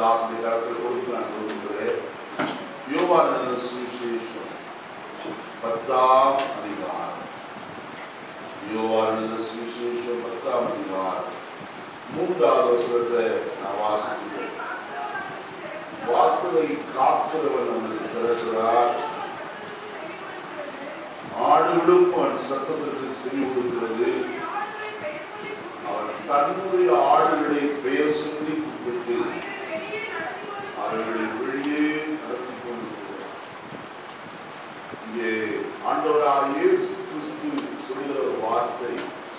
தாசனை கருத்தில் கொடுத்து நான் விரும்புகிறேன் யோவான் சுவிசேஷம் பத்தாம் அதிகாரம் யோவான் சுவிசேஷம் பத்தாம் அதிகாரம் மூன்றாவது வசனத்தை நான் வாசிக்கிறேன் வாசலை காக்கிறவன் நம்மளுக்கு திறக்கிறார் ஆடுகளும் அவன் சத்தத்திற்கு செவி கொடுக்கிறது அவன் தன்னுடைய ஆடுகளை பெயர் சொல்லி கூப்பிட்டு அவர்களை வெளியே நடத்தி கொண்டிருக்கிறார் இங்கே ஆண்டவராக இயேசு கிறிஸ்து சொல்லுகிற ஒரு வார்த்தை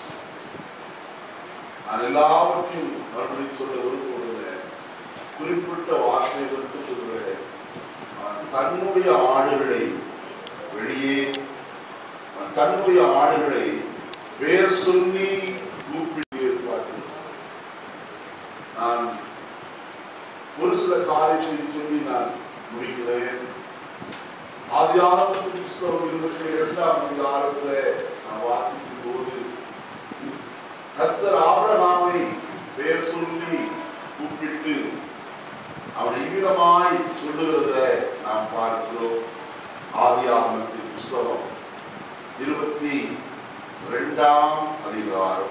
நான் எல்லாவற்றையும் மறுபடியும் சொல்ல விரும்புகிறேன் குறிப்பிட்ட வார்த்தை மட்டும் சொல்கிறேன் அவன் தன்னுடைய ஆடுகளை வெளியே அவன் தன்னுடைய ஆடுகளை பேர் சொல்லி கூப்பிட்டு இருப்பார்கள் நான் ஒரு சில காரியத்தை சொல்லி நான் முடிக்கிறேன் ஆதியாகமத்தின் புஸ்தகம் இருபத்தி இரண்டாம் அதிகாரத்துல நான் வாசிக்கும் போது கத்தர் ஆபிரகாமை பேர் சொல்லி கூப்பிட்டு அவனை இவ்விதமாய் சொல்லுகிறத நாம் பார்க்கிறோம் ஆதியாகமத்தின் புஸ்தகம் இருபத்தி இரண்டாம் அதிகாரம்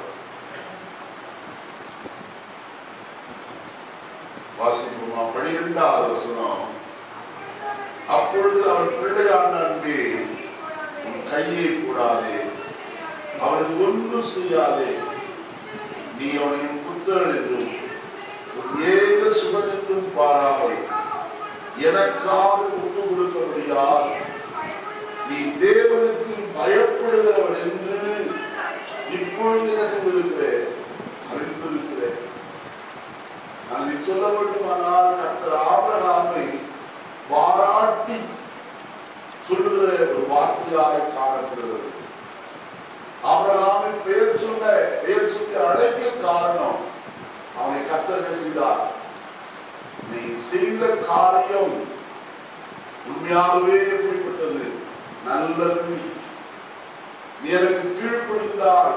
வாசிப்போமா பனிரெண்டாவது வசனம் அப்பொழுது அவன் பிள்ளையான அன்பே உன் கையை கூடாதே அவனுக்கு ஒன்றும் செய்யாதே நீ அவனை உன் புத்திரன் என்றும் உன் ஏக சுகன் என்றும் பாராமல் எனக்காக ஒப்பு கொடுக்க முடியாது நீ தேவனுக்கு பயப்படுகிறவன் என்று இப்பொழுது என்ன செய்திருக்கிறேன் அறிந்திருக்கிறேன் நான் இதை சொல்ல வேண்டுமானால் கர்த்தர் ஆபிரகாமை பாராட்டி சொல்லுகிற ஒரு வார்த்தையாய் காணப்படுகிறது ஆபிரகாமை பெயர் சொல்ல பெயர் சொல்லி அழைக்க காரணம் அவனை கத்தர் என்ன செய்தார் நீ செய்த காரியம் உண்மையாகவே எப்படிப்பட்டது நல்லது நீ எனக்கு கீழ்ப்படிந்தால்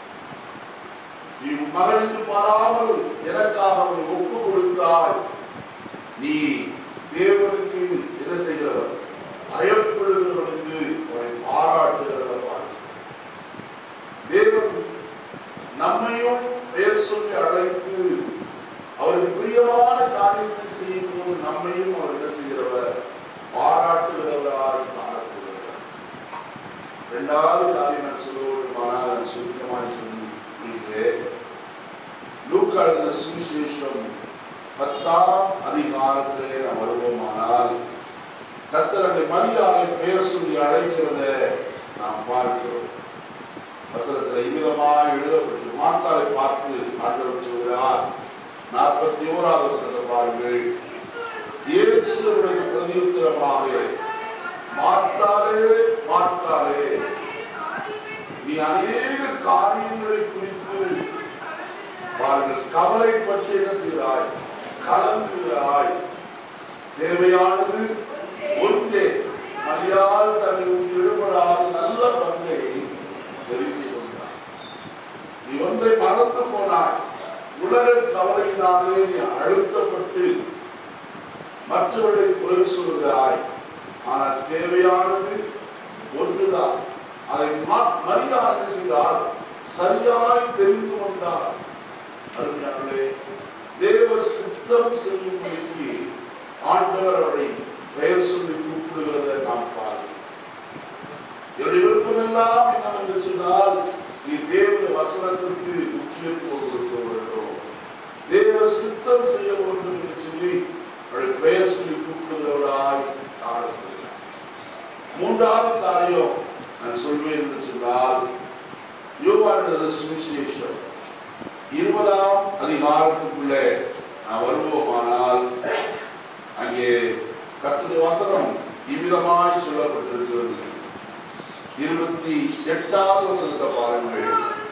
நீ உன் மகன் என்று பாராமல் எனக்காக அவனை ஒப்பு கொடுத்தாய் நீ தேவனுக்கு என்ன செய்கிறவன் பயப்படுகிறவன் என்று அவனை பாராட்டுகிறத பாரு தேவன் நம்மையும் பெயர் சொல்லி அழைத்து அவருக்கு பிரியமான காரியத்தை செய்யும் போது நம்மையும் அவர் என்ன செய்கிறவர் பாராட்டுகிறவராய் காணப்படுகிறவர் இரண்டாவது காரியம் நான் சொல்ல வேண்டுமானால் நான் சுருக்கமாக சொல்லி முடிக்கிறேன் லூக்கா எழுதின சுவிசேஷம் பத்தாம் அதிகாரத்திலே நாம் வருவோமானால் கத்தர் அந்த மரியாதை பெயர் சொல்லி அழைக்கிறத நாம் பார்க்கிறோம் வசனத்தில் இவ்விதமாக எழுதப்பட்டு மார்த்தாலை பார்த்து ஆண்டவர் சொல்கிறார் நாற்பத்தி ஓராவது வசனத்தை பாருங்கள் இயேசுவுடைய பிரதியுத்தரமாக மார்த்தாலே மார்த்தாலே நீ அநேக காரியங்களை குறித்து பாருங்கள் கவலை பற்றி என்ன செய்கிறாய் கலங்குகிறாய் தேவையானது ஒன்றே மரியாதை தன்னை உன் ஈடுபடாத நல்ல பங்கை தெரிந்து கொண்டாய் நீ ஒன்றை மறந்து போனாய் உலக கவலையினாலே நீ அழுத்தப்பட்டு மற்றவர்களை குறை சொல்கிறாய் ஆனால் தேவையானது ஒன்றுதான் அதை ம- மரியாதை செய்தால் சரியாய் தெரிந்து கொண்டார் அருமையானே தேவ சித்தம் செய்யும்படிக்கு ஆண்டவர் அவரை பெயர் சொல்லி கூப்பிடுகிறதை நாம் பார்க்கிறோம் என்னுடைய விருப்பமெல்லாம் என்னவென்று சொன்னால் நீ தேவனுடைய வசனத்திற்கு முக்கியத்துவம் கொடுக்க வேண்டும் தேவ சித்தம் செய்ய வேண்டும் என்று சொல்லி அவருடைய பெயர் சொல்லி கூப்பிடுகிறவராய் காணப்படுகிறார் மூன்றாவது காரியம் நான் சொல்வேன் என்று சொன்னால் யோகான சுவிசேஷம் இருபதாம் அதிகாரத்துக்குள்ளே நான் வருவோமானால் அங்கே கர்த்தருடைய வசனம் இவ்விதமாய் சொல்லப்பட்டிருக்கிறது இருபத்தி எட்டாவது வசனத்தை பாருங்கள்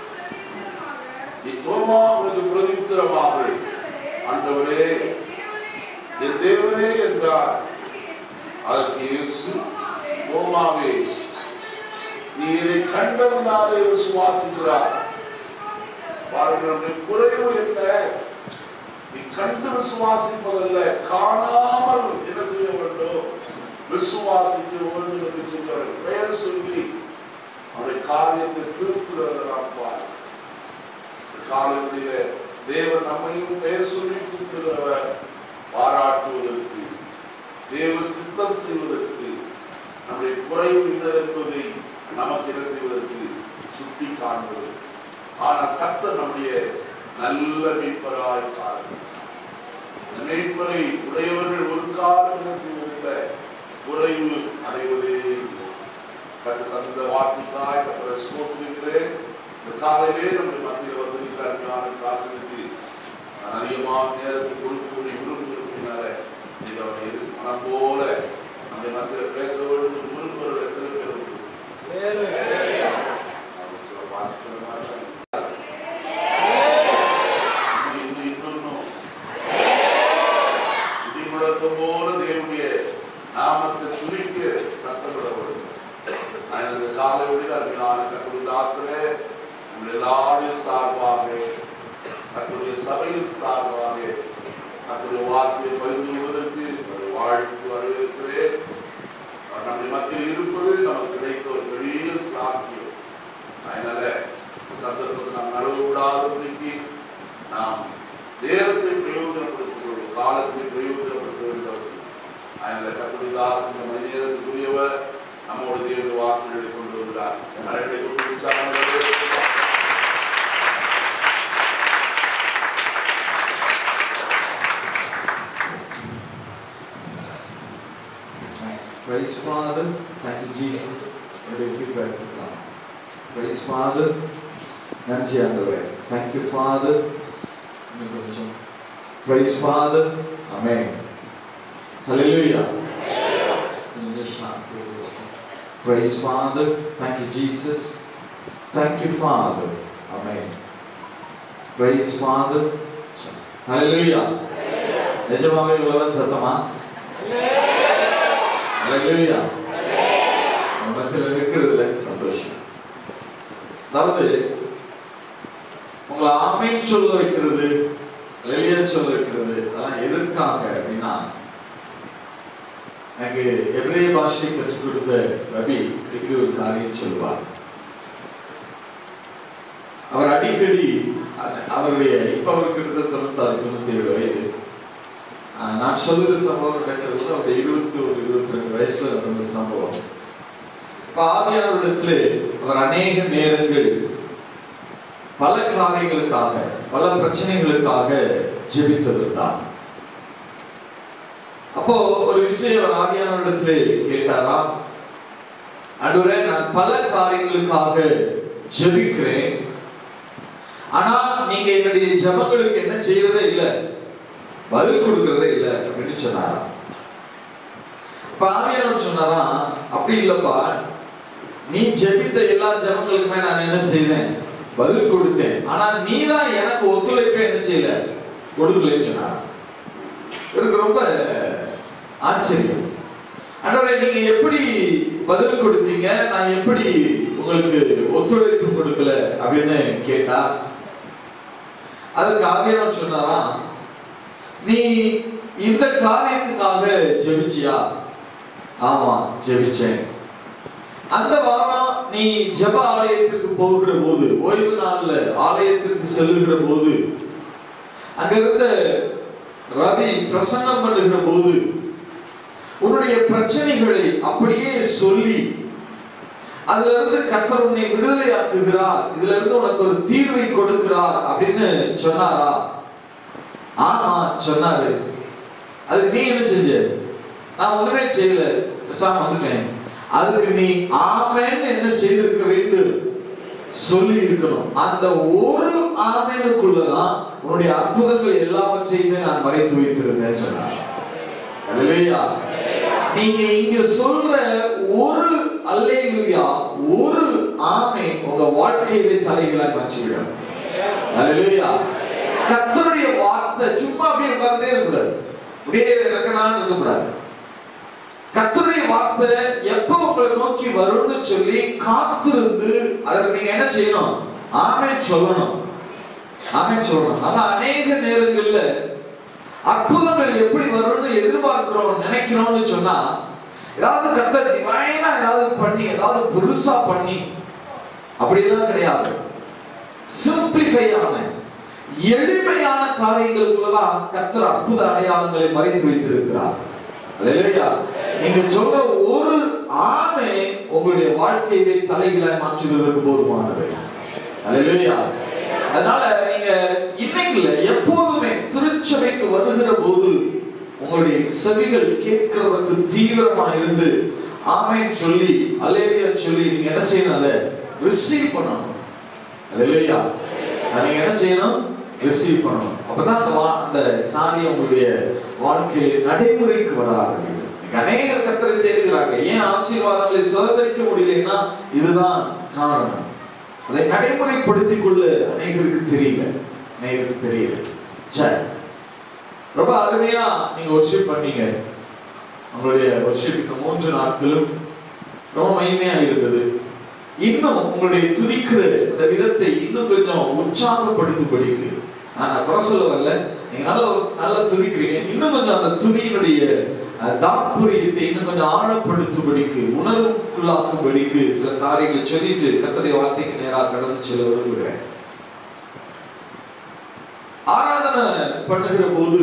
இத்தோமா உனக்கு பிரதியுத்தரமாக ஆண்டவரே என் தேவனே என்றார் அதற்கு இயேசு தோமாவே நீ என்னை கண்டதினாலே விசுவாசிக்கிறார் பாருங்கள் நம்முடைய குறைவு என்ன நீ கண்டு விசுவாசிப்பதல்ல காணாமல் என்ன செய்ய வேண்டும் விசுவாசிக்க வேண்டும் என்று சொல்லுவார் பெயர் சொல்லி அவருடைய காரியத்தை திருப்புகிறத நாம் பார் காலங்களில தேவன் நம்மையும் பெயர் சொல்லி கூப்பிடுகிறவர் பாராட்டுவதற்கு தேவ சித்தம் செய்வதற்கு நம்முடைய குறைவு இன்னதென்பதை நமக்கு என்ன செய்வதற்கு சுட்டி காண்பது ஆனால் கர்த்தர் நம்முடைய நல்ல மீட்பராய் காணும் மீட்பரை உடையவர்கள் ஒரு காலம் என்ன செய்வதில்லை குறைவு அடைவதே இல்லை கர்த்தர் தந்த வார்த்தைக்காய் கர்த்தரை சோற்றுகிறேன் இந்த காலையிலே நம்முடைய மத்தியில் வந்திருக்கிற அருமையான காசனுக்கு நான் அதிகமான நேரத்தை கொடுக்க விரும்புகிறதுனால நீங்க அவரை எது மனம் போல நம்முடைய மத்தியில் பேச வேண்டும் விரும்புகிற எத்தனை பேர் உண்டு? அவர் சொல்ல வாசிக்கிற மாதிரி தான் இன்னும் இன்னும் இன்னொன்னும் இடி முழக்கம் போல தேவனுடைய நாமத்தை துதிக்க சத்தமிட வேண்டும் நான் இந்த காலை வழியில் அருமையான கத்துடைய ஆசிரே உங்கள் எல்லாருடைய சார்பாக கத்துடைய சபையின் சார்பாக கத்துடைய வார்த்தையை பகிர்ந்து கொள்வதற்கு ஒரு வாழ்த்து வரவேற்கிறேன் அவர் நம்முடைய மத்தியில் இருப்பது நமக்கு கிடைத்த ஒரு பெரிய சாக்கியம் அதனால இந்த சந்தர்ப்பத்தை நாம் நழுவக்கூடாதபடிக்கு நாம் நேரத்தை பிரயோஜனப்படுத்திக் கொள்வோம் காலத்தை பிரயோஜனப்படுத்த வேண்டிய அவசியம் அதனால கத்துடைய தாசன் இந்த மணி நேரத்துக்குரியவர் நம்மோடு தேவ வாக்குகளை கொண்டு வருகிறார் அழைப்பை கொண்டு உற்சாகமாக Praise Father. Thank you, Jesus. Every feedback to come. Praise Father. நன்றி ஆண்டவரே Thank you, Father. இன்னும் கொஞ்சம் Praise Father. Amen. Hallelujah. கொஞ்சம் சாந்தி இருக்கும். Praise Father. Thank you, Jesus. Thank you, Father. Amen. Praise Father. Hallelujah. நிஜமாவே இவ்வளவுதான் சத்தமா Hallelujah. நம்ம மத்தியில் நிற்கிறதுல சந்தோஷம் அதாவது உங்களை ஆமீன் சொல்ல வைக்கிறது லெலியா சொல்ல வைக்கிறது அதெல்லாம் எதற்காக அப்படின்னா எனக்கு எபிரேய பாஷையை கற்றுக் கொடுத்த ரவி இப்படி ஒரு காரியம் சொல்லுவார் அவர் அடிக்கடி அ- அவருடைய இப்ப அவருக்கு கிட்டத்தட்ட தொண்ணூத்தாறு தொண்ணூத்தி ஏழு வயது ஆஹ் நான் சொல்லுற சம்பவம் நடக்கிறது அவருடைய இருபத்தி ஒரு இருபத்தி ரெண்டு வயசுல நடந்த சம்பவம் இப்ப ஆவியானவரிடத்திலே அவர் அநேக நேரங்கள் பல காரியங்களுக்காக பல பிரச்சனைகளுக்காக ஜெபித்தவர் தான் அப்போ ஒரு விஷயம் அவர் ஆவியானவரிடத்திலே கேட்டாராம் அன்றுவரே நான் பல காரியங்களுக்காக ஜெபிக்கிறேன் ஆனா நீங்க என்னுடைய ஜெபங்களுக்கு என்ன செய்யறதே இல்லை பதில் கொடுக்கறதே இல்லை அப்படின்னு சொன்னாராம் இப்ப ஆவியானவர் சொன்னாராம் அப்படி இல்லப்பா நீ ஜெபித்த எல்லா ஜெபங்களுக்குமே நான் என்ன செய்தேன் பதில் கொடுத்தேன் ஆனா நீ தான் எனக்கு ஒத்துழைப்பே என்ன செய்யல கொடுக்கலன்னு சொன்னாராம் எனக்கு ரொம்ப ஆச்சரியம் ஆண்டவரே நீங்க எப்படி பதில் கொடுத்தீங்க நான் எப்படி உங்களுக்கு ஒத்துழைப்பு கொடுக்கல அப்படின்னு கேட்டா அதுக்கு ஆவியானவர் சொன்னாராம் நீ இந்த காரியத்துக்காக ஜெபிச்சியா ஆமா ஜெபிச்சேன் அந்த வாரம் நீ ஜெப ஆலயத்திற்கு போகிற போது ஓய்வு நாள்ல ஆலயத்திற்கு செல்லுகிற போது அங்க இருந்த ரவி பிரசன்னம் பண்ணுகிற போது உன்னுடைய பிரச்சனைகளை அப்படியே சொல்லி அதுல இருந்து கர்த்தர் உன்னை விடுதலையாக்குகிறார் இதுல இருந்து உனக்கு ஒரு தீர்வை கொடுக்கிறார் அப்படின்னு சொன்னாரா ஆமா சொன்னாரு அதுக்கு நீ என்ன செஞ்ச நான் ஒண்ணுமே செய்யல பேசாம வந்துட்டேன் அதுக்கு நீ ஆமென்னு என்ன செய்திருக்க வேண்டும் சொல்லி இருக்கணும் அந்த ஒரு ஆமெனுக்குள்ளதான் உன்னுடைய அற்புதங்கள் எல்லாவற்றையுமே நான் மறைத்து வைத்திருந்தேன்னு சொன்னார் அல்லேலூயா நீங்க இங்க சொல்ற ஒரு அல்லேலூயா ஒரு ஆமே உங்க வாழ்க்கையிலே தலைகளாய் மாற்றிவிடும் அல்லேலூயா கர்த்தருடைய வார்த்தை சும்மா அப்படியே உட்கார்ந்துட்டே இருக்கக்கூடாது அப்படியே ரெக்கனான்னு இருக்கக்கூடாது கர்த்தருடைய வார்த்தை எப்ப உங்களை நோக்கி வரும்னு சொல்லி காத்திருந்து அதற்கு நீங்க என்ன செய்யணும் ஆமென் சொல்லணும் ஆமென் சொல்லணும் நம்ம அநேக நேரங்கள்ல அற்புதங்கள் எப்படி வரும்னு எதிர்பார்க்கிறோம் நினைக்கிறோம்னு சொன்னா ஏதாவது கத்தர் டிவைனா ஏதாவது பண்ணி ஏதாவது பெருசா பண்ணி அப்படியெல்லாம் கிடையாது சிம்பிளிஃபையான எளிமையான காரியங்களுக்குள்ளதான் கத்தர் அற்புத அடையாளங்களை மறைத்து வைத்திருக்கிறார் அல்லேலூயா நீங்க சொல்ற ஒரு ஆமை உங்களுடைய வாழ்க்கையை தலைகளாய் மாற்றுவதற்கு போதுமானது அல்லேலூயா அதனால நீங்க இன்னைக்கு இல்ல எப்போதுமே திருச்சபைக்கு வருகிற போது உங்களுடைய செவிகள் கேட்கிறதற்கு தீவிரமா இருந்து ஆமைன்னு சொல்லி அல்லேலியா சொல்லி நீங்க என்ன செய்யணும் அதை ரிசீவ் பண்ணணும் அல்லேலியா நீங்க என்ன செய்யணும் ரிசீவ் பண்ணணும் அப்பதான் அந்த வா- அந்த காரியம் உங்களுடைய வாழ்க்கையில் நடைமுறைக்கு வர ஆரம்பிக்கும் இன்னைக்கு அநேகர் கத்தரை தேடுகிறாங்க ஏன் ஆசீர்வாதங்களை சுதந்திரிக்க முடியலைன்னா இதுதான் காரணம் அதை நடைமுறைப்படுத்திக் கொள்ள அநேகருக்கு தெரியல அநேகருக்கு தெரியல சரி ரொம்ப அருமையா நீங்க ஒர்ஷிப் பண்ணீங்க உங்களுடைய ஒர்ஷிப் இந்த மூன்று நாட்களும் ரொம்ப மகிமையா இருந்தது இன்னும் உங்களுடைய துதிக்கிற அந்த விதத்தை இன்னும் கொஞ்சம் உற்சாகப்படுத்தும்படிக்கு நான் நான் குறை சொல்ல வரல நீங்க நல்ல நல்லா துதிக்கிறீங்க இன்னும் கொஞ்சம் அந்த துதியினுடைய அஹ், தாத்பரியத்தை இன்னும் கொஞ்சம் ஆழப்படுத்தும்படிக்கு உணர்வுக்குள்ளாக்கும்படிக்கு சில காரியங்களை சொல்லிட்டு கர்த்தருடைய வார்த்தைக்கு நேராக கடந்து செல்ல விரும்புகிறேன் ஆராதனை பண்ணுகிற போது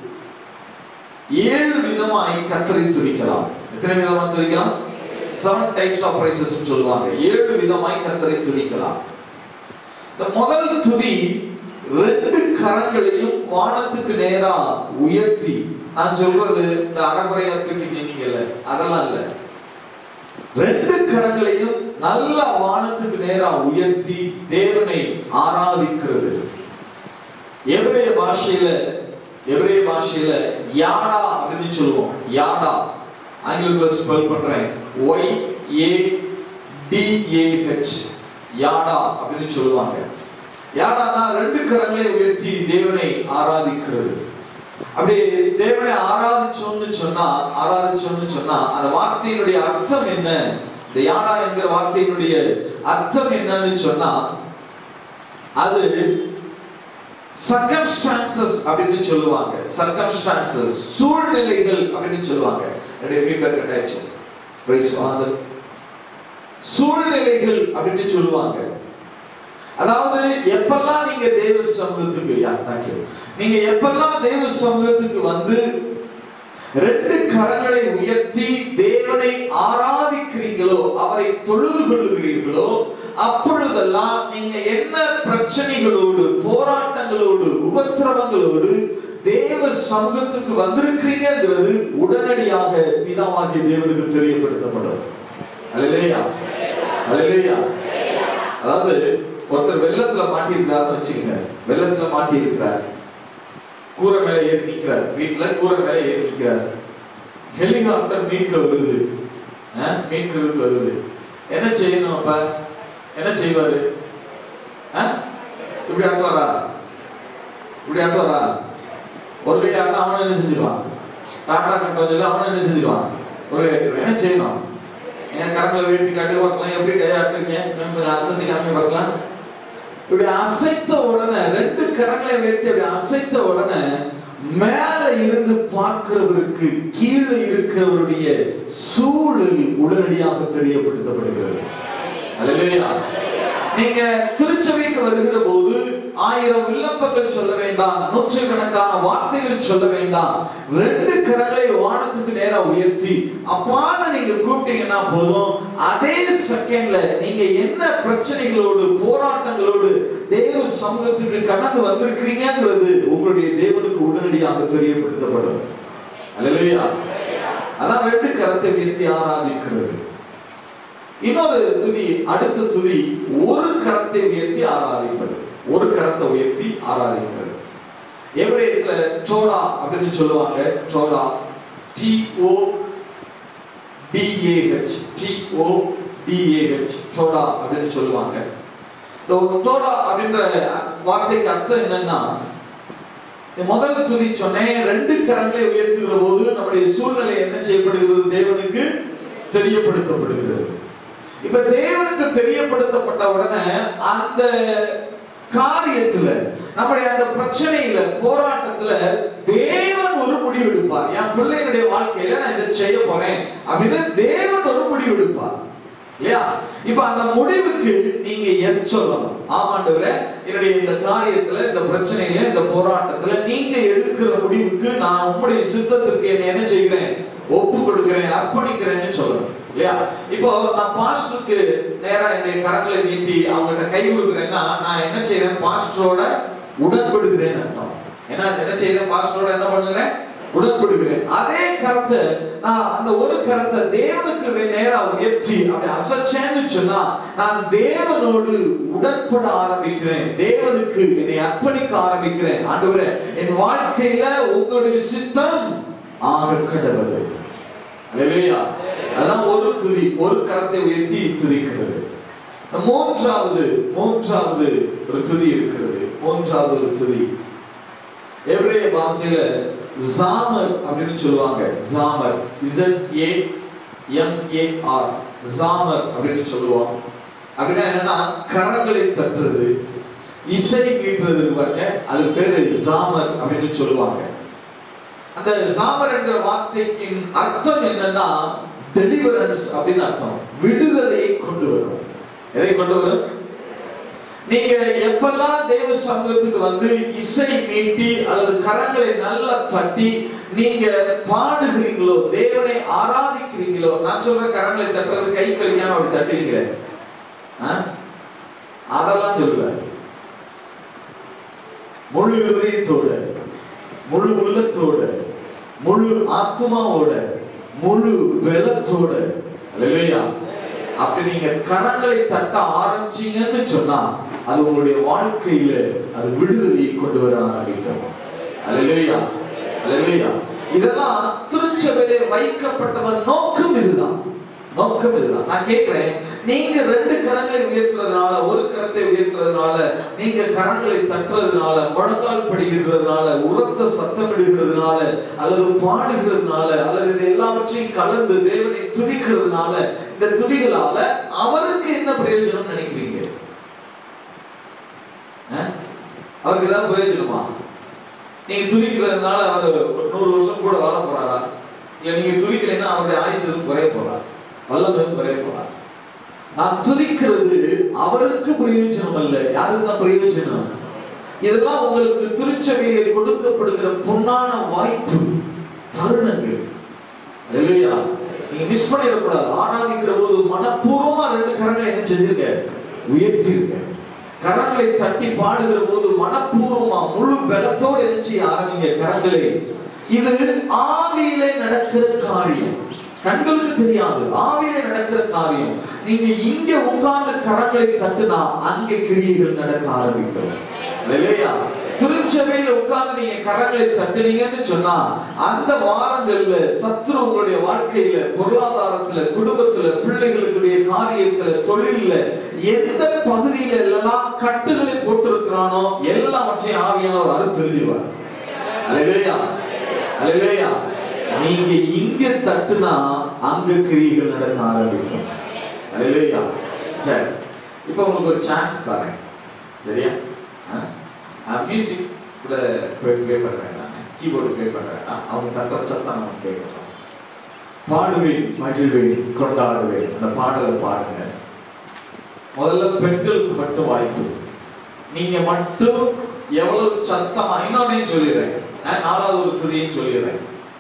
ஏழு விதமாய் கர்த்தரை துதிக்கலாம் எத்தனை விதமா துதிக்கலாம் செவன் டைப்ஸ் ஆஃப் பிரைசஸ் சொல்லுவாங்க ஏழு விதமாய் கர்த்தரை துதிக்கலாம் இந்த முதல் துதி ரெண்டு கரங்களையும் வானத்துக்கு நேரா உயர்த்தி நான் சொல்றது இந்த அறகுறையா தூக்கி நின்னீங்கல்ல அதெல்லாம் இல்ல ரெண்டு கரங்களையும் நல்ல வானத்துக்கு நேரா உயர்த்தி தேவனை ஆராதிக்கிறது எபிரேய பாஷையில எபிரேய பாஷையில யாடா அப்படின்னு சொல்லுவோம் யாடா ஆங்கிலத்தில் ஸ்பெல் பண்றேன் Y A D A H யாடா அப்படின்னு சொல்லுவாங்க யாடானா ரெண்டு கரங்களை உயர்த்தி தேவனை ஆராதிக்கிறது அப்படி தேவனை ஆராதிச்சோம்னு சொன்னா ஆராதிச்சோம்னு சொன்னா அந்த வார்த்தையினுடைய அர்த்தம் என்ன இந்த யாடா என்கிற வார்த்தையினுடைய அர்த்தம் என்னன்னு சொன்னா அது சர்க்கம்ஸ்டான்சஸ் அப்படின்னு சொல்லுவாங்க சர்க்கம்ஸ்டான்சஸ் சூழ்நிலைகள் அப்படின்னு சொல்லுவாங்க என்னுடைய ஃபீட்பேக் கட்டாச்சு பிரைஸ் ஃபாதர் சூழ்நிலைகள் அப்படின்னு சொல்லுவாங்க அதாவது எப்பெல்லாம் நீங்க தேவ சமூகத்துக்கு யா தேங்க்யூ நீங்க எப்பெல்லாம் தேவ சமூகத்துக்கு வந்து ரெண்டு கரங்களை உயர்த்தி தேவனை ஆராதிக்கிறீங்களோ அவரை தொழுது கொள்ளுகிறீர்களோ அப்பொழுதெல்லாம் நீங்க என்ன பிரச்சனைகளோடு போராட்டங்களோடு உபத்திரவங்களோடு தேவ சமூகத்துக்கு வந்திருக்கிறீங்கிறது உடனடியாக பிதாவாகிய தேவனுக்கு தெரியப்படுத்தப்படும் அல்லேலூயா அல்லேலூயா அதாவது ஒருத்தர் வெள்ளத்துல மாட்டி இருக்கிறாருன்னு வச்சுக்கோங்க வெள்ளத்துல மாட்டி இருக்கிறார் கூரை மேல ஏறி நிக்கிறார் வீட்டுல கூரை மேல ஏறி நிக்கிறார் ஹெலிகாப்டர் மீட்க வருது அஹ், மீட்கிறதுக்கு வருது என்ன செய்யணும் அப்ப என்ன செய்வாரு அஹ்? இப்படி ஆட்டுவாரா இப்படி ஆட்டுவாரா ஒரு கை ஆட்டினா அவன் என்ன செஞ்சிருவான் டாட்டா கட்ட சொல்லி அவன் என்ன செஞ்சிருவான் ஒரு கை ஆட்டுவான். என்ன செய்யணும் என் கரங்களை வேட்டி காட்டி பார்க்கலாம் எப்படி கையாட்டுறீங்க இன்னும் கொஞ்சம் அசைச்சு காமி பார்க்கலாம் இப்படி அசைத்த உடனே ரெண்டு கரங்களை வைத்து அப்படி அசைத்த உடனே மேல இருந்து பார்க்கிறவருக்கு கீழே இருக்கிறவருடைய சூழல் உடனடியாக தெரியப்படுத்தப்படுகிறது அல்லேலூயா நீங்க திருச்சபைக்கு வருகிற போது ஆயிரம் விண்ணப்பங்கள் சொல்ல வேண்டாம் நூற்றுக்கணக்கான வார்த்தைகள் சொல்ல வேண்டாம் ரெண்டு கரங்களை வானத்துக்கு நேரா உயர்த்தி அப்பான்னு நீங்க கூப்பிட்டீங்கன்னா போதும் அதே செகண்ட்ல நீங்க என்ன பிரச்சனைகளோடு போராட்டங்களோடு தேவ சமூகத்துக்கு கடந்து வந்திருக்கிறீங்கிறது உங்களுடைய தேவனுக்கு உடனடியாக தெரியப்படுத்தப்படும் அல்லேலூயா அதான் ரெண்டு கரத்தை உயர்த்தி ஆராதிக்கிறது இன்னொரு துதி அடுத்த துதி ஒரு கரத்தை உயர்த்தி ஆராதிப்பது ஒரு கரத்தை உயர்த்தி ஆராதிக்கிறது எவ்ரேயத்துல டோடா அப்படின்னு சொல்லுவாங்க டோடா T O D A H T O D A H டோடா அப்படின்னு சொல்லுவாங்க இந்த ஒரு டோடா அப்படின்ற வார்த்தைக்கு அர்த்தம் என்னன்னா இந்த முதல் துதி சொன்னேன் ரெண்டு கரங்களை உயர்த்துகிற போது நம்முடைய சூழ்நிலை என்ன செய்யப்படுகிறது தேவனுக்கு தெரியப்படுத்தப்படுகிறது இப்ப தேவனுக்கு தெரியப்படுத்தப்பட்ட உடனே அந்த காரியத்துல நம்முடைய அந்த பிரச்சனையில போராட்டத்துல தேவன் ஒரு முடிவு எடுப்பார் என் பிள்ளைகளுடைய வாழ்க்கையில நான் இதை செய்ய போறேன் அப்படின்னு தேவன் ஒரு முடிவு எடுப்பார் இல்லையா இப்ப அந்த முடிவுக்கு நீங்க எஸ் சொல்லணும் ஆமாண்டவரே என்னுடைய இந்த காரியத்துல இந்த பிரச்சனையில இந்த போராட்டத்துல நீங்க எடுக்கிற முடிவுக்கு நான் உங்களுடைய சித்தத்திற்கு என்ன என்ன செய்கிறேன் ஒப்பு கொடுக்கிறேன் அர்ப்பணிக்கிறேன்னு சொல்லணும் இல்லையா இப்போ நான் பாஸ்டருக்கு நேரா என்னுடைய கரங்களை நீட்டி அவங்ககிட்ட கை கொடுக்குறேன்னா நான் என்ன செய்யறேன் பாஸ்டரோட உடன்படுகிறேன்னு அர்த்தம் ஏன்னா என்ன செய்யறேன் பாஸ்டரோட என்ன பண்ணுகிறேன் உடன்படுகிறேன் அதே கரத்தை நான் அந்த ஒரு கரத்தை தேவனுக்கு வே- நேரா உயர்த்தி அப்படி அசைச்சேன்னு சொன்னா நான் தேவனோடு உடன்பட ஆரம்பிக்கிறேன் தேவனுக்கு என்னை அர்ப்பணிக்க ஆரம்பிக்கிறேன் ஆண்டவரே என் வாழ்க்கையில உங்களுடைய சித்தம் ஆக கடவுள் அல்லேலூயா அதான் ஒரு துதி ஒரு கரத்தை உயர்த்தி துதிக்கிறது மூன்றாவது மூன்றாவது ஒரு துதி இருக்கிறது மூன்றாவது ஒரு துதி எபிரேய பாஷையில ஜாமர் அப்படின்னு சொல்லுவாங்க ஜாமர் Z A M A R ஜாமர் அப்படின்னு சொல்லுவோம் அப்படின்னா என்னன்னா கரங்களை தட்டுறது இசை மீட்டுறது பாருங்க அது பேரு ஜாமர் அப்படின்னு சொல்லுவாங்க அந்த ஜாமர் என்ற வார்த்தைக்கு அர்த்தம் என்னன்னா டெலிவரன்ஸ் அப்படின்னு அர்த்தம் விடுதலையை கொண்டு வரும் எதை கொண்டு வரும் நீங்க எப்பெல்லாம் தேவ சமூகத்துக்கு வந்து இசை மீட்டி அல்லது கரங்களை நல்லா தட்டி நீங்க பாடுகிறீங்களோ தேவனை ஆராதிக்கிறீங்களோ நான் சொல்ற கரங்களை தட்டுறது கை கழிக்காம அப்படி தட்டுவீங்களே ஆ? அதெல்லாம் சொல்லல முழு இதயத்தோட முழு உள்ளத்தோட முழு ஆத்மாவோட முழு பலத்தோட அல்லேலூயா அப்படி நீங்க கரங்களை தட்ட ஆரம்பிச்சீங்கன்னு சொன்னா அது உங்களுடைய வாழ்க்கையில அது விடுதலையை கொண்டு வர ஆரம்பிக்கும் அல்லேலூயா அல்லேலூயா இதெல்லாம் திருச்சபையிலே வைக்கப்பட்டவன் நோக்கம் இதுதான் நோக்கம் இதுதான் நான் கேட்கிறேன் நீங்க ரெண்டு கரங்களை உயர்த்துறதுனால ஒரு கரத்தை உயர்த்துறதுனால நீங்க கரங்களை தட்டுறதுனால முழங்கால் படுகிறதுனால உரத்த சத்தமிடுகிறதுனால அல்லது பாடுகிறதுனால அல்லது இது எல்லாவற்றையும் கலந்து தேவனை துதிக்கிறதுனால இந்த துதிகளால அவருக்கு என்ன பிரயோஜனம் நினைக்கிறீங்க அஹ்? அவருக்கு ஏதாவது பிரயோஜனமா நீங்க துதிக்கிறதுனால அவர் ஒரு நூறு வருஷம் கூட வாழ போறாரா இல்ல நீங்க துதிக்கலைன்னா அவருடைய ஆயுசு எதுவும் குறைய போறா வல்லமையும் குறைய போறா நான் துதிக்கிறது அவருக்கு பிரயோஜனம் அல்ல யாருக்கு தான் பிரயோஜனம் இதெல்லாம் உங்களுக்கு திருச்சபையிலே கொடுக்கப்படுகிற பொன்னான வாய்ப்பு தருணங்கள் இல்லையா நீங்க மிஸ் பண்ணிடக்கூடாது ஆராதிக்கிற போது மனப்பூர்வமா ரெண்டு கரங்களை என்ன செஞ்சிருக்க உயர்த்திருக்க கரங்களை தட்டி பாடுகிற போது மனப்பூர்வமா முழு பலத்தோடு என்ன செய்ய ஆரம்பிங்க கரங்களை இது ஆவியிலே நடக்கிற காரியம் கண்களுக்கு தெரியாது ஆவியிலே நடக்கிற காரியம் நீங்க இங்க உட்கார்ந்து கரங்களை தட்டுனா அங்கே கிரியைகள் நடக்க ஆரம்பிக்கும் இல்லையா திருச்சபையில உட்கார்ந்து நீங்க கரங்களை தட்டுனீங்கன்னு சொன்னா அந்த வாரங்கள்ல சத்ரு உங்களுடைய வாழ்க்கையில பொருளாதாரத்துல குடும்பத்துல பிள்ளைகளுடைய காரியத்துல தொழில்ல எந்த பகுதியில எல்லாம் கட்டுகளை போட்டிருக்கிறானோ எல்லாவற்றையும் ஆவியானவர் அறுத்தெறிஞ்சுவார் அலையிலேயா அலையிலேயா நீங்க இங்க தட்டுனா அங்க கிரியைகள் நடக்க ஆரம்பிக்கும் அலையிலேயா சரி இப்போ உங்களுக்கு ஒரு சான்ஸ் தரேன் சரியா மியூசிக் கூட ப்ளே பண்ணுறேன் நான் கீபோர்டு ப்ளே பண்ணுறேன் அவங்க தட்டுற சத்தம் நமக்கு கேட்கலாம் பாடுவேன் மகிழ்வேன் கொண்டாடுவேன் அந்த பாடலை பாடுங்க முதல்ல பெண்களுக்கு மட்டும் வாய்ப்பு நீங்க மட்டும் எவ்வளவு சத்தமா இன்னொன்னையும் சொல்லிடுறேன் நான் நாலாவது ஒரு துதியும் சொல்லிடுறேன்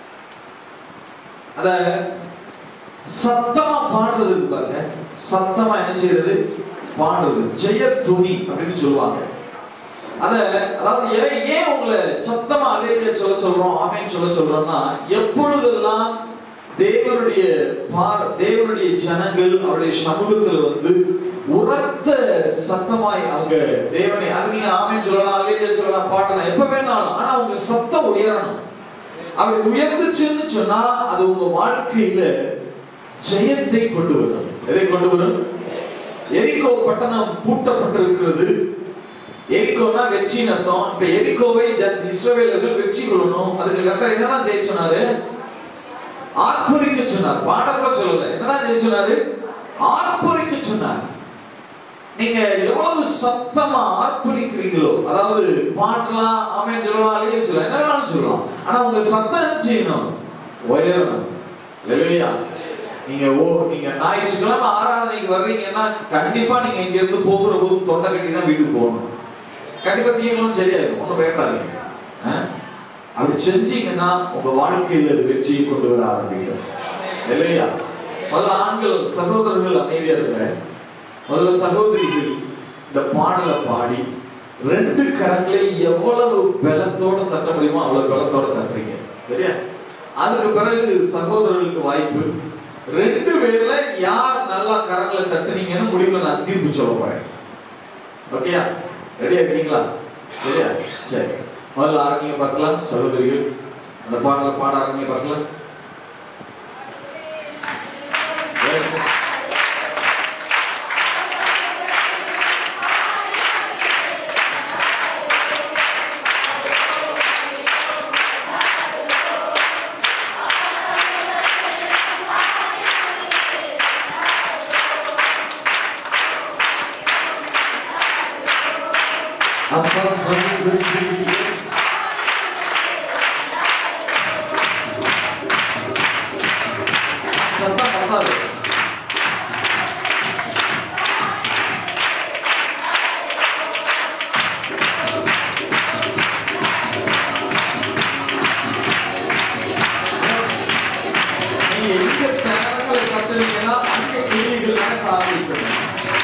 அத சத்தமா பாடுறது இருக்கு பாருங்க சத்தமா என்ன செய்யறது பாடுறது ஜெய துணி அப்படின்னு சொல்லுவாங்க அத அதாவது ஏன் ஏன் உங்களை சத்தமா அலையில சொல்ல சொல்றோம் ஆமேன்னு சொல்ல சொல்றோம்னா எப்பொழுதெல்லாம் தேவனுடைய பார் தேவனுடைய ஜனங்கள் அவருடைய சமூகத்துல வந்து உரத்த சத்தமாய் அவங்க தேவனை அது நீங்க ஆமேன்னு சொல்லலாம் அலையில சொல்லலாம் பாடலாம் எப்ப வேணாலும் ஆனா உங்க சத்தம் உயரணும் அப்படி உயர்ந்துச்சுன்னு சொன்னா அது உங்க வாழ்க்கையில ஜெயத்தை கொண்டு வரும் எதை கொண்டு வரும் எரிகோ பட்டணம் பூட்டப்பட்டிருக்கிறது எரிகோனா வெற்றின்னு அர்த்தம் இப்ப எரிகோவை ஜன் இஸ்ரவேலர்கள் வெற்றி கொள்ளணும் அதுக்கு கத்தர் என்னதான் ஜெயிச்சு சொன்னாரு ஆர்ப்பரிக்க சொன்னார் பாட கூட சொல்லல என்னதான் ஜெயிச்சு சொன்னாரு ஆர்ப்பரிக்க சொன்னார் நீங்க எவ்வளவு சத்தமா ஆர்ப்பரிக்கிறீங்களோ அதாவது பாடலாம் ஆமென் சொல்லலாம் அல்லேலூயா சொல்லலாம் என்ன வேணாலும் சொல்லலாம் ஆனா உங்க சத்தம் என்ன செய்யணும் உயரணும் இல்லையா நீங்க ஓ நீங்க ஞாயிற்றுக்கிழமை ஆராதனைக்கு வர்றீங்கன்னா கண்டிப்பா நீங்க இங்க இருந்து போகிற போது தொண்டை கட்டி தான் வீட்டுக்கு போகணும் கண்டிப்பா தீங்களும் சரியாயிடும் ஒன்றும் பயப்படாதீங்க ஆ? அப்படி செஞ்சீங்கன்னா உங்க வாழ்க்கையில் அது வெற்றியை கொண்டு வர ஆரம்பிக்கும் இல்லையா முதல்ல ஆண்கள் சகோதரர்கள் அமைதியா இருங்க முதல்ல சகோதரிகள் இந்த பாடலை பாடி ரெண்டு கரங்களை எவ்வளவு பலத்தோட தட்ட முடியுமோ அவ்வளவு பலத்தோட தட்டுறீங்க சரியா அதுக்கு பிறகு சகோதரர்களுக்கு வாய்ப்பு ரெண்டு பேர்ல யார் நல்லா கரங்களை தட்டுனீங்கன்னு முடிவுல நான் தீர்ப்பு சொல்ல போறேன் ஓகேயா ரெடியா இருக்கீங்களா சரியா சரி முதல்ல ஆரம்பிங்க பார்க்கலாம் சகோதரிகள் அந்த பாடலை பாட ஆரம்பிங்க பார்க்கலாம் Yes. அப்பா சகோதரிகள் yes. சத்தம் பத்தாது நீங்க எங்க தரங்களை கட்டுறீங்கன்னா அங்க கிளிகள் நடக்க ஆரம்பிக்கணும்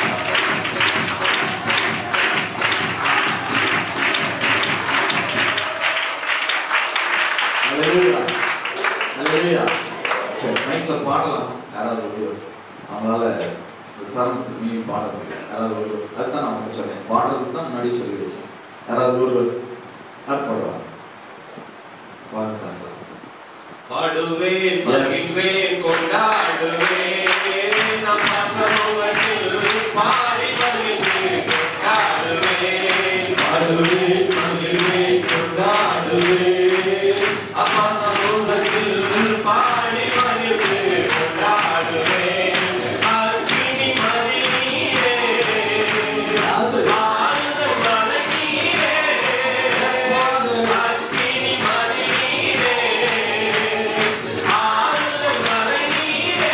Hallelujah. Hallelujah. சரி மைக்ல பாடலாம் யாராவது ஒருவர் அவங்களால சரணத்துக்கு மீறி பாட முடியல யாராவது ஒருவர் அதுதான் நான் உங்களுக்கு சொன்னேன் பாடுறது தான் முன்னாடி சொல்லி வச்சேன் யாராவது ஒருவர் யார் பாடுவாங்க பாடுறாங்களா பாடுவேன் மகிழ்வேன் கொண்டாடுவேன் நம்ம சமூகத்தில் பாடி மகிழ்வேன் கொண்டாடுவேன் பாடுவேன் மகிழ்வேன் கொண்டாடுவேன் அம்மா சமூகத்தில் பாடி மகிழ்வேன் கொண்டாடுவேன் அக்கினி மதிலே யாராவது ஆறுதல் மலை நீரே அக்கினி மதிலே ஆறுதல் மலை நீரே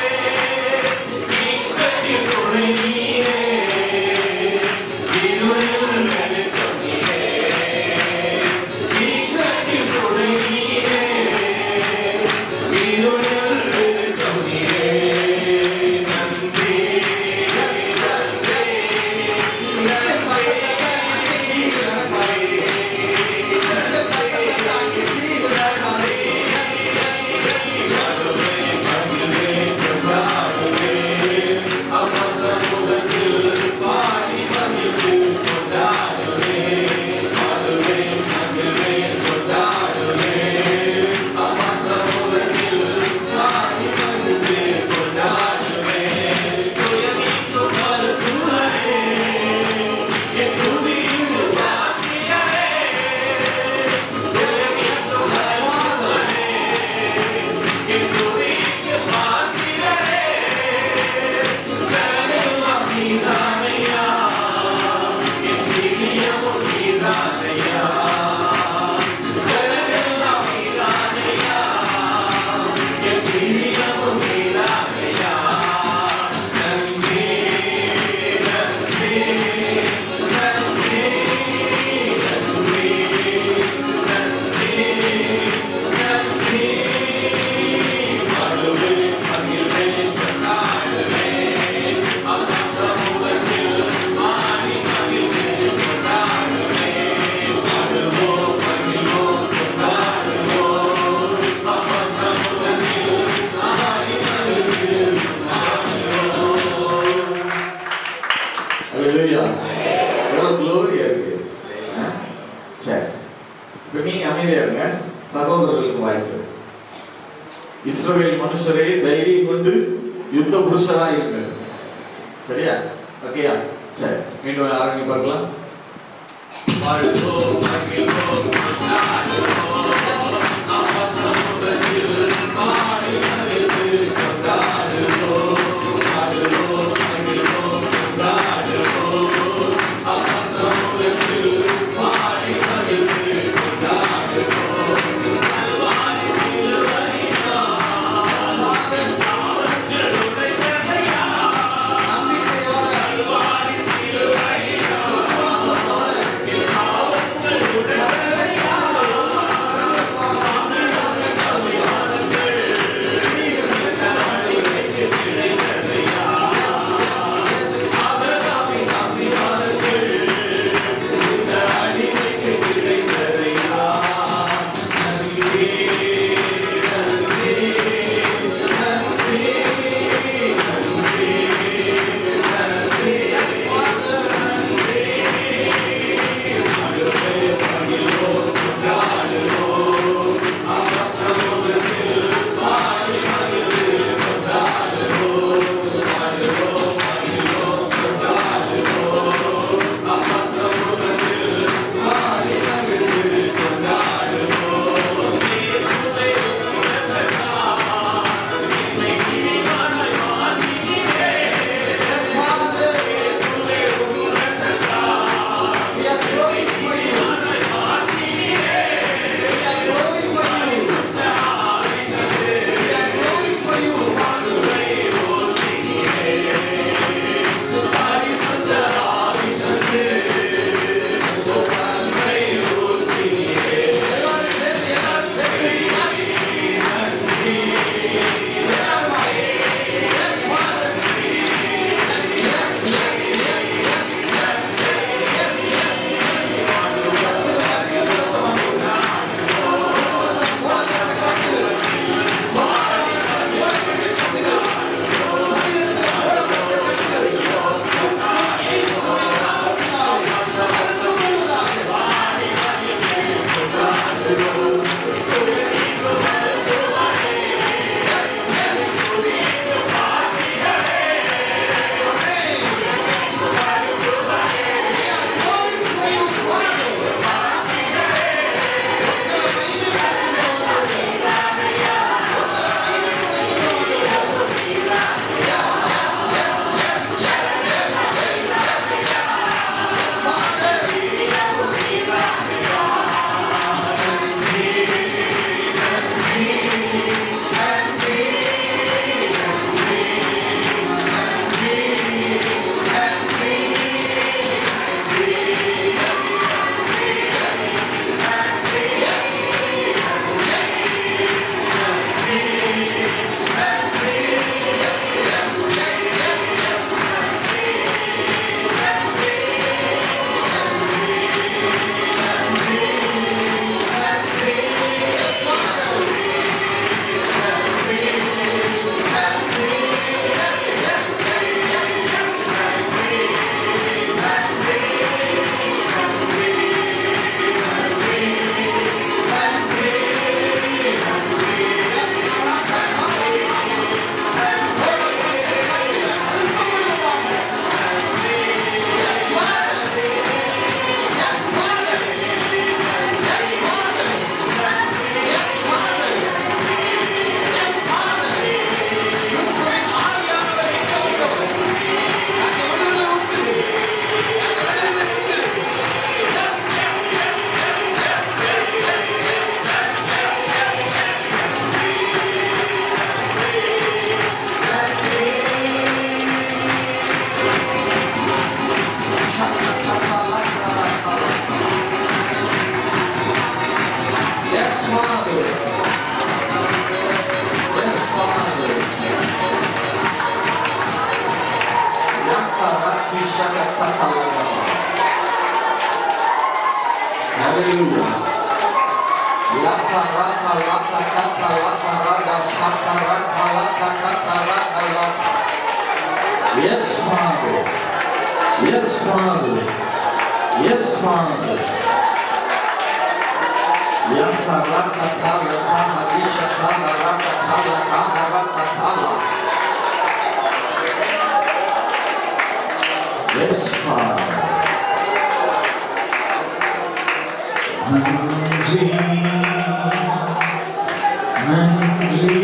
இக்கட்டில் துணை நீரே இருளில் வெளிச்சம் நீரே இக்கட்டில் துணை நீரே இருளில் வெளிச்சம் நீரே நன்றி Hallelujah. எவ்வளவு glory-ஆ இருக்கு ஆ? சரி இப்ப நீங்க அமைதியா இருங்க சகோதரர்களுக்கு வாய்ப்பு இஸ்ரவேல் மனுஷரே தைரியம் கொண்டு யுத்த புருஷரா இருங்க சரியா ஓகேயா சரி மீண்டும் ஆரம்பி பார்க்கலாம் வாழ்வோம் மகிழ்வோம் கொண்டாடுவோம் அப்பா சமூகத்தில் பாடி மகிழ்ந்து கொண்டாடுவோம் பாடுவோம் மகிழ்வோம் கொண்டாடுவோம் Yes, Father. Yes, Father. Yes, Father. Yakarakatala, Kamadishakala, Rakatala, Kamarakatala. Yes, Father. நன்றி நன்றி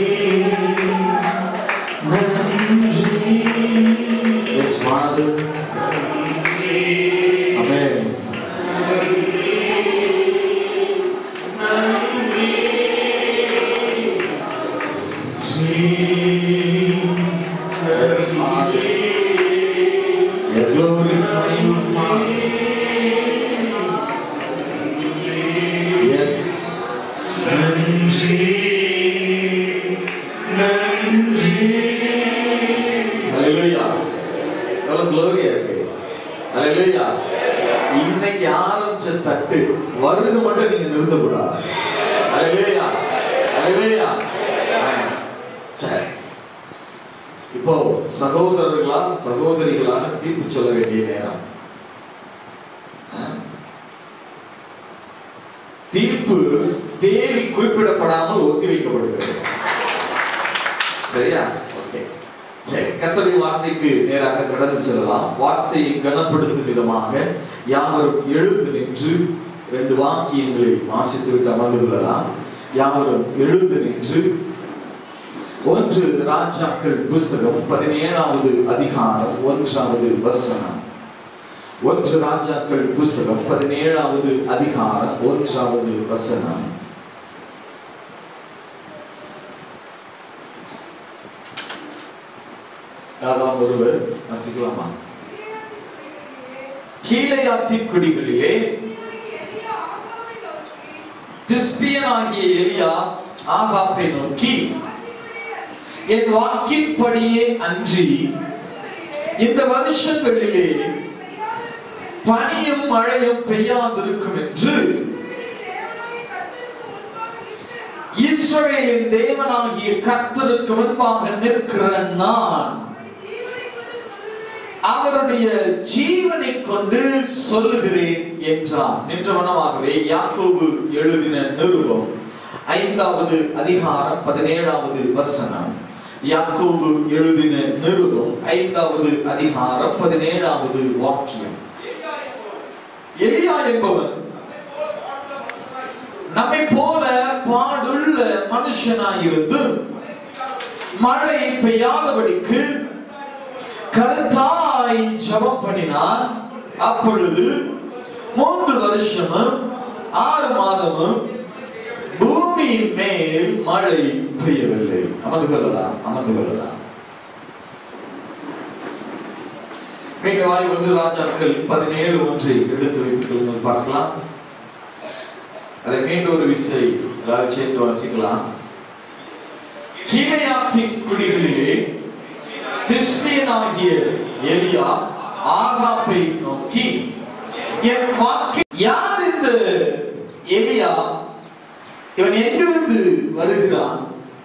நன்றி Yes, Father. Amen. Yes, Father. We glorify you, Father. Yes. நன்றி நன்றி Hallelujah. எவ்வளவு glory-ஆ இருக்கு. Hallelujah. இன்னைக்கு ஆரம்பிச்ச தட்டு வருக மட்டும் நீங்க நிறுத்தக்கூடாது Hallelujah. Hallelujah. Amen. சரி இப்போ சகோதரர்களா சகோதரிகளா தீர்ப்பு சொல்ல வேண்டிய நேரம் ஆ? தீர்ப்பு தேதி குறிப்பிடப்படாமல் ஒத்தி வைக்கப்படுகிறது சரியா ஓகே சரி கர்த்தருடைய வார்த்தைக்கு நேராக கடந்து செல்லலாம் வார்த்தையை கனப்படுத்தும் விதமாக யாவரும் எழுந்து நின்று ரெண்டு வாக்கியங்களை வாசித்து விட்டு அமர்ந்து கொள்ளலாம் யாவரும் எழுந்து நின்று ஒன்று ராஜாக்கள் புஸ்தகம் பதினேழாவது அதிகாரம் ஒன்றாவது வசனம் ஒன்று ராஜாக்கள் புஸ்தகம் பதினேழாவது அதிகாரம் ஒன்றாவது வசனம் யாராவது ஒருவர் வசிக்கலாமா கீழையாத்தின் குடிகளிலே திஸ்பியனாகிய எலியா ஆகாப்பை நோக்கி என் வாக்கின்படியே அன்றி இந்த வருஷங்களிலே பனியும் மழையும் பெய்யாதிருக்கும் என்று இஸ்ரவேலின் தேவனாகிய கர்த்தருக்கு முன்பாக நிற்கிற நான் அவருடைய ஜீவனை கொண்டு சொல்லுகிறேன் என்றார் நின்ற வண்ணமாகவே யாக்கோபு எழுதின நிருபம் ஐந்தாவது அதிகாரம் பதினேழாவது வசனம் யாக்கோபு எழுதின நிருபம் ஐந்தாவது அதிகாரம் பதினேழாவது வாக்கியம் எலியா என்பவன் நம்மை போல பாடுள்ள மனுஷனாயிருந்து மழை பெய்யாதபடிக்கு கருத்தாய் ஜெபம் பண்ணினார் அப்பொழுது மூன்று வருஷமும் ஆறு மாதமும் பூமியின் மேல் மழை பெய்யவில்லை அமர்ந்து கொள்ளலாம் அமர்ந்து கொள்ளலாம் மீண்டுமாய் வந்து ராஜாக்கள் பதினேழு ஒன்றை எடுத்து வைத்துக் கொள்ளுங்கள் பார்க்கலாம் அதை மீண்டும் ஒரு விசை எல்லாரும் சேர்த்து வாசிக்கலாம் கீழையாத்தின் குடிகளிலே திஸ்பியனாகிய எலியா ஆகாப்பை நோக்கி என் வாக்கு யார் இந்த எலியா இவன் எங்கிருந்து வருகிறான்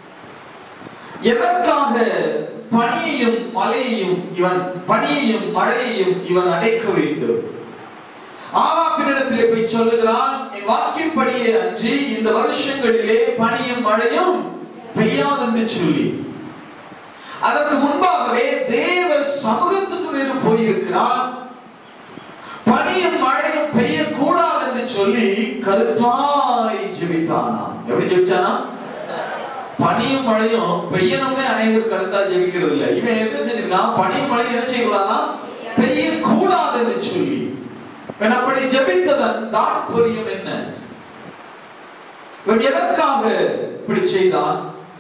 எதற்காக பனியையும் மழையையும் இவன் பனியையும் மழையையும் இவன் அடைக்க வேண்டும் ஆகாப்பினிடத்திலே போய் சொல்லுகிறான் என் வாக்கின்படியே அன்றி இந்த வருஷங்களிலே பனியும் மழையும் பெய்யாதென்று சொல்லி அதற்கு முன்பாகவே தேவ சமூகத்துக்கு வேறு போயிருக்கிறான் பனியும் மழையும் பெய்யக்கூடாது என்று சொல்லி கருத்தாய் ஜெபித்தானாம் எப்படி ஜெபிச்சானா பனியும் மழையும் பெய்யணும்னே அனைவரும் கருத்தா ஜெபிக்கிறது இல்லை இவன் என்ன செஞ்சிருக்கான் பனியும் மழையும் என்ன செய்யக்கூடாதா பெய்யக்கூடாது என்று சொல்லி இவன் அப்படி ஜெபித்ததன் தாற்பயம் என்ன இவன் எதற்காக இப்படி செய்தான்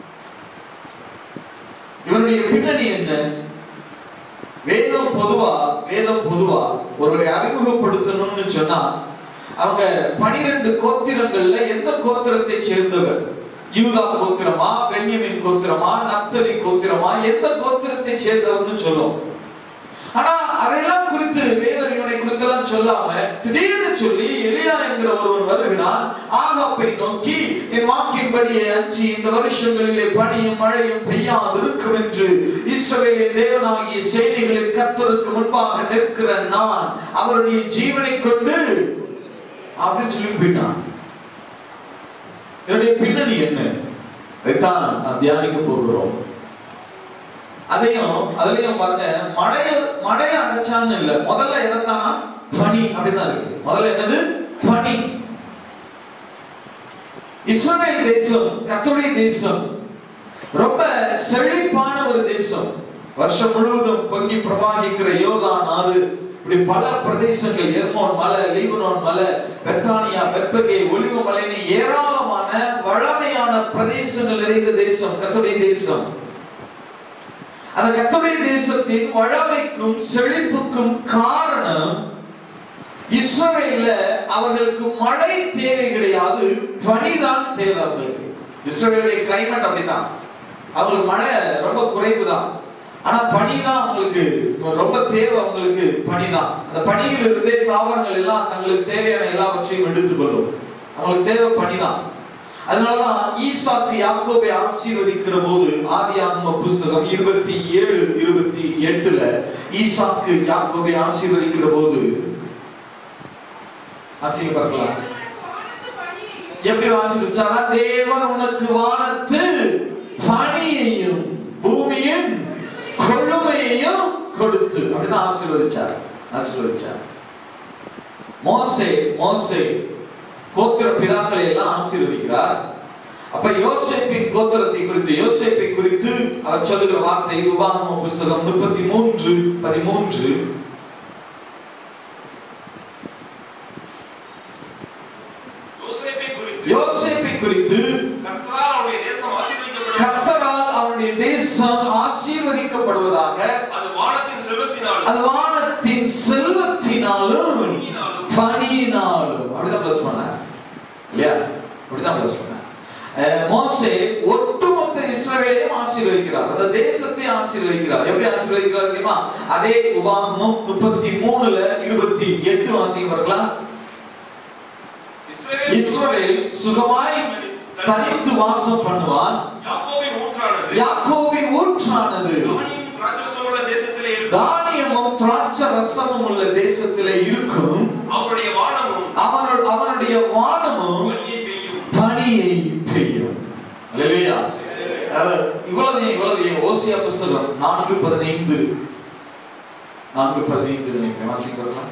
இவனுடைய பின்னணி என்ன வேதம் பொதுவா வேதம் பொதுவா ஒருவரை அறிமுகப்படுத்தணும்னு சொன்னா அவங்க பனிரெண்டு கோத்திரங்கள்ல எந்த கோத்திரத்தை சேர்ந்தவர் யூதா கோத்திரமா பென்யமின் கோத்திரமா நப்தலி கோத்திரமா எந்த கோத்திரத்தை சேர்ந்தவர்னு சொல்லும் ஆனா அதெல்லாம் குறித்து வேதம் இவனை குறித்தெல்லாம் சொல்லாம திடீர்னு சொல்லி எலியா என்கிற ஒருவன் வருகிறான் ஆகாப்பை நோக்கி என் வாக்கின்படியே அன்றி இந்த வருஷங்களிலே பனியும் மழையும் பெய்யாது இருக்கும் என்று இஸ்ரவேலின் தேவனாகிய சேனைகளின் கர்த்தருக்கு முன்பாக நிற்கிற நான் அவருடைய ஜீவனை கொண்டு அப்படின்னு சொல்லி போயிட்டான் என்னுடைய பின்னணி என்ன இதைத்தான் நாம் தியானிக்க போகிறோம் அதையும் அதுலயும் பாருங்க மழைய மழைய அடைச்சான்னு இல்ல முதல்ல எதைத்தானா பனி அப்படிதான் இருக்கு முதல்ல என்னது பனி இஸ்ரவேல் தேசம் கத்தோடைய தேசம் ரொம்ப செழிப்பான ஒரு தேசம் வருஷம் முழுவதும் பொங்கி பிரவாகிக்கிற யோர்தான் ஆறு இப்படி பல பிரதேசங்கள் எர்மோன் மலை லீபனோன் மலை பெத்தானியா பெத்பகே ஒலிவ மலைன்னு ஏராளமான வளமையான பிரதேசங்கள் நிறைந்த தேசம் கத்தோடைய தேசம் அந்த கத்தோடைய தேசத்தின் வளமைக்கும் செழிப்புக்கும் காரணம் இஸ்ரவேல்ல அவர்களுக்கு மழை தேவை கிடையாது பனிதான் தேவை அவர்களுக்கு இஸ்ரவேலுடைய கிளைமேட் அப்படிதான் அவங்களுக்கு மழை ரொம்ப குறைவு தான் ஆனா பனி தான் அவங்களுக்கு ரொம்ப தேவை அவங்களுக்கு பனி தான் அந்த பனியில் இருந்தே தாவரங்கள் எல்லாம் தங்களுக்கு தேவையான எல்லாவற்றையும் எடுத்துக்கொள்ளும் அவங்களுக்கு தேவை பனி தான் அதனாலதான் ஈசாக்கு யாக்கோபை ஆசீர்வதிக்கிற போது ஆதியாகம புஸ்தகம் இருபத்தி ஏழு இருபத்தி எட்டுல ஈசாக்கு யாக்கோபை ஆசீர்வதிக்கிற போது ஆசீர்வதிக்கலாம் எப்படி ஆசீர்வதிச்சாரா தேவன் உனக்கு வானத்து பனியையும் பூமியின் கொழுமையையும் கொடுத்து அப்படிதான் ஆசீர்வதிச்சார் ஆசீர்வதிச்சார் மோசே மோசே கோத்திர பிதாக்களை எல்லாம் ஆசீர்வதிக்கிறார் அப்ப யோசேப்பின் கோத்திரத்தை குறித்து யோசேப்பை குறித்து அவர் சொல்லுகிற வார்த்தை உபாகம புஸ்தகம் முப்பத்தி மூன்று பதிமூன்று யோசேப்பை குறித்து யோசேப்பை குறித்து கர்த்தரால் அவருடைய தேசம் ஆசீர்வதிக்கப்படும் கர்த்தரால் அவருடைய தேசம் ஆசீர்வதிக்கப்படுவதாக அது வானத்தின் செல்வத்தினாலும் அது வானத்தின் செல்வத்தினாலும் பணியினாலும் அப்படிதான் பிளஸ் பண்ணார் இல்லையா அப்படிதான் பிளஸ் பண்ணார் அஹ் மோசே ஒட்டுமொத்த இஸ்ரவேலையும் ஆசீர்வதிக்கிறார் அந்த தேசத்தை ஆசீர்வதிக்கிறார் எப்படி ஆசீர்வதிக்கிறார் தெரியுமா அதே உபாகமம் முப்பத்தி மூணுல இருபத்தி எட்டு வாசிக்கிறீங்களா இஸ்ரவேல் இஸ்ரவேல் சுகமாய் தனித்து வாசம் பண்ணுவான் யாக்கோபின் ஊற்றானது யாக்கோபின் ஊற்றானது தானியம் திராட்சரசமுள்ள தேசத்திலே இருக்கும் தானியமும் திராட்சை ரசமும் உள்ள தேசத்திலே இருக்கும் அவருடைய வானமும் அவனு அவனுடைய வானமும் பனியை பெய்யும் பனியை பெய்யும் அல்லேலூயா அது இவ்வளவு ஏன், இவ்வளவு ஏன்? ஓசியா புஸ்தகம் நான்கு பதினைந்து நான்கு பதினைந்து நினைக்கிறேன் வாசிக்கிறீங்களா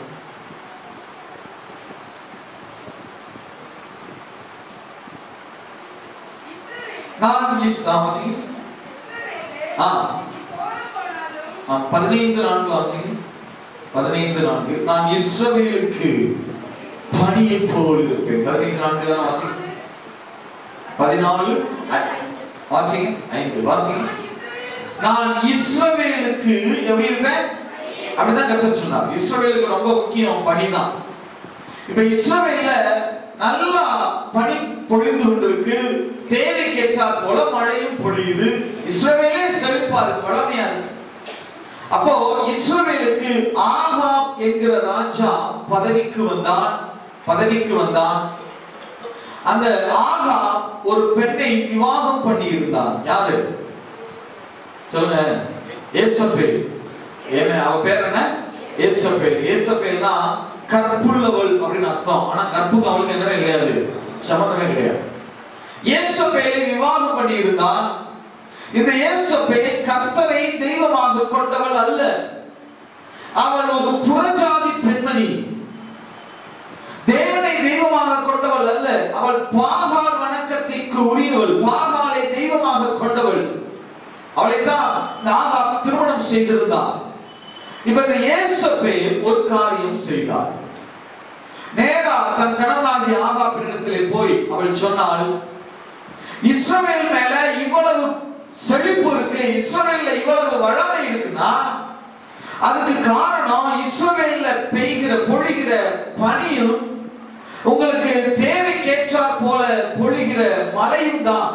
நான் இஸ் ஆ, வாசிங்க ஆ. ஆ, பதினைந்து நான்கு வாசிங்க பதினைந்து நான்கு நான் இஸ்ரவேலுக்கு பனியை போல் இருப்பேன் பதினைந்து நான்கு தான் வாசிங்க பதினாலு ஐ- வாசிங்க ஐந்து வாசிங்க நான் இஸ்ரவேலுக்கு எப்படி இருப்பேன் அப்படிதான் கத்தர் சொன்னார் இஸ்ரவேலுக்கு ரொம்ப முக்கியம் பனிதான் இப்ப இஸ்ரவேல்ல நல்லா பனி பொழிந்து கொண்டிருக்கு தேவைக்கு ஏற்றாற் போல மழையும் பொழியுது இஸ்ரவேலே செழிப்பா இருக்கு வளமையா இருக்கு அப்போ இஸ்ரவேலுக்கு ஆகாப் என்கிற ராஜா பதவிக்கு வந்தான் பதவிக்கு வந்தான் அந்த ஆகாப் ஒரு பெண்ணை விவாகம் பண்ணி இருந்தான் யாரு சொல்லுங்க ஏசபேல் என்ன அவ பேர் என்ன ஏசபேல் ஏசபேல்னா கற்புள்ளவள் அப்படின்னு அர்த்தம் ஆனா கற்புக்கு அவளுக்கு என்னவே கிடையாது சம்மந்தமே கிடையாது ஏசபேலை விவாகம் பண்ணி இருந்தான் இந்த ஏசபேல் கர்த்தரை தெய்வமாக கொண்டவள் அல்ல அவள் ஒரு புறஜாதி பெண்மணி தேவனை தெய்வமாக கொண்டவள் அல்ல அவள் பாகால் வணக்கத்திற்கு உரியவள் பாகாலை தெய்வமாக கொண்டவள் அவளைத்தான் ஆகாப் திருமணம் செய்திருந்தான் இப்ப இந்த ஏசபேல் ஒரு காரியம் செய்தார் நேரா தன் கணவனாகிய ஆகாப்பினிடத்திலே போய் அவள் சொன்னாள் இஸ்ரவேல் மேல இவ்வளவு செழிப்பு இருக்கு இஸ்ரவேல்ல இவ்வளவு வளமை இருக்குன்னா அதுக்கு காரணம் இஸ்ரவேல்ல பெய்கிற பொழிகிற பனியும் உங்களுக்கு தேவைக்கேற்றாற் போல பொழிகிற மழையும் தான்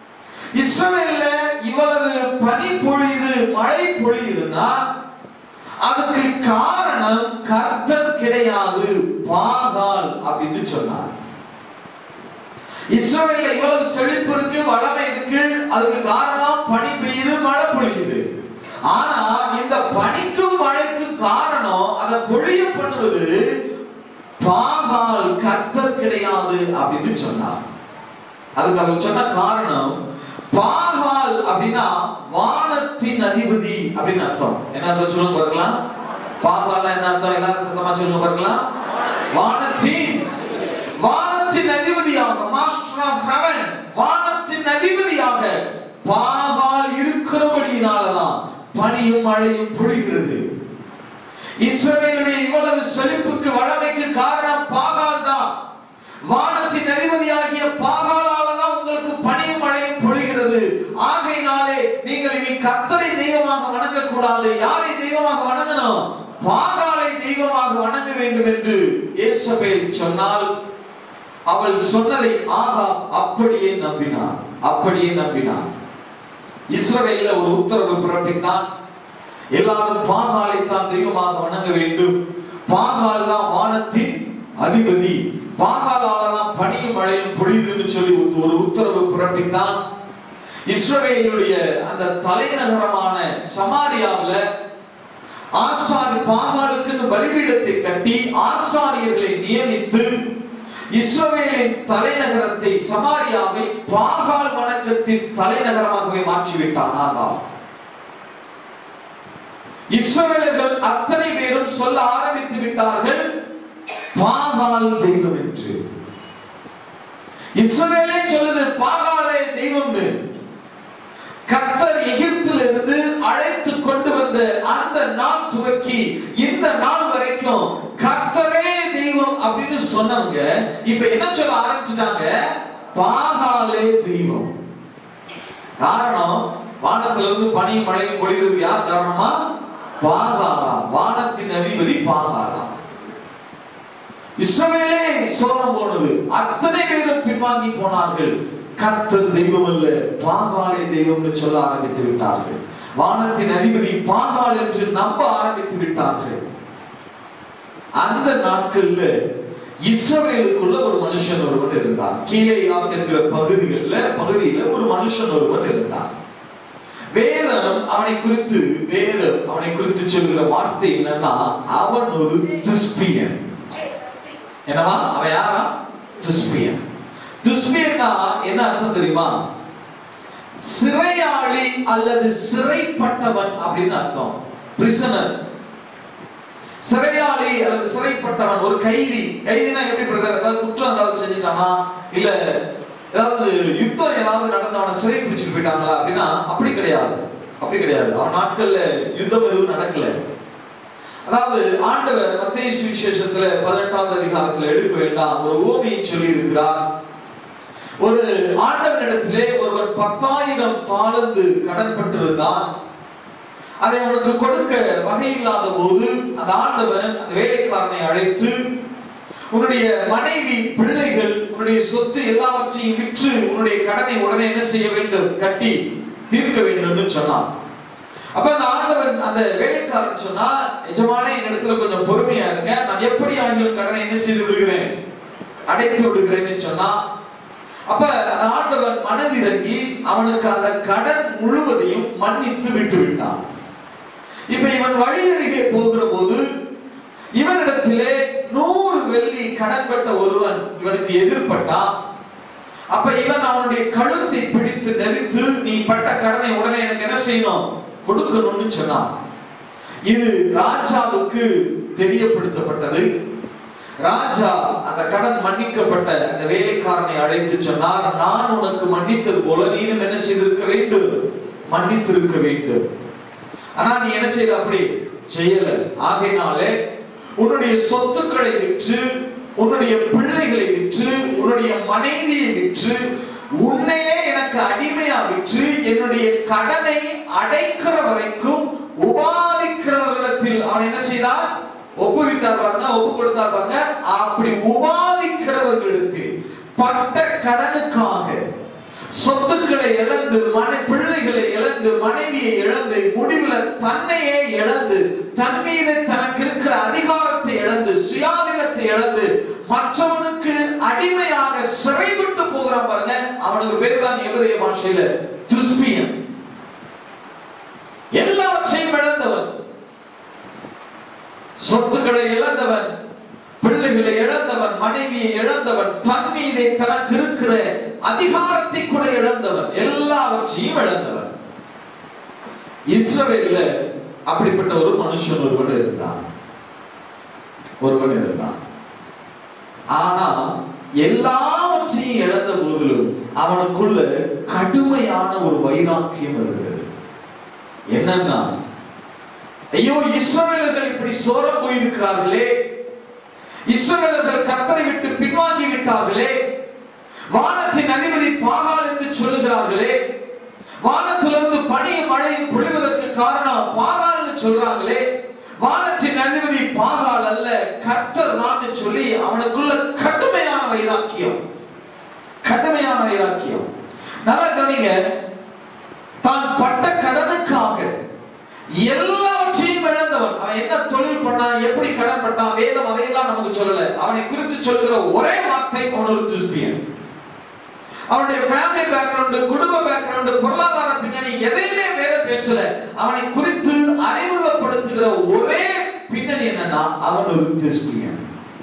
இஸ்ரவேல்ல இவ்வளவு பனி பொழியுது மழை பொழியுதுன்னா அதுக்கு காரணம் கர்த்தர் கிடையாது பாகால் அப்படின்னு சொன்னார் இஸ்ரவேல்ல இவ்வளவு செழிப்பு இருக்கு வளமை இருக்கு அதுக்கு காரணம் பனி பெய்யுது மழை பொழியுது ஆனா இந்த பனிக்கும் மழைக்கும் காரணம் அதை பொழிய பண்ணுவது பாகால் கர்த்தர் கிடையாது அப்படின்னு சொன்னார் அதுக்கு அவர் சொன்ன காரணம் பாகால் அப்படின்னா வானத்தின் அதிபதி அப்படின்னு அர்த்தம் என்ன அர்த்தம் சொல்லுங்க பார்க்கலாம் பாகால் என்ன அர்த்தம் எல்லாரும் சத்தமா சொல்லுங்க பார்க்கலாம் வானத்தின் வானத்தின் அதிபதியாக மாஸ்டர் ஆஃப் ஹெவன் வானத்தின் அதிபதியாக பாகால் இருக்கிறபடியினாலதான் பனியும் மழையும் பொழிகிறது இஸ்ரவேலுடைய இவ்வளவு செழிப்புக்கு வளமைக்கு காரணம் பாகால் தான் வானத்தின் அதிபதியாகிய பாகாலால தான் உங்களுக்கு பனியும் மழையும் பொழிகிறது ஆகையினாலே நீங்கள் இனி கர்த்தரை தெய்வமாக வணங்க கூடாது யாரை தெய்வமாக வணங்கணும் பாகாலை தெய்வமாக வணங்க வேண்டும் என்று இயேசபேல் சொன்னால் அவள் சொன்னதை ஆகா அப்படியே நம்பினார் அப்படியே நம்பினார் இஸ்ரவேல்ல ஒரு உத்தரவு பிறப்பித்தான் எல்லாரும் பாகாலை தான் தெய்வமாக வணங்க வேண்டும் பாகால் தான் வானத்தின் அதிபதி பாகாலால தான் பனியும் மழையும் பொழியுதுன்னு சொல்லி ஒரு- ஒரு உத்தரவு பிறப்பித்தான் இஸ்ரவேலுடைய அந்த தலைநகரமான சமாரியாவுல ஆசாரி பாகாலுக்குன்னு பலிபீடத்தை கட்டி ஆசாரியர்களை நியமித்து இஸ்ரவேலின் தலைநகரத்தை சமாரியாவை பாகால் வணக்கத்தின் தலைநகரமாகவே மாற்றிவிட்டான் ஆகால் இஸ்ரவேலர்கள் அத்தனை பேரும் சொல்ல ஆரம்பித்து விட்டார்கள் பாகால் தெய்வம் என்று இஸ்ரவேலே சொல்லுது பாகாலே தெய்வம்னு கர்த்தர் எகிப்திலிருந்து அழைத்து கொண்டு வந்த அந்த நாள் துவக்கி இந்த நாள் வரைக்கும் கர்த்தரே தெய்வம் அப்படின்னு சொன்னவங்க இப்ப என்ன சொல்ல ஆரம்பிச்சிட்டாங்க பாகாலே தெய்வம் காரணம் வானத்துல இருந்து பனியும் மழையும் பொழிகிறது யார் காரணமா பாகாலா வானத்தின் அதிபதி பாகாலா இஸ்ரவேலே சோரம் போனது அத்தனை பேரும் பின்வாங்கி போனார்கள் கர்த்தர் தெய்வம் அல்ல பாகாலே தெய்வம்னு சொல்ல ஆரம்பித்து விட்டார்கள் வானத்தின் அதிபதி பாகால் என்று நம்ப ஆரம்பித்து விட்டார்கள் அந்த நாட்கள்ல இஸ்ரவேலுக்குள்ள ஒரு மனுஷன் ஒருவன் இருந்தான் கீழே என்கிற பகுதிகள்ல பகுதியில ஒரு மனுஷன் ஒருவன் இருந்தான் வேதம் அவனை குறித்து வேதம் அவனை குறித்து சொல்கிற வார்த்தை என்னன்னா அவன் ஒரு திஸ்பியன் என்னவா அவன் யாரா துஸ்பியன் துஸ்பியன்னா என்ன அர்த்தம் தெரியுமா சிறையாளி அல்லது சிறைப்பட்டவன் அப்படின்னு அர்த்தம் பிரிசனர் சிறையாளி அல்லது சிறைப்பட்டவன் ஒரு கைதி கைதினா எப்படி பிரதர் ஏதாவது குற்றம் ஏதாவது செஞ்சுட்டானா இல்ல ஏதாவது யுத்தம் ஏதாவது நடந்தவனை சிறை பிடிச்சிட்டு போயிட்டாங்களா அப்படின்னா அப்படி கிடையாது அப்படி கிடையாது அவன் நாட்கள்ல யுத்தம் எதுவும் நடக்கல அதாவது ஆண்டவர் மத்திய சுவிசேஷத்துல பதினெட்டாவது அதிகாரத்துல எடுக்க வேண்டாம் ஒரு ஓமையை சொல்லி இருக்கிறார் ஒரு ஆண்டவனிடத்திலே ஒருவன் பத்தாயிரம் தாளந்து கடன் பட்டிருந்தான் அதை அவனுக்கு கொடுக்க வகை இல்லாத போது அந்த ஆண்டவன் அந்த வேலைக்காரனை அழைத்து உன்னுடைய மனைவி பிள்ளைகள் உன்னுடைய சொத்து எல்லாவற்றையும் விற்று உன்னுடைய கடனை உடனே என்ன செய்ய வேண்டும் கட்டி தீர்க்க வேண்டும்னு சொன்னான் அப்ப அந்த ஆண்டவன் அந்த வேலைக்காரன் சொன்னா எஜமானே என்னிடத்துல கொஞ்சம் பொறுமையா இருங்க நான் எப்படி ஆகிலும் கடனை என்ன செய்து விடுகிறேன் அடைத்து விடுகிறேன்னு சொன்னா அப்ப அந்த ஆண்டவன் மனதிறங்கி அவனுக்கு அந்த கடன் முழுவதையும் மன்னித்து விட்டு விட்டான் இப்ப இவன் வழி அருகே போகிற போது இவனிடத்திலே நூறு வெள்ளி கடன் பட்ட ஒருவன் இவனுக்கு எதிர்பட்டான் அப்ப இவன் அவனுடைய கழுத்தை பிடித்து நெரித்து நீ பட்ட கடனை உடனே எனக்கு என்ன செய்யணும் கொடுக்கணும்னு சொன்னான் இது ராஜாவுக்கு தெரியப்படுத்தப்பட்டது ராஜா அந்த கடன் மன்னிக்கப்பட்ட அந்த வேலைக்காரனை அழைத்து சொன்னார் நான் உனக்கு மன்னித்தது போல நீனும் என்ன செய்திருக்க வேண்டும் மன்னித்திருக்க வேண்டும் ஆனா நீ என்ன செய்யல அப்படி செய்யல ஆகையினாலே உன்னுடைய சொத்துக்களை விற்று உன்னுடைய பிள்ளைகளை விற்று உன்னுடைய மனைவியை விற்று உன்னையே எனக்கு அடிமையா விற்று என்னுடைய கடனை அடைக்கிற வரைக்கும் உபாதிக்கிறவர்களிடத்தில் அவன் என்ன செய்தார் ஒப்புவித்தார் பாருங்க ஒப்பு கொடுத்தார் பாருங்க அப்படி உபாதிக்கிறவர்களிடத்தில் பட்ட கடனுக்காக சொத்துக்களை இழந்து மனை பிள்ளைகளை இழந்து மனைவியை இழந்து முடிவுல தன்னையே இழந்து தன் மீது தனக்கு இருக்கிற அதிகாரத்தை இழந்து சுயாதீனத்தை இழந்து மற்றவனுக்கு அடிமையாக சிறைவிட்டு போகிறான் பாருங்க அவனுக்கு பேர் தான் எவரைய பாஷையில துஷ்பியன் எல்லாவற்றையும் இழந்தவன் சொத்துக்களை இழந்தவன் பிள்ளைகளை இழந்தவன் மனைவியை இழந்தவன் தன் மீதே தனக்கு இருக்கிற அதிகாரத்தை கூட இழந்தவன் எல்லாவற்றையும் இழந்தவன் இஸ்ரவேல்ல அப்படிப்பட்ட ஒரு மனுஷன் ஒருவன் இருந்தான் ஒருவன் இருந்தான் ஆனா எல்லாவற்றையும் இழந்த போதிலும் அவனுக்குள்ள கடுமையான ஒரு வைராக்கியம் இருக்கிறது என்னன்னா ஐயோ இஸ்ரவேலர்கள் இப்படி சோர போயிருக்கிறார்களே இஸ்ரவேலர்கள் கத்தரை விட்டு பின்வாங்கி விட்டார்களே வானத்தின் அதிபதி பாகால் என்று சொல்லுகிறார்களே வானத்திலிருந்து பனியும் மழையும் பொழிவதற்கு காரணம் பாகால் என்று சொல்றாங்களே வானத்தின் அதிபதி பாகால் அல்ல கர்த்தர் தான் சொல்லி அவனுக்குள்ள கடுமையான வைராக்கியம் கடுமையான வைராக்கியம் நல்லா கவனிங்க தான் பட்ட கடனுக்காக எல்லாவற்றையும் இழந்தவன் அவன் என்ன தொழில் பண்ணான் எப்படி கடன் பண்ணான் வேதம் அதையெல்லாம் நமக்கு சொல்லல அவனை குறித்து சொல்லுகிற ஒரே வார்த்தை அவன் ஒரு துஷ்பியன் அவனுடைய ஃபேமிலி பேக்ரவுண்ட் குடும்ப பேக்ரவுண்ட் பொருளாதார பின்னணி எதையுமே வேதம் பேசல அவனை குறித்து அறிமுகப்படுத்துகிற ஒரே பின்னணி என்னன்னா அவன் ஒரு துஷ்பியன்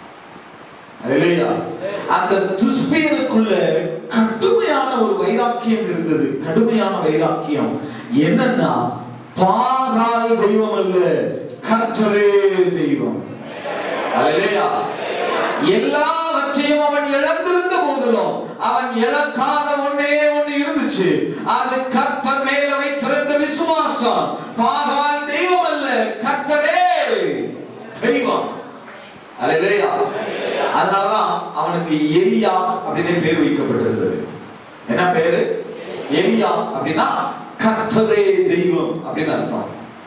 இல்லையா அந்த துஷ்பியனுக்குள்ள கடுமையான ஒரு வைராக்கியம் இருந்தது கடுமையான வைராக்கியம் என்னன்னா பாகால் தெய்வம் அல்ல கர்த்தரே தெய்வம் அல்லையா எல்லாவற்றையும் அவன் இழந்திருந்த போதிலும் அவன் இழக்காத ஒன்னே ஒண்ணு இருந்துச்சு அது கர்த்தர் மேல வைத்திருந்த விசுவாசம் பாகால் தெய்வம் அல்ல கர்த்தரே தெய்வம் அல்லையா அதனாலதான் அவனுக்கு எலியா அப்படின்னு பேர் வைக்கப்பட்டிருந்தது என்ன பேரு எலியா அப்படின்னா கர்த்தரே தெய்வம் அப்படின்னு அர்த்தம்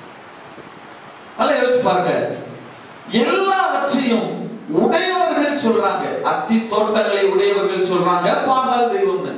நல்லா யோசிச்சு பாருங்க எல்லாவற்றையும் உடையவர்கள் சொல்றாங்க அத்தி தோட்டங்களை உடையவர்கள் சொல்றாங்க பாகால் தெய்வம்னு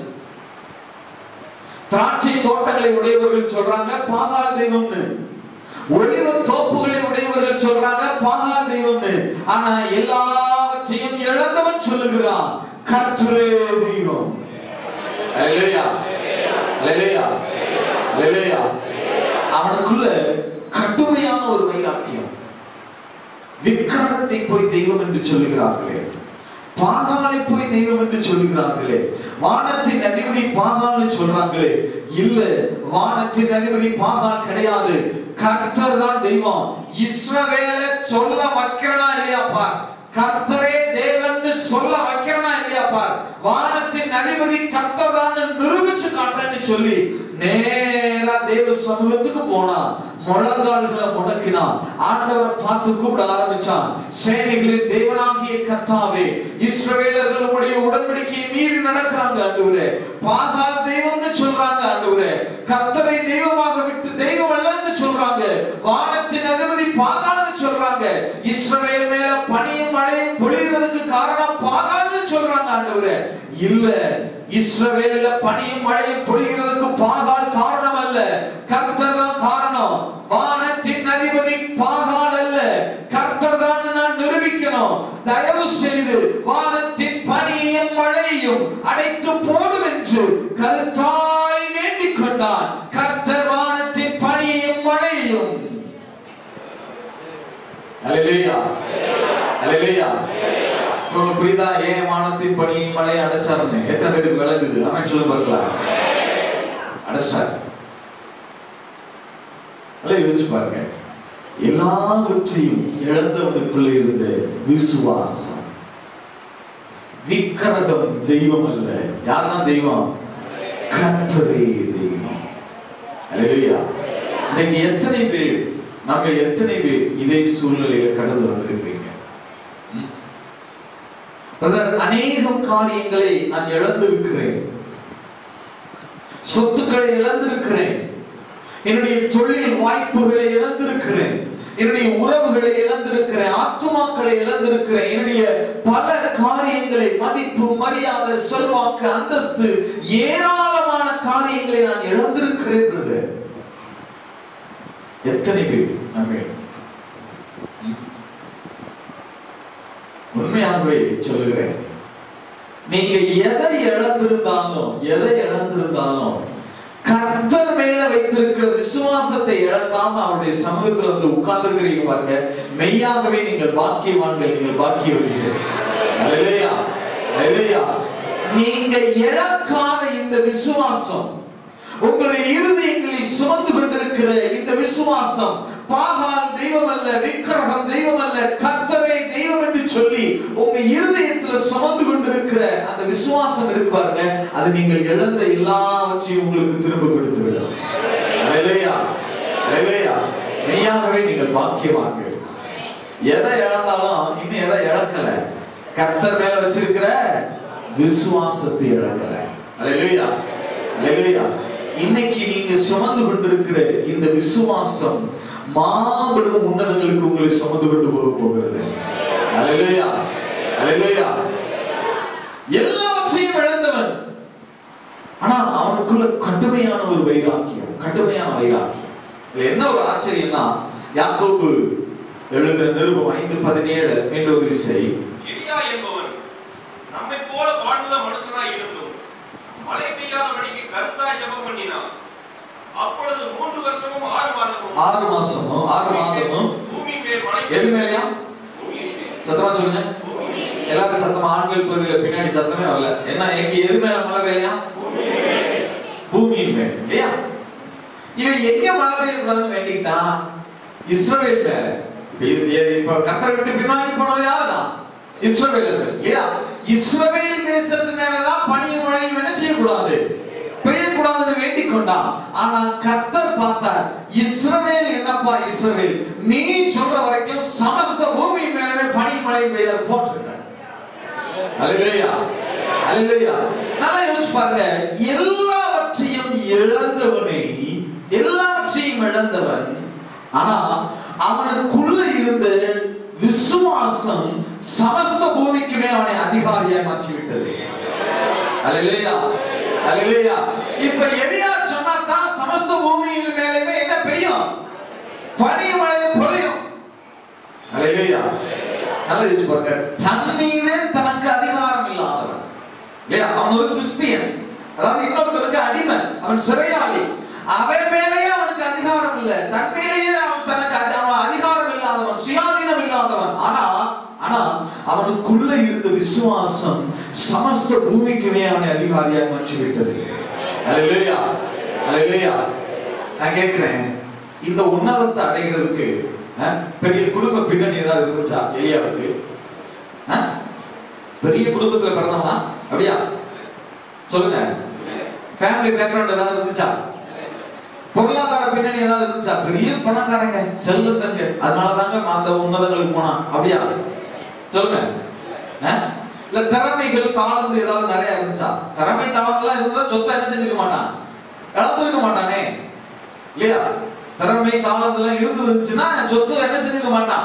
திராட்சை தோட்டங்களை உடையவர்கள் சொல்றாங்க பாகால் தெய்வம்னு ஒளிவ தோப்புகளை உடையவர்கள் சொல்றாங்க பாகால் தெய்வம்னு ஆனா எல்லாவற்றையும் இழந்தவன் சொல்லுகிறான் கர்த்தரே தெய்வம் அல்லேலூயா அல்லேலூயா அல்லேலூயா அவனுக்குள்ள கடுமையான ஒரு வைராக்கியம் விக்கிரகத்தை போய் தெய்வம் என்று சொல்லுகிறார்களே பாகாலை போய் தெய்வம் என்று சொல்லுகிறார்களே வானத்தின் அதிபதி பாகால்னு சொல்றாங்களே இல்ல வானத்தின் அதிபதி பாகால் கிடையாது கர்த்தர் தான் தெய்வம் இஸ்ரவேல சொல்ல வைக்கிறனா இல்லையா பார் கர்த்தரே தேவன்னு சொல்ல வைக்கிறனா இல்லையா பார் வானத்தின் அதிபதி கர்த்தர் தான் நிரூபிச்சு காட்டுறேன்னு சொல்லி நேரா தேவ சமூகத்துக்கு போனா முழங்கால்களை முடக்கினான் ஆண்டவரை பார்த்து கூப்பிட ஆரம்பிச்சான் சேனைகளின் தேவனாகிய கர்த்தாவே இஸ்ரவேலர்கள் உடைய உடன்படிக்கையை மீறி நடக்கிறாங்க ஆண்டவரே பாகால் தெய்வம்னு சொல்றாங்க ஆண்டவரே கர்த்தரை தெய்வமாக விட்டு தெய்வம் அல்லன்னு சொல்றாங்க வானத்தின் அதிபதி பாகால்னு சொல்றாங்க இஸ்ரவேல் மேல பனியும் மழையும் பொழிவதற்கு காரணம் பாகால்னு சொல்றாங்க ஆண்டவரே இல்ல இஸ்ரவேல்ல பனியும் மழையும் பொழிகிறதுக்கு பாகால் காரணம் அல்ல கர்த்தர் தான் காரணம் வானத்தின் அதிபதி பாகால் அல்ல கர்த்தர் தான் நான் நிரூபிக்கணும் தயவு செய்து வானத்தின் பனியும் மழையும் அடைத்து போடும் என்று கருத்தாய் வேண்டிக் கொண்டான் கர்த்தர் வானத்தின் பனியும் மழையும் அல்லேலூயா அல்லேலூயா உங்களுக்கு புரியுதா ஏன் வானத்தின் பனி மழை அடைச்சாருன்னு எத்தனை பேருக்கு விளங்குது அவன் சொல்லி பார்க்கலாம் அடைச்சார் நல்லா யோசிச்சு பாருங்க எல்லாவற்றையும் இழந்தவனுக்குள்ள இருந்த விசுவாசம் விக்கிரகம் தெய்வம் அல்ல யார்தான் தெய்வம் கர்த்தரே தெய்வம் அல்லேலூயா இன்னைக்கு எத்தனை பேர் நம்ம எத்தனை பேர் இதே சூழ்நிலையில கடந்து வந்திருக்கிறீங்க ம்? பிரதர் அநேகம் காரியங்களை நான் இழந்திருக்கிறேன் சொத்துக்களை இழந்திருக்கிறேன் என்னுடைய தொழில் வாய்ப்புகளை இழந்திருக்கிறேன் என்னுடைய உறவுகளை இழந்திருக்கிறேன் ஆத்துமாக்களை இழந்திருக்கிறேன் என்னுடைய பல காரியங்களை மதிப்பு மரியாதை செல்வாக்கு அந்தஸ்து ஏராளமான காரியங்களை நான் இழந்திருக்கிறேன் brother. எத்தனை பேர் நம்ம உண்மையாகவே சொல்லுகிறேன் நீங்க எதை இழந்திருந்தாலும் எதை இழந்திருந்தாலும் கர்த்தர் மேல வைத்திருக்கிற விசுவாசத்தை இழக்காம அவருடைய சமூகத்துல வந்து உட்கார்ந்துருக்கிறீங்க பாருங்க மெய்யாகவே நீங்கள் பாக்கியவான்கள் நீங்கள் பாக்கியவர்கள் அல்லேலூயா அல்லேலூயா நீங்க இழக்காத இந்த விசுவாசம் உங்களுடைய இருதயங்களில் சுமந்து கொண்டிருக்கிற இந்த விசுவாசம் பாகால் தெய்வம் அல்ல விக்கிரகம் தெய்வம் அல்ல கர்த்தரே தெய்வம் என்று சொல்லி உங்க இருதயத்துல சுமந்து கொண்டிருக்கிற அந்த விசுவாசம் இருக்கு பாருங்க அது நீங்கள் இழந்த எல்லாவற்றையும் உங்களுக்கு திரும்ப கொடுத்து விடும் அல்லேலூயா அல்லேலூயா மெய்யாகவே நீங்கள் பாக்கியவான்கள் எதை இழந்தாலும் இன்னும் எதை இழக்கல கர்த்தர் மேல வச்சிருக்கிற விசுவாசத்தை இழக்கல அல்லேலூயா அல்லேலூயா இன்னைக்கு நீங்க சுமந்து கொண்டிருக்கிற இந்த விசுவாசம் மாபெரும் உன்னதங்களுக்கு உங்களை சுமந்து கொண்டு போக போகிறது அல்லேலூயா அல்லேலூயா எல்லாவற்றையும் இழந்தவன் ஆனா அவனுக்குள்ள கடுமையான ஒரு வைராக்கியம் கடுமையான வைராக்கியம் இதுல என்ன ஒரு ஆச்சரியம்னா யாக்கோபு எழுதுற நிருபம் ஐந்து பதினேழு மீண்டும் ஒரு இசை எலியா என்பவன் நம்மை போல வாழ்ந்த மனுஷனாய் இருந்தும் மழை பெய்யாதபடிக்கு கருத்தாய் ஜெபம் பண்ணினான் அப்பொழுது மூன்று வருஷமும் ஆறு மாதமும் ஆறு மாசமும் ஆறு மாதமும் பூமி மேல் மழை எது மேலயா பூமியின் மேல் சத்தமா சொல்லுங்க பூமியின் மேல் எல்லாரும் சத்தமா ஆண்கள் பகுதியில பின்னாடி சத்தமே வரல என்ன எங்க எது மேல மழை பெய்யா பூமியின் மேல் இல்லையா இவன் எங்க மழை பெய்யக்கூடாதுன்னு வேண்டிக்கிட்டான் இஸ்ரவேல் மேல இப்ப இது- இது- இப்ப கத்தரை விட்டு பின்னாடி போனது யாருதான் இஸ்ரவேலர்கள் இல்லையா இஸ்ரவேல் தேசத்து மேலதான் பனியும் மழையும் என்ன செய்யக்கூடாது பெய்யக்கூடாதுன்னு வேண்டிக் கொண்டான் ஆனா கத்தர் பார்த்தார் இஸ்ரவேல் என்னப்பா இஸ்ரவேல் நீ சொல்ற வரைக்கும் சமஸ்த பூமி மேலே பனி மழை பெய்ய போட்டிருக்க அல்லேலூயா அல்லேலூயா நல்லா யோசிச்சு பாருங்க எல்லாவற்றையும் இழந்தவனை எல்லாவற்றையும் இழந்தவன் ஆனா அவனுக்குள்ள இருந்த விசுவாசம் சமஸ்த பூமிக்குமே அவனை அதிகாரியாய் மாற்றி விட்டது அல்லேலூயா அல்லேலூயா இப்ப எலியா சொன்னா தான் சமஸ்த பூமியின் மேலேயுமே என்ன பெய்யும் பனி மழை பொழியும் அல்லேலூயா நல்லா யோசிச்சு பாருங்க தன் மீதே தனக்கு அதிகாரம் இல்லாதவன் இல்லையா அவன் ஒரு கிறிஸ்டியன் அதாவது இன்னொருத்தனுக்கு அடிமை அவன் சிறையாளி அவன் மேலேயே அவனுக்கு அதிகாரம் இல்ல தன் மேலேயே அவன் தனக்கு அதி- அவன் அதிகாரம் இல்லாதவன் சுயாதீனம் இல்லாதவன் ஆனா ஆனா அவனுக்குள்ள இருந்த விசுவாசம் சமஸ்த பூமிக்குமே அவனை அதிகாரியாக மாற்றி விட்டது அல்லேலூயா அல்லேலூயா நான் கேட்கிறேன் இந்த உன்னதத்தை அடைகிறதுக்கு அஹ், பெரிய குடும்ப பின்னணி ஏதாவது இருந்துச்சா எலியாவுக்கு அஹ்? பெரிய குடும்பத்துல பிறந்தவனா அப்படியா சொல்லுங்க ஃபேமிலி பேக்ரவுண்ட் ஏதாவது இருந்துச்சா பொருளாதார பின்னணி ஏதாவது இருந்துச்சா பெரிய பணக்காரங்க செல்லுங்க அதனால தாங்க அந்த உன்னதங்களுக்கு போனான் அப்படியா சொல்லுங்க அஹ்? இல்ல திறமைகள் தாளந்து ஏதாவது நிறைய இருந்துச்சா திறமை தாளந்தெல்லாம் இருந்தா சொத்தை என்ன செஞ்சிருக்க மாட்டான் இழந்திருக்க மாட்டானே இல்லையா திறமை தாளந்தெல்லாம் இருந்து இருந்துச்சுன்னா சொத்து என்ன செஞ்சிருக்க மாட்டான்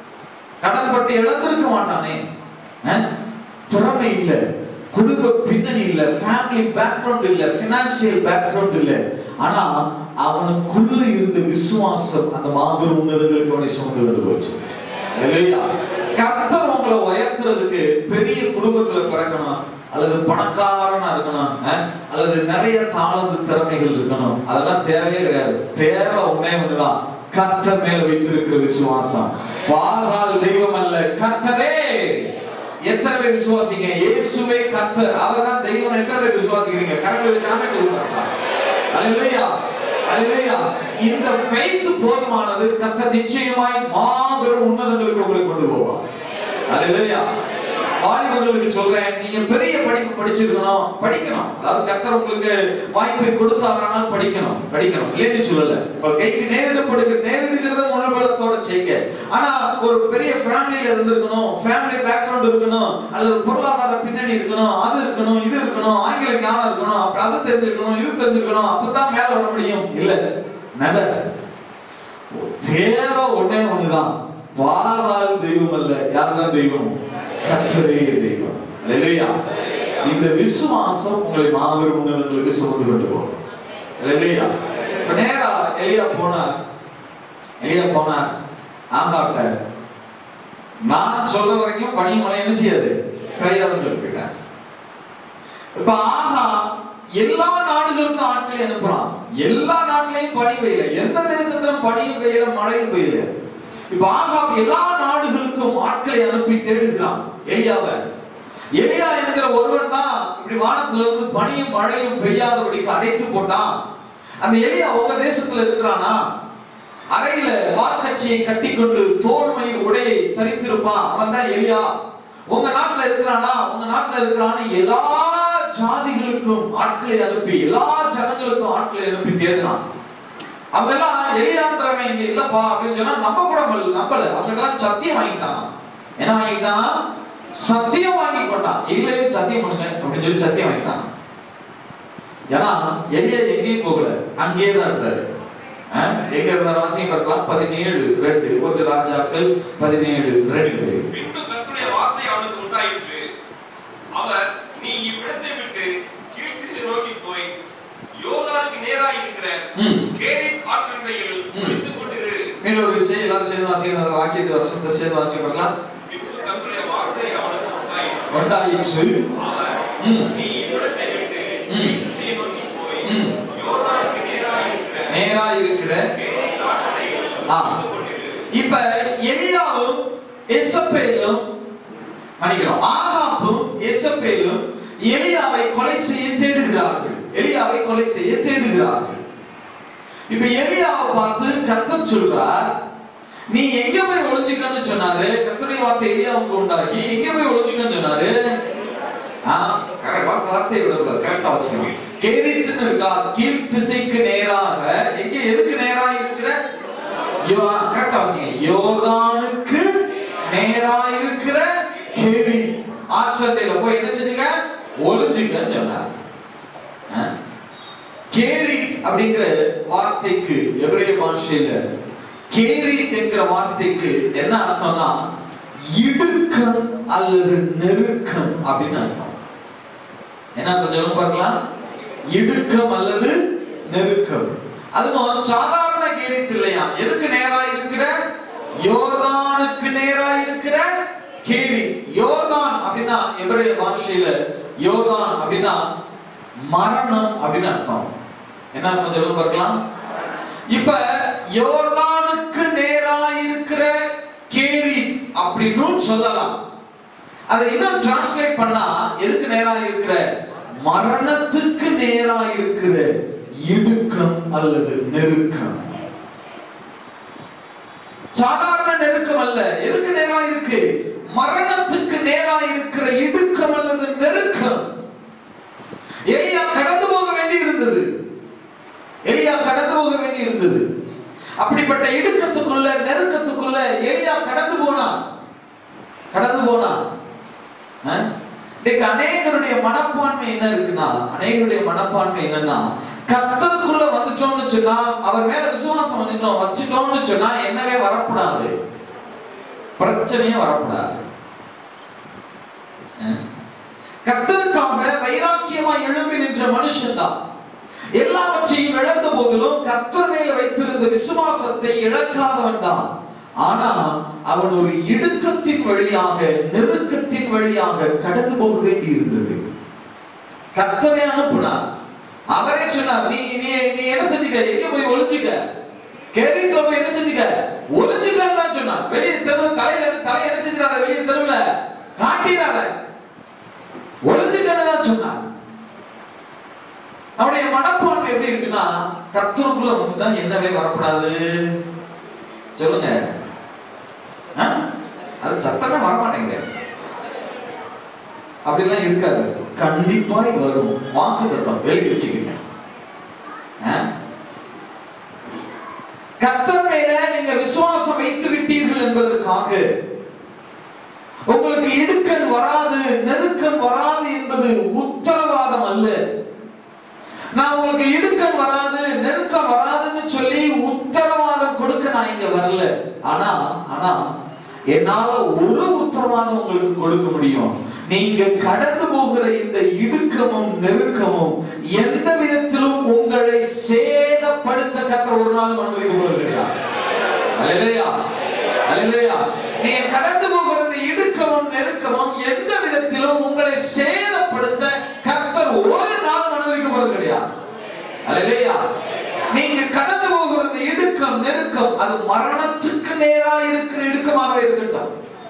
கடன் பட்டு இழந்திருக்க மாட்டானே அஹ்? திறமை இல்ல குடும்ப பின்னணி இல்ல ஃபேமிலி பேக்ரவுண்ட் இல்ல பினான்சியல் பேக்ரவுண்ட் இல்ல ஆனா அவனுக்குள்ள இருந்த விசுவாசம் அந்த மாபெரும் உன்னதங்களுக்கு அவனை சுமந்து கொண்டு போச்சு அல்லேலூயா. கர்த்தர் உங்களை உயர்த்துறதுக்கு பெரிய குடும்பத்துல பிறக்கணும் அல்லது பணக்காரனா இருக்கணும் அஹ்? அல்லது நிறைய தாளந்து திறமைகள் இருக்கணும் அதெல்லாம் தேவையே கிடையாது தேவை ஒண்ணே ஒண்ணுதான் கர்த்தர் மேல வைத்திருக்கிற விசுவாசம் பாகால் தெய்வம் அல்ல கர்த்தரே எத்தனை பேர் விசுவாசிங்க இயேசுவே கர்த்தர் அவர்தான் தெய்வம் எத்தனை பேர் விசுவாசிக்கிறீங்க கரங்களை வைக்காம சொல்லுங்க அல்லேலூயா அல்லேலூயா இந்த faith போதுமானது கர்த்தர் நிச்சயமாய் மாபெரும் உன்னதங்களுக்கு உங்களை கொண்டு போவார் அல்லேலூயா வாலிபர்களுக்கு சொல்றேன் நீங்க பெரிய படிப்பு படிச்சிருக்கணும் படிக்கணும் அதாவது கர்த்தர் உங்களுக்கு வாய்ப்பை கொடுத்தாருனால் படிக்கணும் படிக்கணும் இல்லைன்னு சொல்லல உங்க கைக்கு நேரிடு கொடுக்க நேரிடுகிறத உணர்வுகளத்தோட செய்யுங்க ஆனா ஒரு பெரிய ஃபேமிலியில இருந்திருக்கணும் ஃபேமிலி பேக்ரவுண்ட் இருக்கணும் அல்லது பொருளாதார பின்னணி இருக்கணும் அது இருக்கணும் இது இருக்கணும் ஆங்கில ஞானம் இருக்கணும் அப்படி அது தெரிஞ்சிருக்கணும் இது தெரிஞ்சிருக்கணும் அப்பதான் மேல வர முடியும் இல்ல நெவர் தேவை ஒண்ணே ஒண்ணுதான் பாதால் தெய்வம் அல்ல யார்தான் தெய்வம் கர்த்தரே தெய்வம் அல்லேலூயா இந்த விசுவாசம் உங்களை மாபெரும் உன்னதங்களுக்கு சுமந்து கொண்டு போகும் அல்லேலூயா இப்ப நேரா எலியா போனார் எலியா போனார் ஆகாட்ட நான் சொல்ற வரைக்கும் பனியும் மழை என்ன செய்யாது பெய்யாதுன்னு சொல்லி போயிட்டார் இப்ப ஆகா எல்லா நாடுகளுக்கும் ஆட்களை அனுப்புறான் எல்லா நாட்டிலையும் பனி பெய்யல எந்த தேசத்திலும் பனியும் பெய்யல மழையும் பெய்யல இப்ப ஆகா எல்லா நாடுகளுக்கும் ஆட்களை அனுப்பி தேடுகிறான் எலியாவை எலியா என்கிற ஒருவன் தான் இப்படி வானத்துல இருந்து பனியும் மழையும் பெய்யாதபடிக்கு அடைத்து போட்டான் அந்த எலியா உங்க தேசத்துல இருக்கிறானா அறையில வார்க்கச்சியை கட்டிக்கொண்டு தோல்மயிர் உடையை தரித்திருப்பான் அவன் தான் எலியா உங்க நாட்டுல இருக்கிறானா உங்க நாட்டுல இருக்கிறான்னு எல்லா ஜாதிகளுக்கும் ஆட்களை அனுப்பி எல்லா ஜனங்களுக்கும் ஆட்களை அனுப்பி தேடினான் அவங்க எல்லாம் எலியான்றவன் இங்க இல்லப்பா அப்படின்னு சொன்னா நம்ப கூட முடியல, நம்பல அவங்க எல்லாம் சத்தியம் வாங்கிட்டான் என்ன வாங்கிட்டான் சத்தியம் வாங்கி கொண்டான் இல்லைன்னு சத்தியம் பண்ணுங்க அப்படின்னு சொல்லி சத்தியம் வாங்கிட்டான் ஏன்னா எலியா எங்கேயும் போகல அங்கேயே தான் இருந்தாரு அஹ், எங்க இருந்தார் வாசியம் பார்க்கலாம் பதினேழு ரெண்டு ஒன்று ராஜாக்கள் பதினேழு ரெண்டு பின்பு கர்த்தருடைய வார்த்தை அவனுக்கு உண்டாயிற்று அவர் நீ இவ்விடத்தை விட்டு கீழ்த்திசை நோக்கி போய் யோர்தானுக்கு நேராய் இருக்கிற ம். கேரித் ஆற்றண்டையில் ம். ஒளித்துக் கொண்டிரு இன்னொரு விஷயம் எல்லாரும் சேர்ந்து வாசிக்க வாக்கியத்தை வசனத்தை சேர்ந்து வாசிக்க பார்க்கலாம் பின்பு கர்த்தருடைய வார்த்தை அவனுக்கு உண்டாயிற்று ரெண்டாயிற்று அவர் ம். நீ இவ்விடத்தை விட்டு ம். கீழ்த்திசை நோக்கி போய் ம். யோர்தானுக்கு நேராய் இருக்கிற நேரா இருக்கிற கேரித் ஆற்றண்டையில் ஆ. ஒளித்துக் கொண்டிரு இப்ப எலியாவும் எசப்பேலும் மன்னிக்கிறோம் ஆகாப்பும் எசப்பேலும் எலியாவை கொலை செய்ய தேடுகிறார்கள் எலியாவை கொலை செய்ய தேடுகிறார்கள் இப்ப எலியாவை பார்த்து கர்த்தர் சொல்றார் நீ எங்க போய் ஒளிஞ்சுக்கன்னு சொன்னாரு கர்த்தருடைய வார்த்தை எலியாவுக்கு உண்டாகி எங்க போய் ஒளிஞ்சுக்கன்னு சொன்னாரு ஆ, correct. வார்த்தை- வார்த்தையை விடக்கூடாது கரெக்டா வச்சுக்கணும் கேரித்துன்னு இருக்கா கீழ் திசைக்கு நேராக எங்க எதுக்கு நேரா இருக்கிற யோ கரெக்டா வச்சுங்க யோர்தானுக்கு நேரா இருக்கிற கேரி ஆற்றண்டையில போய் என்ன செஞ்சீங்க ஒளிஞ்சுக்கன்னு சொன்னார் ஆ? கேரி அப்படிங்கிற வார்த்தைக்கு எபிரேய பாஷையில கேரித் என்கிற வார்த்தைக்கு என்ன அர்த்தம்னா இடுக்கம் அல்லது நெருக்கம் அப்படின்னு அர்த்தம் என்ன அர்த்தம் சொல்லுங்க பார்க்கலாம் இடுக்கம் அல்லது நெருக்கம் அதுவும் சாதாரண கேரித் இல்லையா எதுக்கு நேரா இருக்கிற யோர்தானுக்கு நேரா இருக்கிற கேரி யோர்தான் அப்படின்னா எபிரேய பாஷையில யோர்தான் அப்படின்னா மரணம் அப்படின்னு அர்த்தம் என்ன அர்த்தம் சொல்லுங்க பார்க்கலாம் இப்ப யோர்தானுக்கு நேரா இருக்கிற கேரி அப்படின்னு சொல்லலாம் அதை இன்னும் டிரான்ஸ்லேட் பண்ணா எதுக்கு நேரா இருக்கிற மரணத்துக்கு நேரா இருக்கிற இடுக்கம் அல்லது நெருக்கம் சாதாரண நெருக்கம் அல்ல எதுக்கு நேரா இருக்கு மரணத்துக்கு நேரா இருக்கிற இடுக்கம் அல்லது நெருக்கம் எலியா கடந்து போக வேண்டி இருந்தது எலியா கடந்து போக வேண்டி இருந்தது அப்படிப்பட்ட இடுக்கத்துக்குள்ள நெருக்கத்துக்குள்ள எலியா கடந்து போனான் கடந்து போனான் அஹ்? இன்னைக்கு அநேகருடைய மனப்பான்மை என்ன இருக்குன்னா அநேகருடைய மனப்பான்மை என்னன்னா கர்த்தருக்குள்ள வந்துட்டோம்னு சொன்னா அவர் மேல விசுவாசம் வந்துட்டோம் வச்சுட்டோம்னு சொன்னா என்னவே வரக்கூடாது பிரச்சனையே வரக்கூடாது அஹ்? கர்த்தருக்காக வைராக்கியமா எழும்பி நின்ற மனுஷன் தான் எல்லாவற்றையும் இழந்த போதிலும் கர்த்தர் மேல வைத்திருந்த விசுவாசத்தை இழக்காதவன் தான் ஆனா அவன் ஒரு இடுக்கத்தின் வழியாக நெருக்கத்தின் வழியாக கடந்து போக வேண்டி இருந்தது கர்த்தரை அனுப்புனார் அவரே சொன்னார் நீ நீ நீ என்ன செஞ்சுக்க எங்க போய் ஒளிஞ்சுக்க கேரளத்துல போய் என்ன செஞ்சுக்க ஒளிஞ்சுக்கன்னு தான் சொன்னார் வெளியே தெருவு தலையில தலை என்ன செஞ்சிடாத வெளியே தெருவுல காட்டிடாத ஒளிஞ்சுக்கன்னு தான் சொன்னார் அவருடைய மனப்பான்மை எப்படி இருக்குன்னா கர்த்தருக்குள்ள வந்துட்டா என்னவே வரக்கூடாது சொல்லுங்க ஆ? அது சத்தமே வரமாட்டேங்க அப்படிலாம் இருக்காது கண்டிப்பாய் வரும் வாக்கு தத்தம் எழுதி வச்சுக்கீங்க ஆ? கர்த்தர் மேல நீங்க விசுவாசம் வைத்து விட்டீர்கள் என்பதற்காக உங்களுக்கு இடுக்கன் வராது நெருக்கம் வராது என்பது உத்தரவாதம் அல்ல நான் உங்களுக்கு இடுக்கன் வராது நெருக்கம் வராதுன்னு சொல்லி உத்தரவாதம் கொடுக்க நான் இங்க வரல ஆனா ஆனா என்னால ஒரு உத்தரவாதம் உங்களுக்கு கொடுக்க முடியும் நீங்க கடந்து போகிற இந்த இடுக்கமும் நெருக்கமும் எந்த விதத்திலும் உங்களை சேதப்படுத்த கத்த ஒரு நாளும் அனுமதிக்க போறது கிடையாது அலையிலையா அலையிலையா நீங்க கடந்து போகிற இந்த இடுக்கமும் நெருக்கமும் எந்த விதத்திலும் உங்களை சேதப்படுத்த கர்த்தர் ஒரு நாளும் அனுமதிக்க போறது கிடையாது அல்லேலூயா நீங்க கடந்து போகிற இந்த இடுக்கம் நெருக்கம் அது மரணத்துக்கு நேரா இருக்கிற இடுக்கமாக இருக்கட்டும்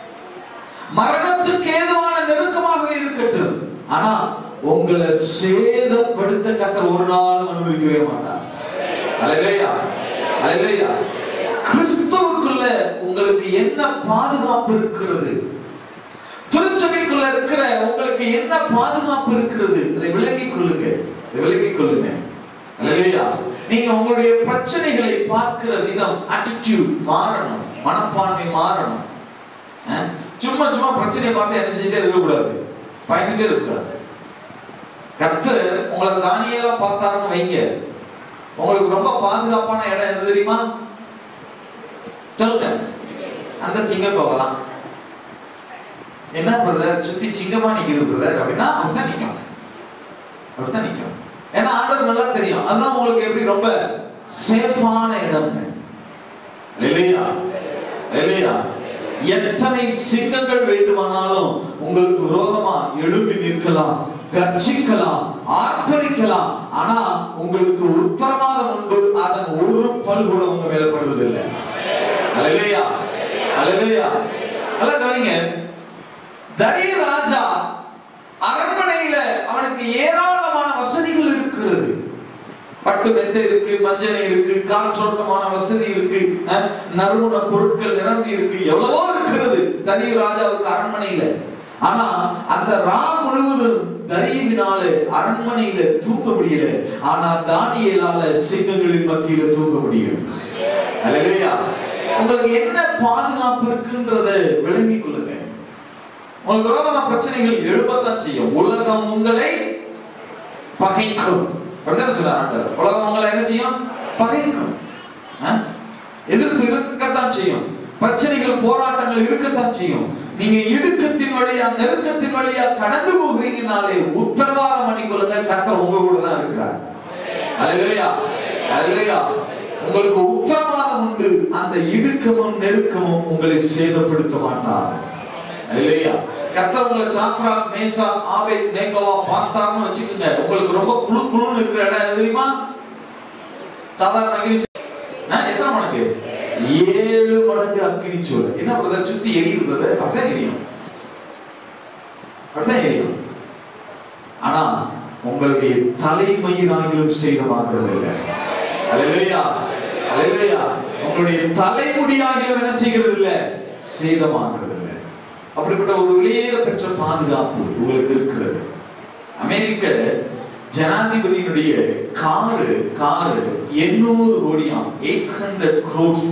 மரணத்துக்கு ஏதுவான நெருக்கமாகவே இருக்கட்டும் ஆனா உங்களை சேதப்படுத்த கர்த்தர் ஒரு நாளும் அனுமதிக்கவே மாட்டார் அல்லேலூயா அல்லேலூயா கிறிஸ்துவுக்குள்ள உங்களுக்கு என்ன பாதுகாப்பு இருக்கிறது திருச்சபைக்குள்ள இருக்கிற உங்களுக்கு என்ன பாதுகாப்பு இருக்கிறது அதை விளங்கிக் கொள்ளுங்க அதை விளங்கிக் கொள்ளுங்க அல்லேலூயா நீங்க உங்களுடைய பிரச்சனைகளை பார்க்கிற விதம் attitude மாறணும் மனப்பான்மை மாறணும் அஹ்? சும்மா சும்மா பிரச்சனையை பார்த்து என்ன செஞ்சுட்டே இருக்கக்கூடாது பயந்துட்டே இருக்கக்கூடாது கர்த்தர் உங்களை தானியலா பார்த்தாருன்னு வைங்க உங்களுக்கு ரொம்ப பாதுகாப்பான இடம் எது தெரியுமா சொல்லுங்க அந்த சிங்க கோவை தான் என்ன பிரதர் சுத்தி சிங்கமா நிக்குது பிரதர் அப்படின்னா அப்படிதான் நிக்கும் அப்படிதான் நிக்கும் ஏன்னா ஆண்டவர் நல்லா தெரியும் அதுதான் உங்களுக்கு எப்படி ரொம்ப சேஃபான இடம்னு இல்லையா இல்லையா எத்தனை சிங்கங்கள் வேண்டுமானாலும் உங்களுக்கு விரோதமா எழும்பி நிற்கலாம் கர்ஜிக்கலாம் ஆர்ப்பரிக்கலாம் ஆனா உங்களுக்கு உத்தரவாதம் உண்டு அதன் ஒரு பல் கூட உங்க மேல படுவதில்லை அலையா அலையா நல்லா கவனிங்க தரிய ராஜா அரண்மனையில அவனுக்கு ஏராளமான வசதிகள் இருக்கிறது பட்டு மெத்தை இருக்கு மஞ்சள் இருக்கு காற்றோட்டமான வசதி இருக்கு அஹ், நறுமண பொருட்கள் நிரம்பி இருக்கு எவ்வளவோ இருக்கிறது தரிய ராஜாவுக்கு அரண்மனையில ஆனா அந்த ரா முழுவதும் தரியவினால அரண்மனையில தூங்க முடியல ஆனா தானியலால சிங்கங்களின் மத்தியில தூங்க முடியும் அல்லேலூயா உங்களுக்கு என்ன பாதுகாப்பு இருக்குன்றத விளங்கிக் கொள்ளுங்க உங்களுக்கு விரோதமா பிரச்சனைகள் எழுப்பத்தான் செய்யும் உலகம் உங்களை பகைக்கும் அப்படிதான் சொன்னார் ஆண்டவர் உலகம் உங்களை என்ன செய்யும் பகைக்கும் ஆ? எதிர்த்து இருக்கத்தான் செய்யும் பிரச்சனைகள் போராட்டங்கள் இருக்கத்தான் செய்யும் நீங்க இடுக்கத்தின் வழியா நெருக்கத்தின் வழியா கடந்து போகிறீங்கனாலே உத்தரவாதம் பண்ணிக்கொள்ளுங்க கர்த்தர் உங்க கூட தான் இருக்கிறார் அல்லேலூயா அல்லேலூயா உங்களுக்கு உத்தரவாதம் உண்டு அந்த இடுக்கமும் நெருக்கமும் உங்களை சேதப்படுத்த மாட்டார் அல்லேலூயா கர்த்தர் உங்களை சாத்ரா மேசா ஆவே நேகோவா பார்த்தாருன்னு வச்சுக்கோங்க உங்களுக்கு ரொம்ப குழு குழுன்னு இருக்கிற இடம் எது தெரியுமா சாதாரண அக்னி சூ- ஆ, எத்தனை மடங்கு ஏழு மடங்கு அக்கினி சூழல் என்ன பிரதர் சுத்தி எரியுது பிரதர் அப்படிதான் எரியும் அப்படிதான் எரியும் ஆனா உங்களுடைய தலைமயிராகிலும் சேதமாகிறது இல்லை அல்லேலூயா அல்லேலூயா உங்களுடைய தலைமுடியாகிலும் என்ன செய்கிறது இல்ல சேதமாகிறது இல்லை அப்படிப்பட்ட ஒரு வெளியேற பெற்ற பாதுகாப்பு உங்களுக்கு இருக்கிறது அமெரிக்க ஜனாதிபதியினுடைய காரு காரு எண்ணூறு கோடியாம் எயிட் ஹண்ட்ரட் க்ரோஸ்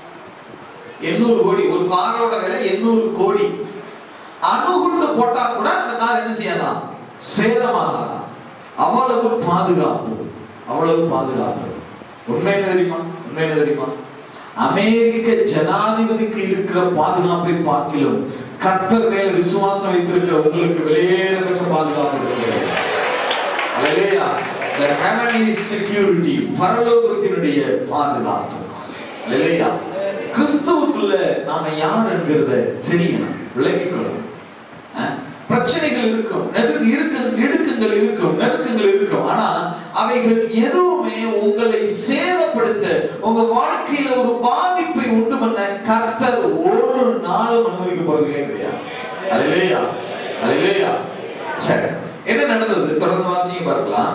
எண்ணூறு கோடி ஒரு காரோட விலை எண்ணூறு கோடி அணுகுண்டு போட்டா கூட அந்த கார் என்ன செய்யாதான் சேதமாகாதான் அவ்வளவு பாதுகாப்பு அவ்வளவு பாதுகாப்பு உண்மை என்ன தெரியுமா உண்மை என்ன தெரியுமா அமெரிக்க ஜனாதிபதிக்கு இருக்கிற பாதுகாப்பை பார்க்கிலும் கர்த்தர் மேல விசுவாசம் வைத்திருக்கிற உங்களுக்கு வெளியேற பெற்ற பாதுகாப்பு இருக்கிறது Hallelujah. The heavenly security பரலோகத்தினுடைய பாதுகாப்பு Hallelujah. கிறிஸ்துவுக்குள்ள நாம யார் என்கிறத தெரியணும் விளங்கிக்கொள்ளணும் அஹ், பிரச்சனைகள் இருக்கும் நெடு இருக்கு இடுக்கங்கள் இருக்கும் நெருக்கங்கள் இருக்கும் ஆனா அவைகள் எதுவுமே உங்களை சேதப்படுத்த உங்க வாழ்க்கையில ஒரு பாதிப்பை உண்டு பண்ண கர்த்தர் ஒரு நாளும் அனுமதிக்க போறதே கிடையாது அலையிலேயா அலையிலேயா சரி என்ன நடந்தது தொடர்ந்து வாசிங்க பார்க்கலாம்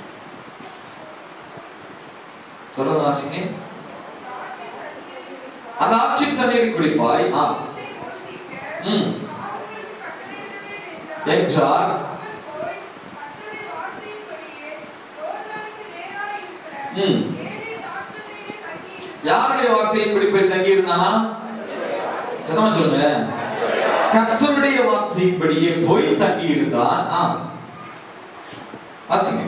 தொடர்ந்து வாசிங்க அந்த ஆற்றின் தண்ணீரை குடிப்பாய் ஆ ம் என்றார் ம் யாருடைய வார்த்தையின்படி போய் தங்கி இருந்தானா சத்தமா சொல்லுங்க கர்த்தருடைய வார்த்தையின்படியே போய் தங்கி இருந்தான் ஆ வாசிங்க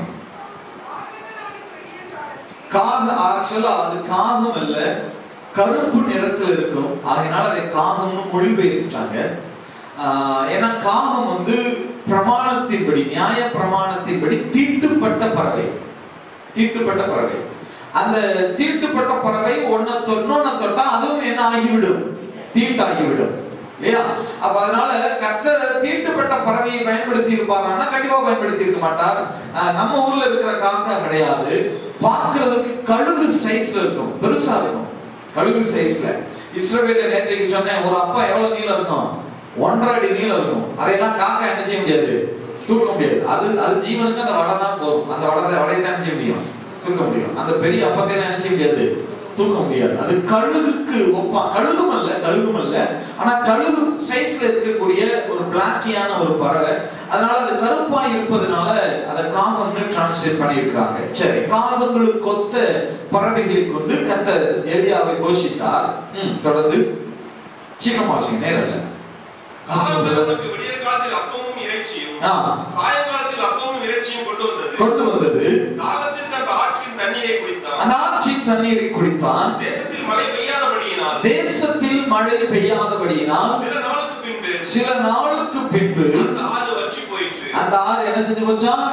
காக ஆக்சுவலா அது காகம் அல்ல கருப்பு நிறத்துல இருக்கும் அதனால அதை காகம்னு மொழிபெயர்த்துட்டாங்க ஆஹ் ஏன்னா காகம் வந்து பிரமாணத்தின்படி நியாய பிரமாணத்தின்படி தீட்டுப்பட்ட பறவை தீட்டுப்பட்ட பறவை அந்த தீட்டுப்பட்ட பறவை ஒன்ன தொன்னொன்ன தொட்டா அதுவும் என்ன ஆகிவிடும் தீட்டாகிவிடும் இல்லையா அப்ப அதனால கத்தர் தீட்டுப்பட்ட பறவையை பயன்படுத்தி இருப்பாரான்னா கண்டிப்பா பயன்படுத்தி இருக்க மாட்டார் அஹ் நம்ம ஊர்ல இருக்கிற காக்கா கிடையாது பார்க்கிறதுக்கு கழுகு சைஸ்ல இருக்கும் பெருசா இருக்கும் கழுகு சைஸ்ல இஸ்ரவேல நேற்றைக்கு சொன்னேன் ஒரு அப்பா எவ்வளவு நீளம் இருக்கும் ஒன்றரை அடி நீளம் இருக்கும் அதையெல்லாம் காக்கா என்ன செய்ய முடியாது தூக்க முடியாது அது அது ஜீவனுக்கு அந்த வடை தான் போதும் அந்த வடை வடையை தான் என்ன செய்ய முடியும் தூக்க முடியும் அந்த பெரிய அப்பத்தை எல்லாம் என்ன செய்ய முடியாது தூக்க முடியாது அது கழுகுக்கு ஒப்பா கழுகும் அல்ல கழுகும் அல்ல ஆனா கழுகு சைஸ்ல இருக்கக்கூடிய ஒரு பிளாக்கியான ஒரு பறவை அதனால அது கருப்பா இருப்பதனால அதை காகம்னு டிரான்ஸ்லேட் பண்ணியிருக்காங்க சரி காகங்களுக்கு கொத்த பறவைகளை கொண்டு கத்தர் எலியாவை போஷித்தார் ம், தொடர்ந்து சீக்கிரமாசி நேரம் இல்ல காலங்களுக்கு விடியற் காலத்தில் அப்பமும் இறைச்சியும் ஆ, சாயங்காலத்தில் அப்பமும் இறைச்சியும் கொண்டு வந்தது கொண்டு வந்தது தாகத்திற்கு அந்த ஆற்றின் தண்ணீரை குடித்தான் அந்த ஆற்றின் தண்ணீரை குடித்தான் தேசத்தில் மழை பெய்யாதபடியினால் தேசத்தில் மழை பெய்யாதபடியினால் சில நாளுக்கு பின்பு சில நாளுக்கு பின்பு அந்த ஆறு வற்றி போயிற்று அந்த ஆறு என்ன செஞ்சு போச்சான்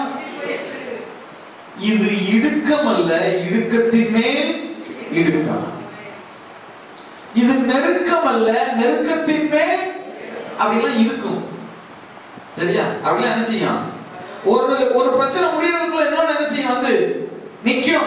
இது இடுக்கம் அல்ல இடுக்கத்தின் மேல் இடுக்கம் இது நெருக்கம் அல்ல நெருக்கத்தின் மேல் அப்படிலாம் இருக்கும் சரியா அப்படிலாம் என்ன செய்யும் ஒரு ஒரு பிரச்சனை முடியறதுக்குள்ள இன்னொன்னு என்ன செய்யும் வந்து நிக்கும்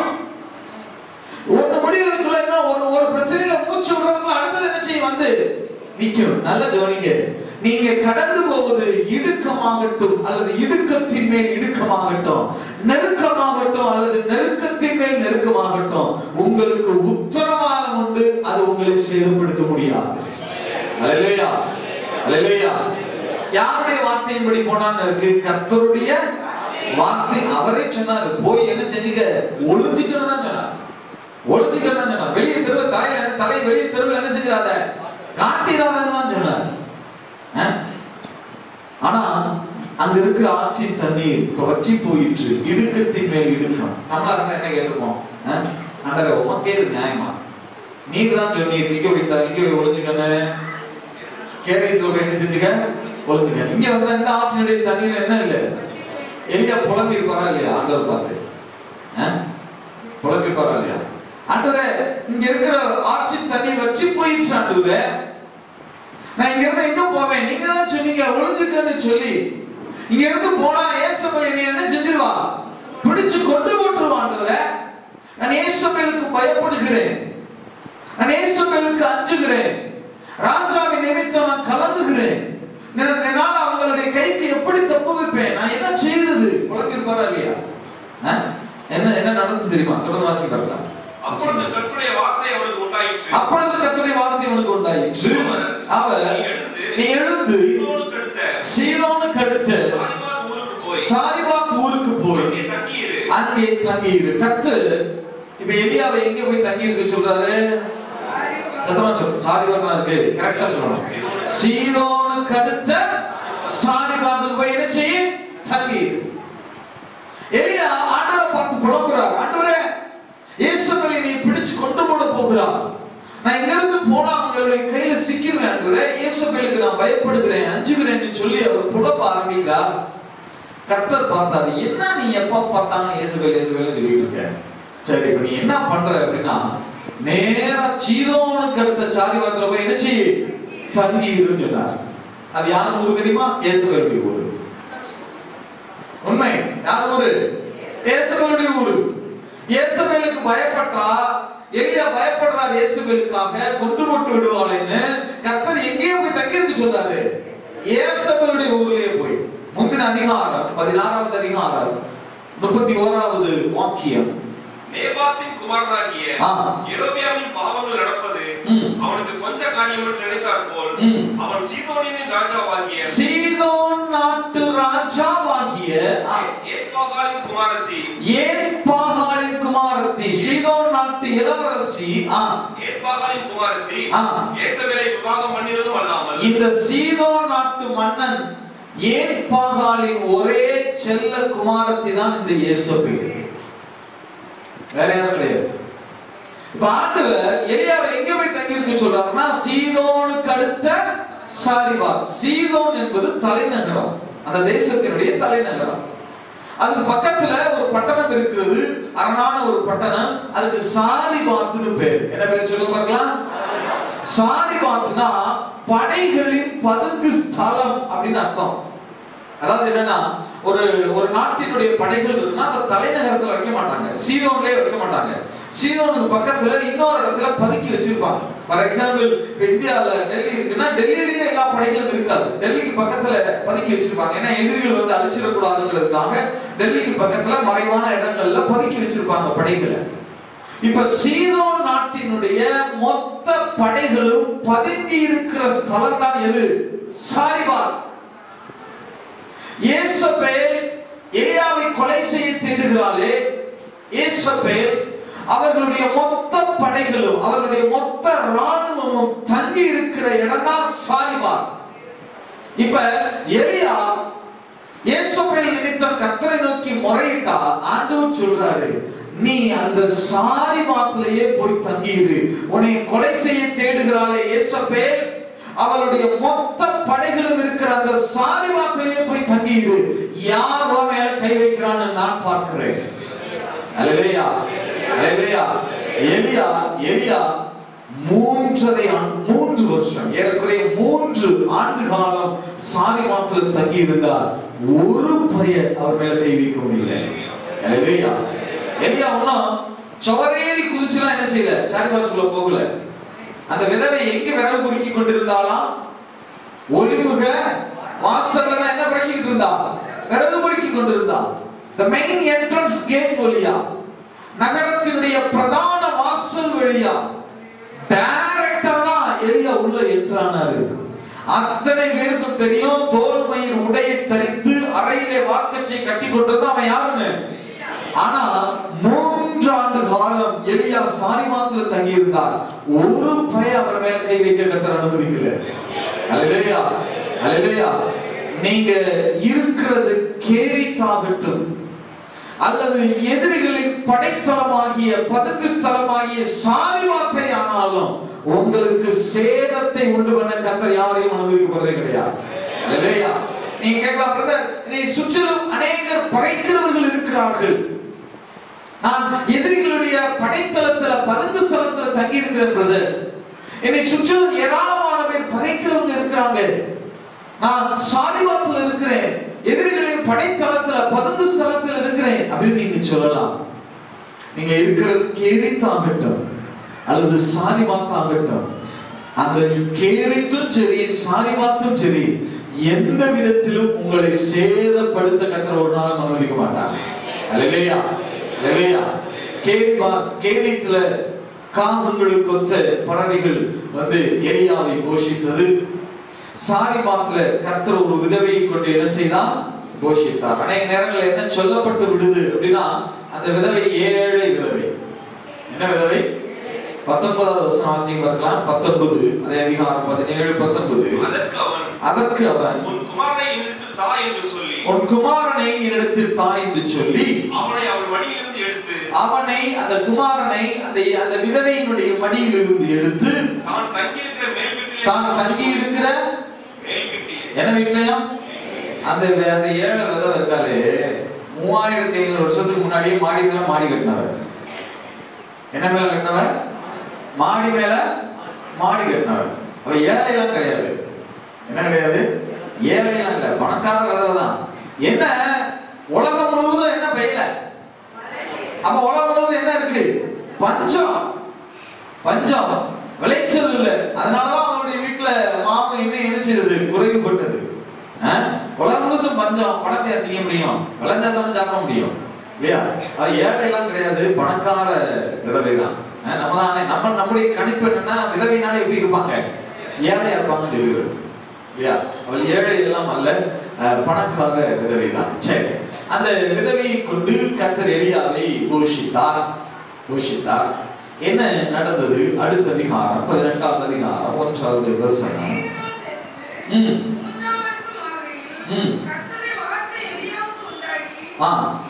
ஒண்ணு முடியறதுக்குள்ள என்ன ஒரு ஒரு பிரச்சனையில மூச்சு விடுறதுக்குள்ள அடுத்தது என்ன செய்யும் வந்து நிக்கும் நல்ல கவனிங்க நீங்க கடந்து போவது இடுக்கமாகட்டும் அல்லது இடுக்கத்தின் மேல் இடுக்கமாகட்டும் நெருக்கமாகட்டும் அல்லது நெருக்கத்தின் மேல் நெருக்கமாகட்டும் உங்களுக்கு உத்தரவாதம் உண்டு அது உங்களை சேதப்படுத்த முடியாது அல்லேலூயா அல்லேலூயா யாருடைய வார்த்தையின்படி போனான்னு இருக்கு கர்த்தருடைய வார்த்தை அவரே சொன்னாரு போய் என்ன செஞ்சுக்க ஒளிஞ்சுக்கணும் தான் சொன்னார் ஒளிஞ்சுக்கணும் தான் சொன்னார் வெளியே தெருவு தலையில என்ன தலை வெளியே தெருவில் என்ன செஞ்சிடாத காட்டிடாதன்னு தான் சொன்னார் ஆ? ஆனா அங்க இருக்கிற ஆற்றின் தண்ணீர் இப்ப வற்றி போயிற்று இடுக்கத்தின் மேல் இடுக்கம் நம்மளா இருந்தா என்ன கேட்டுப்போம் அண்டர உமக்கே இது நியாயமா நீங்க தான் சொன்னீர் இங்க போய் த- இங்க போய் ஒளிஞ்சுக்கணும் கேரளத்தில் போய் என்ன செஞ்சுக்க ஒளிஞ்சுக்க இங்க வந்தா இந்த ஆற்றினுடைய தண்ணீர் என்ன இல்ல எலியா புலம்பி இருப்பாரா இல்லையா ஆண்டவர் பார்த்து ஆ? புலம்பி இருப்பாரா இல்லையா ஆண்டவரே இங்க இருக்கிற ஆற்றின் தண்ணீர் வற்றி போயிடுச்சு ஆண்டவரே நான் இங்க இருந்து எங்க போவேன் நீங்க தான் சொன்னீங்க ஒளிஞ்சுக்கன்னு சொல்லி இங்க இருந்து போனா ஏசபேல் என்னை என்ன செஞ்சிருவா பிடிச்சு கொண்டு போட்டுருவா ஆண்டவரே நான் ஏசபேலுக்கு பயப்படுகிறேன் நான் ஏசபேலுக்கு அஞ்சுகிறேன் ராஜாவின் நிமித்தம் நான் கலங்குகிறேன் நான் என்னால் அவங்களுடைய கைக்கு எப்படி தப்பு வைப்பேன் நான் என்ன செய்யறது குழம்பிருப்பாரா இல்லையா ஆ? என்ன என்ன நடந்துச்சு தெரியுமா தொடர்ந்து வாசிப்பார்களா அப்பொழுது கர்த்தருடைய வார்த்தை அவனுக்கு உண்டாயிற்று அப்பொழுது கர்த்தருடைய வார்த்தை உனக்கு உண்டாயிற்று அவர் நீ எழுந்து நீ எழுந்து சீதோனுக்கு அடுத்த சீதோனுக்கு அடுத்து சாரிபாத் ஊருக்கு போய் சாரிபாத் ஊருக்கு போய் அங்கே தங்கியிரு அங்கே தங்கியிரு கத்து இப்ப எலியாவை எங்க போய் தங்கி இருக்க சொல்றாரு சத்தமா சொல் சாரிபாத் இருக்கு கரெக்டா சொல்லணும் சீதோனுக்கு அடுத்த சாரிபாத்துக்கு போய் என்ன செய்ய தங்கி இரு. எலியா ஆண்டவரை பார்த்து புலம்புறார் ஆண்டவரே இயேசுவை நீ பிடிச்சு கொண்டு போட போகிறார் நான் இங்க இருந்து போனா அவங்களுடைய கையில சிக்கிருவேன் ஆண்டவரே இயேசுகளுக்கு நான் பயப்படுகிறேன் அஞ்சுகிறேன்னு சொல்லி அவர் புலம்ப ஆரம்பிக்கிறார் கர்த்தர் பார்த்தாரு என்ன நீ எப்ப பார்த்தாலும் இயேசுவேல் இயேசுவேல் சொல்லிட்டு இருக்க சரி இப்ப நீ என்ன பண்ற அப்படின்னா நேரா சீதோனுக்கு அடுத்த சாலிவாத்துல போய் என்ன செய்ய தங்கி இருன்னு சொன்னார் அது யார் ஊரு தெரியுமா இயேசுவேலுடைய ஊரு உண்மை யார் ஊரு இயேசுவேலுடைய ஊரு இயேசுவேலுக்கு பயப்பட்டா எலியா பயப்படுறார் இயேசுவேலுக்காக கொண்டு போட்டு விடுவாளேன்னு கர்த்தர் எங்கேயோ போய் தங்கி இருக்கு சொல்றாரு இயேசுவேலுடைய ஊர்லயே போய் முந்தின அதிகாரம் பதினாறாவது அதிகாரம் முப்பத்தி ஓராவது வாக்கியம் நேபாத்தின் குமாரனாகிய ஆ. எரோபியாவின் பாவங்கள் நடப்பது ம். அவனுக்கு கொஞ்ச காரியம் என்று நினைத்தார் போல் ம். அவன் சீதோனின் ராஜாவாகிய சீதோன் நாட்டு ராஜாவாகிய ஆ, ஏற்பாகாலின் குமாரத்தி ஏற்பாகாலின் குமாரத்தி சீதோன் நாட்டு இளவரசி ஆ, ஏற்பாகாலின் குமாரத்தி ஆ. ஏசபேலை விவாகம் பண்ணினதும் அல்லாமல் இந்த சீதோன் நாட்டு மன்னன் ஏற்பாகாலின் ஒரே செல்ல குமாரத்தி தான் இந்த இயேசபேல் வேற யாரும் கிடையாது இப்ப ஆண்டவர் எலியாவை எங்க போய் தங்கி இருக்க சொல்றாருன்னா சீதோனுக்கு அடுத்த சாரிபாத் சீதோன் என்பது தலைநகரம் அந்த தேசத்தினுடைய தலைநகரம் அதுக்கு பக்கத்துல ஒரு பட்டணம் இருக்கிறது அரணான ஒரு பட்டணம் அதுக்கு சாரிபாத்னு பேர் என்ன பேர் சொல்லுங்க பார்க்கலாம் சாரிபாத்னா படைகளின் பதுங்கு ஸ்தலம் அப்படின்னு அர்த்தம் அதாவது என்னன்னா ஒரு ஒரு நாட்டினுடைய படைகள் இருக்குன்னா அதை தலைநகரத்துல வைக்க மாட்டாங்க சீதோன்லயே வைக்க மாட்டாங்க சீதோனுக்கு பக்கத்துல இன்னொரு இடத்துல பதுக்கி வச்சிருப்பாங்க ஃபார் எக்ஸாம்பிள் இப்ப இந்தியால டெல்லி இருக்குன்னா டெல்லியிலேயே எல்லா படைகளும் இருக்காது டெல்லிக்கு பக்கத்துல பதுக்கி வச்சிருப்பாங்க ஏன்னா எதிரிகள் வந்து அழிச்சிடக்கூடாதுங்கிறதுக்காக டெல்லிக்கு பக்கத்துல மறைவான இடங்கள்ல பதுக்கி வச்சிருப்பாங்க படைகளை இப்ப சீரோ நாட்டினுடைய மொத்த படைகளும் பதுங்கி இருக்கிற ஸ்தலம் தான் எது சாரிபாத் இயேசபேல் எலியாவை கொலை செய்ய தேடுகிறாளே இயேசபேல் அவர்களுடைய மொத்த படைகளும் அவர்களுடைய மொத்த ராணுவமும் தங்கி இருக்கிற இடம் தான் சாலிபார் இப்ப எலியா இயேசுபேல் நிமித்தம் கத்தரை நோக்கி முறையிட்டா ஆண்டவர் சொல்றாரு நீ அந்த சாரிபாத்திலேயே போய் தங்கியிரு உன்னை கொலை செய்ய தேடுகிறாளே இயேசுபேல் அவளுடைய மொத்த படைகளும் இருக்கிற அந்த சாரிபாத்திலேயே போய் தங்கியிரு யார் உன் மேல கை வைக்கிறான்னு நான் பார்க்கிறேன் அல்லேலூயா அல்லேலூயா எலியா எலியா மூன்றரை ஆண்டு மூன்று வருஷம் ஏறக்குறைய மூன்று ஆண்டு காலம் சாரிபாத்தில் தங்கி இருந்தார் ஒரு பய அவர் மேல கை வைக்க முடியல அல்லேலூயா எலியா ஒன்னும் சவரேறி குதிச்சுலாம் என்ன செய்யல சாரிபாத்துக்குள்ள போகல அந்த விதவை எங்க விரல் குறுக்கி கொண்டிருந்தாலாம் ஒளிமுக வாசல்ல தான் என்ன பண்ணிக்கிட்டு இருந்தா விரல் குறுக்கி கொண்டிருந்தா the main entrance gate வழியா நகரத்தினுடைய பிரதான வாசல் வழியா டைரக்டா தான் எலியா உள்ள என்ட்ரானாரு அத்தனை பேருக்கும் தெரியும் தோல் மயிர் உடையை தரித்து அறையிலே வாக்கச்சை கட்டி கொண்டிருந்தா அவன் யாருன்னு ஆனா மூன்று ஆண்டு காலம் எலியா சாரிமாத்துல தங்கி இருந்தார் ஒரு பய அவர் மேல கை வைக்க கத்தர் அனுமதிக்கல அல்லேலூயா அல்லேலூயா நீங்க இருக்கிறது கேரித்தாகட்டும் அல்லது எதிரிகளின் படைத்தளமாகிய பதுங்கு ஸ்தலமாகிய சாரிவாத்தை ஆனாலும் உங்களுக்கு சேதத்தை உண்டு பண்ண கத்தர் யாரையும் அனுமதிக்க போறதே கிடையாது அல்லேலூயா நீங்க கேட்கலாம் பிரதர் நீ சுற்றிலும் அநேகர் பகைக்கிறவர்கள் இருக்கிறார்கள் நான் எதிரிகளுடைய படைத்தளத்துல பதுங்கு ஸ்தலத்துல தங்கி இருக்கிறேன் பிரதர் என்னை சுற்றிலும் ஏராளமான பேர் பகைக்கிறவங்க இருக்கிறாங்க நான் சாதிவாத்துல இருக்கிறேன் எதிரிகளின் படைத்தளத்துல பதுங்கு ஸ்தலத்துல இருக்கிறேன் அப்படின்னு நீங்க சொல்லலாம் நீங்க இருக்கிறது கேரித்தாகட்டும் அல்லது சாரிவாத்தாகட்டும் அந்த கேரித்தும் சரி சாரிவாத்தும் சரி எந்த விதத்திலும் உங்களை சேதப்படுத்த கத்துற ஒரு நாளும் அனுமதிக்க மாட்டாங்க அல்லையா அல்லையா கேரிவாஸ் கேரித்துல காகங்களுக்கு ஒத்த பறவைகள் வந்து எலியாவை போஷித்தது சாரிபாத்துல கர்த்தர் ஒரு விதவையை கொண்டு என்ன செய்தான் போஷித்தார் அநேக நேரங்களில் என்ன சொல்லப்பட்டு விடுது அப்படின்னா அந்த விதவை ஏழை விதவை என்ன விதவை பத்தொன்பதாவது வருஷம் வாசிங்க பார்க்கலாம் பத்தொன்பது அதே அதிகாரம் பதினேழு பத்தொன்பது அதற்கு அவன் அதற்கு அவன் உன் குமாரனை என்னிடத்தில் தா என்று சொல்லி உன் குமாரனை என்னிடத்தில் தாய் என்று சொல்லி அவனை அவள் மடியிலிருந்து எடுத்து அவனை அந்த குமாரனை அந்த அந்த விதவையினுடைய மடியிலிருந்து எடுத்து தான் தங்கியிருக்கிற மேல் வீட்டிலே தான் தங்கி இருக்கிற மேல் வீட்டிலே என்ன வீட்லயா அந்த அந்த ஏழை விதவை இருக்காளே மூவாயிரத்தி ஐநூறு வருஷத்துக்கு முன்னாடியே மாடி மேல மாடி கட்டினவர் என்ன மேல கட்டினவர் மாடி மேல மாடி கட்டினவர் அவ ஏழையெல்லாம் கிடையாது என்ன கிடையாது ஏழையெல்லாம் இல்ல பணக்கார விதவை தான் என்ன உலகம் முழுவதும் என்ன பெய்யல அப்ப உலகம் முழுவதும் என்ன இருக்கு பஞ்சம் பஞ்சம் விளைச்சல் இல்ல அதனாலதான் அவனுடைய வீட்டுல மாமன் இன்னும் என்ன செய்தது குறைவுபட்டது ஆ? உலகம் முழுசும் பஞ்சம் பணத்தை அதிக முடியும் விளைஞ்சா தானே சாப்பிட முடியும் இல்லையா அது ஏழைலாம் கிடையாது பணக்கார விதவை தான் ஆ, நம்ம தான் நம்ம நம்முடைய கணிப்பு என்னன்னா விதவைனால எப்படி இருப்பாங்க ஏழையா இருப்பாங்கன்னு சொல்லிடுறது இல்லையா அவள் ஏழை எல்லாம் அல்ல அஹ், பணக்கார விதவை தான் சரி அந்த விதவையை கொண்டு கத்தர் எலியாவை போஷித்தார் போஷித்தார் என்ன நடந்தது அடுத்த அதிகாரம் பதினெட்டாவது அதிகாரம் ஒன்றாவது வசனம் ம் ம். ஆ.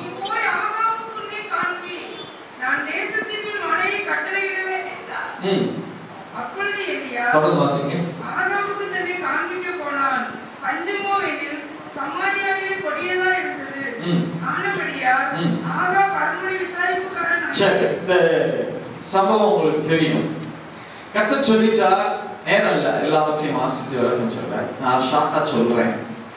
ம் அப்பொழுது எலியா தொடர்ந்து வாசிங்க ஆகாபுக்கு தன்னை காண்பிக்க போனான் பஞ்சமோ எனில் சமாரியாவிலே கொடியதா இருந்தது ம். ஆனபடியால் ம். ஆகாப் அரண்மனை விசாரிப்புக்காரன் சரி இந்த சம்பவம் உங்களுக்கு தெரியும் கத்தர் சொல்லிட்டார் நேரம் இல்ல எல்லாவற்றையும் வாசிச்சு விளக்கம் சொல்றேன் நான் ஷார்ட்டா சொல்றேன்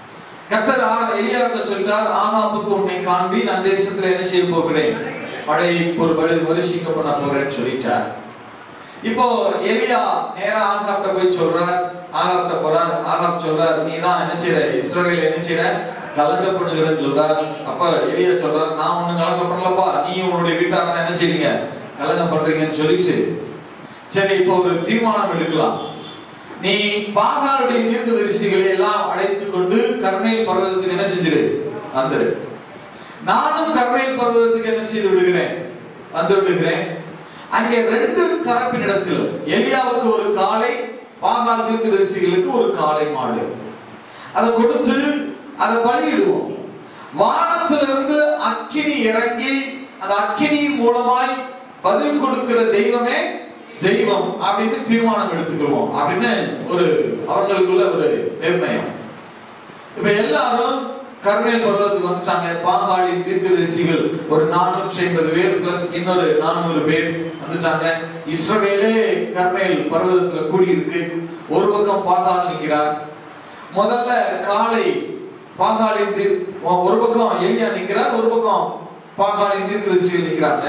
கத்தர் ஆ- எலியாவிட்ட சொல்றார் ஆகாப்புக்கு உன்னை காண்பி நான் தேசத்துல என்ன செய்ய போகிறேன் மழையை ஒரு படு வருஷிக்க பண்ண போறேன்னு சொல்லிட்டார் இப்போ எலியா நேரா ஆகாப்ட போய் சொல்றார் ஆகாப்ட போறார் ஆகாப் சொல்றார் நீ தான் என்ன செய்யற இஸ்ரவேல் என்ன செய்யற கலங்க பண்ணுகிறேன்னு சொல்றார் அப்ப எலியா சொல்றார் நான் ஒண்ணு கலங்க பண்ணலப்பா நீ உன்னுடைய வீட்டார் என்ன செய்றீங்க கலங்க பண்றீங்கன்னு சொல்லிட்டு சரி இப்போ ஒரு தீர்மானம் எடுக்கலாம் நீ பாகாலுடைய தீர்க்கதரிசிகளை எல்லாம் அழைத்து கொண்டு கர்மேல் பர்வதத்துக்கு என்ன செஞ்சிரு வந்துரு நானும் கர்மேல் பர்வதத்துக்கு என்ன செய்து விடுகிறேன் வந்து விடுகிறேன் அங்கே ரெண்டு தரப்பினிடத்திலும் எலியாவுக்கு ஒரு காளை பாகால் தீர்க்கதரிசிகளுக்கு ஒரு காளை மாடு அதை கொடுத்து அதை பலியிடுவோம் வானத்திலிருந்து அக்கினி இறங்கி அந்த அக்கினியின் மூலமாய் பதில் கொடுக்கிற தெய்வமே தெய்வம் அப்படின்னு தீர்மானம் எடுத்துக்கிறோம் அப்படின்னு ஒரு அவங்களுக்குள்ள ஒரு நிர்ணயம் இப்ப எல்லாரும் கர்மேல் பருவத்துக்கு வந்துட்டாங்க பாகாளின் தீர்க்கதரிசிகள் ஒரு நானூற்றி ஐம்பது பேர் பிளஸ் இன்னொரு நானூறு பேர் வந்துட்டாங்க இஸ்ரவேலே கர்மேல் பர்வதத்துல கூடியிருக்கு ஒரு பக்கம் பாகால் நிற்கிறார் முதல்ல காலை பாகாலின் தீர் ஒரு பக்கம் எலியா நிற்கிறார் ஒரு பக்கம் பாகாலின் தீர்க்கதரிசிகள் நிற்கிறாங்க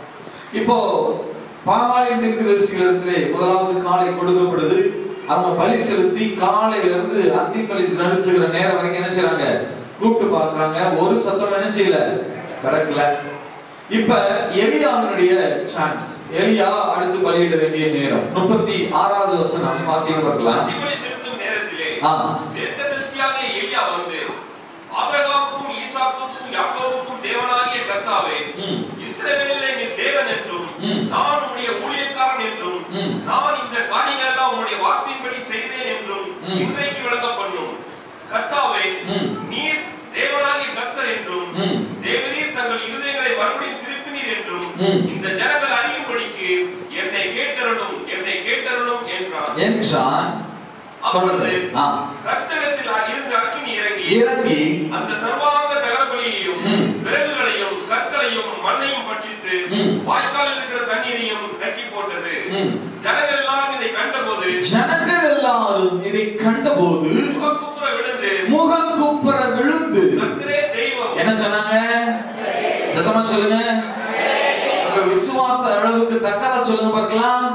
இப்போ பாகாலின் தீர்க்கதரிசிகளிடத்திலே முதலாவது காலை கொடுக்கப்படுது அவங்க பலி செலுத்தி காலையில இருந்து அந்தி பலி நடத்துகிற நேரம் வரைக்கும் என்ன செய்றாங்க கூப்பிட்டு பார்க்கறாங்க ஒரு சத்தம் என்ன செய்யல கிடக்கல இப்ப எலியாவினுடைய சான்ஸ் எலியா அடுத்து பலியிட வேண்டிய நேரம் முப்பத்தி ஆறாவது வசனம் வாசியம் பார்க்கலாம் அதிபலி செலுத்தும் நேரத்திலே ஆ தீர்க்கதரிசியாக எலியா வந்து ஆபிரகாமுக்கும் ஈசாக்குக்கும் யாக்கோபுக்கும் தேவனாகிய கர்த்தாவே ம். இஸ்ரவேலிலே நீ தேவன் என்றும் ம். நான் உம்முடைய ஊழியக்காரன் என்றும் ம். நான் இந்த காரியங்கள் எல்லாம் உம்முடைய வார்த்தையின்படி செய்தேன் என்றும் ம். இன்றைக்கு விளக்கம் பண்ணும் கர்த்தாவே ம். நீர் தேவனாகிய கர்த்தர் என்றும் ம். தேவரீர் தங்கள் இருதயங்களை மறுபடியும் திருப்பினீர் என்றும் ம். இந்த ஜனங்கள் அறியும்படிக்கு என்னை கேட்டருளும் என்னை கேட்டருளும் என்றார் என்றான் அப்பொழுது ஆ. கர்த்தரிடத்தில் இருந்து அக்கினி இறங்கி இறங்கி அந்த சர்வாங்க தகனபலியையும் ம். விறகுகளையும் கற்களையும் மண்ணையும் பட்சித்து ம். வாய்க்காலில் இருக்கிற தண்ணீரையும் நக்கி போட்டது ம். ஜனங்கள் எல்லாரும் இதை கண்டபோது ஜனங்கள் எல்லாரும் இதை கண்டபோது முகக்குப்புற விழுந்து முகம் குப்புற விழுந்து கர்த்தரே தெய்வம் என்ன சொன்னாங்க சத்தமா சொல்லுங்க உங்க விசுவாச அளவுக்கு தக்கதா சொல்லுங்க பார்க்கலாம்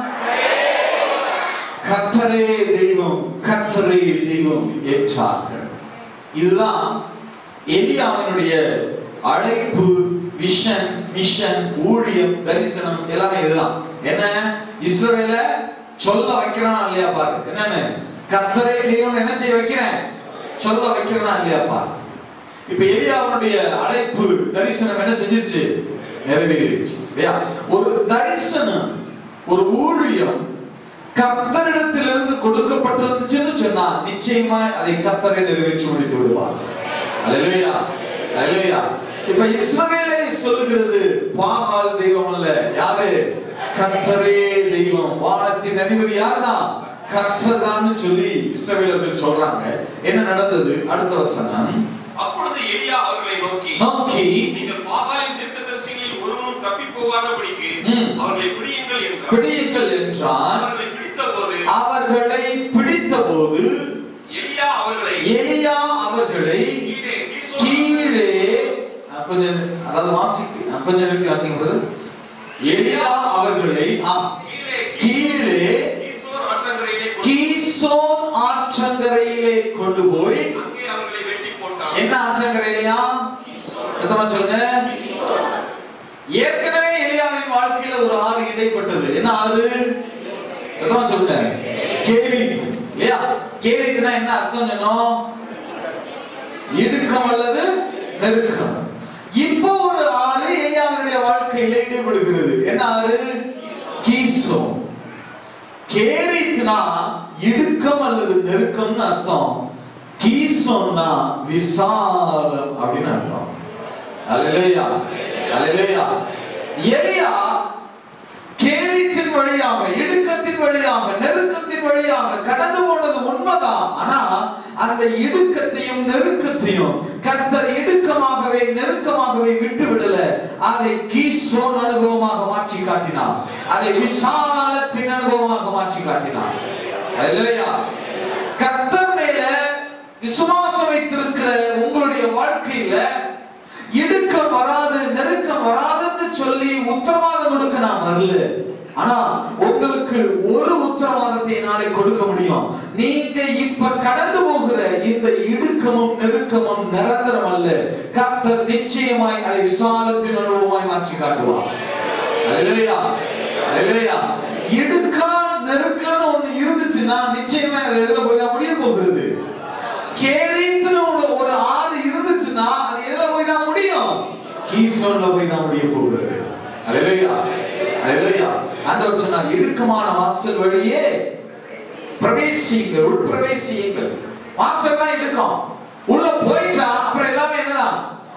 கர்த்தரே தெய்வம் கர்த்தரே தெய்வம் என்றார்கள் இதுதான் எலியாவினுடைய அழைப்பு விஷன் மிஷன் ஊழியம் தரிசனம் எல்லாமே இதுதான் என்ன இஸ்ரவேல சொல்ல வைக்கிறானா இல்லையா பாரு என்னன்னு கர்த்தரே தெய்வம் என்ன செய்ய வைக்கிறேன் சொல்ல வைக்கிறானா இல்லையா பாரு இப்ப எலியாவுடைய அழைப்பு தரிசனம் என்ன செஞ்சிருச்சு நிறைவேறிடுச்சு இல்லையா ஒரு தரிசனம் ஒரு ஊழியம் கர்த்தரிடத்திலிருந்து கொடுக்கப்பட்டிருந்துச்சுன்னு சொன்னா நிச்சயமா அதை கர்த்தரை நிறைவேற்றி முடித்து விடுவார் அல்லேலூயா அல்லேலூயா இப்ப இஸ்ரவேலே சொல்லுகிறது பாகால் தெய்வம் அல்ல யாரு கர்த்தரே தெய்வம் வானத்தின் அதிபதி யாருதான் கர்த்தர்தான்னு சொல்லி இஸ்ரவேலர்கள் சொல்றாங்க என்ன நடந்தது அடுத்த வசனம் அப்பொழுது எலியா அவர்களை நோக்கி நோக்கி நீங்கள் பாகாலின் தீர்க்கதரிசிகளில் ஒருவனும் தப்பி போகாதபடிக்கு ம். அவர்களை பிடியுங்கள் என்றார் பிடியுங்கள் என்றான் அவர்களை பிடித்தபோது அவர்களை பிடித்தபோது எலியா அவர்களை எலியா அவர்களை கீழே கீசோன் கீழே நான் கொஞ்சம் அதாவது வாசிக்கு நான் கொஞ்சம் நிறுத்தி வாசிக்கிறது எலியா அவர்களை ஆ, கீழே கீழே கீசோன் ஆற்றங்கரையிலே கொண்டு கீசோன் ஆற்றங்கரையிலே கொண்டு போய் அங்கே அவர்களை வெட்டி போட்டான் என்ன ஆற்றங்கரையிலையா சத்தமா சொல்லுங்க ஏற்கனவே எலியாவின் வாழ்க்கையில ஒரு ஆறு இடைப்பட்டது என்ன ஆறு சத்தமா சொல்லுங்க கேரித் இல்லையா கேரித்னா என்ன அர்த்தம் சொன்னோம் இடுக்கம் அல்லது நெருக்கம் இப்போ ஒரு ஆறு எலியாவினுடைய வாழ்க்கையில இடைபடுகிறது என்ன ஆறு கீசோ கேரித்னா இடுக்கம் அல்லது நெருக்கம்னு அர்த்தம் கீசோன்னா விசாலம் அப்படின்னு அர்த்தம் அல்லேலூயா அல்லேலூயா எலியா கேரித்தின் வழியாக இடுக்கத்தின் வழியாக நெருக்கத்தின் வழியாக கடந்து போனது உண்மைதான் ஆனா அந்த இடுக்கத்தையும் நெருக்கத்தையும் கர்த்தர் இடுக்கமாகவே நெருக்கமாகவே விட்டு விடல அதை கீசோன் அனுபவமாக மாற்றி காட்டினார் அதை விசாலத்தின் அனுபவமாக மாற்றி காட்டினார் அல்லேலூயா கர்த்தர் மேல விசுவாசம் வைத்திருக்கிற உங்களுடைய வாழ்க்கையில இடுக்கம் வராது நெருக்கம் வராதுன்னு சொல்லி உத்தரவாதம் கொடுக்க நான் வரல ஆனா உங்களுக்கு ஒரு உத்தரவாதத்தை என்னாலே கொடுக்க முடியும் நீங்க இப்ப கடந்து போகிற இந்த இடுக்கமும் நெருக்கமும் நிரந்தரம் அல்ல கர்த்தர் நிச்சயமாய் அதை விசாலத்தின் அனுபவமாய் மாற்றி காட்டுவார் அல்லேலூயா அல்லேலூயா இடுக்கா நெருக்கம்னு ஒண்ணு இருந்துச்சுன்னா நிச்சயமா அது எதுல போய் தான் முடிய போகிறது கேரித்துன்னு ஒரு ஒரு ஆறு இருந்துச்சுன்னா அது எதுல போய் தான் முடியும் கீசோன்ல போய் தான் முடிய போகிறது அல்லேலூயா அல்லேலூயா ஆண்டவர் சொன்னார் இடுக்கமான வாசல் வழியே பிரவேசியுங்கள் உட்பிரவேசியுங்கள் வாசல் தான் இடுக்கம் உள்ள போயிட்டா அப்புறம் எல்லாமே என்னதான்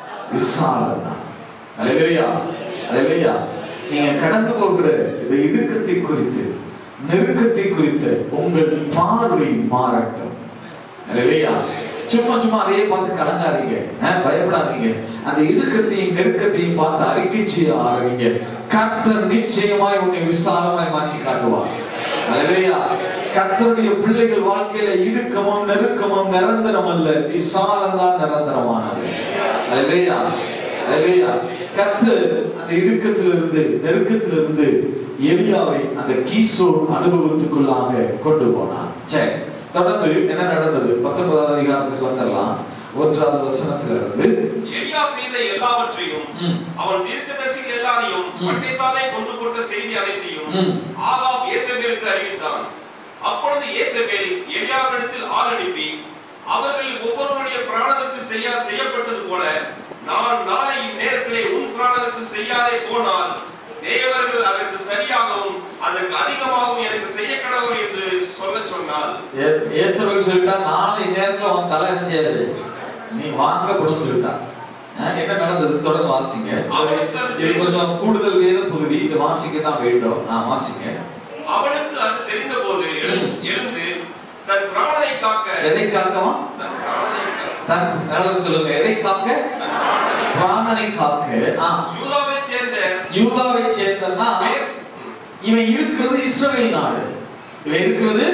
விசாலம் தான் அல்லேலூயா அல்லேலூயா நீங்க கடந்து போகிற இந்த இடுக்கத்தை குறித்து நெருக்கத்தை குறித்து உங்கள் பார்வை மாறட்டும் அல்லேலூயா சும்மா சும்மா அதையே பார்த்து கலங்காதீங்க அஹ், பயப்படாதீங்க அந்த இடுக்கத்தையும் நெருக்கத்தையும் பார்த்து அறிக்கை செய்ய ஆரம்பிங்க கர்த்தர் நிச்சயமாய் உன்னை விசாலமாய் மாற்றி காட்டுவார் அல்லேலூயா கர்த்தருடைய பிள்ளைகள் வாழ்க்கையில இடுக்கமும் நெருக்கமும் நிரந்தரம் அல்ல விசாலம் தான் நிரந்தரமானது அல்லேலூயா அல்லேலூயா கர்த்தர் அந்த இடுக்கத்திலிருந்து நெருக்கத்திலிருந்து எலியாவை அந்த கீசோர் அனுபவத்துக்குள்ளாக கொண்டு போனார் சரி தொடர்ந்து என்ன நடந்தது பத்தொன்பதாவது அதிகாரத்துக்கு வந்துடலாம் ஒன்றாவது வசனத்துல இருந்து எலியா செய்த எல்லாவற்றையும் ம். அவன் தீர்க்கதரிசிகள் எல்லாரையும் ம். பட்டைத்தானே கொண்டு போட்ட செய்தி அனைத்தையும் ம். ஆகாப் ஏசபேலுக்கு அறிவித்தான் அப்பொழுது ஏசபேல் எலியாவிடத்தில் ஆள் அனுப்பி அவர்கள் ஒவ்வொருவருடைய பிராணனுக்கு செய்ய செய்யப்பட்டது போல நான் நாளை இந்நேரத்திலே உன் பிராணனுக்கு செய்யாதே போனால் தேவர்கள் அதற்கு சரியாகவும் அதற்கு அதிகமாகவும் எனக்கு செய்ய கடவுள் என்று சொல்ல சொன்னால் ஏ- இயேசுவுக்கு சொல்லிட்டா நாளை நேரத்துல உன் தலை என்ன செய்யாது நீ வாங்கப்படும் சொல்லிட்டா அஹ், என்ன நடந்தது தொடர்ந்து வாசிங்க அவனுக்கு அது இது கொஞ்சம் கூடுதல் வேத பகுதி இது வாசிக்க தான் வேண்டும் நான் வாசிங்க அவனுக்கு அது தெரிந்தபோது எழு- எழுந்து தன் பிராணனை காக்க எதை காக்கவா தன் பிராணனை காக்க தன் எல்லாரும் சொல்லுங்க எதை காக்க தன் பிராணனை பிராணனை காக்க ஆ, யூதாவை சேர்ந்த யூதாவை சேர்ந்தன்னா பேஸ்- இவன் இருக்கிறது இஸ்ரவேல் நாடு இவன் இருக்கிறது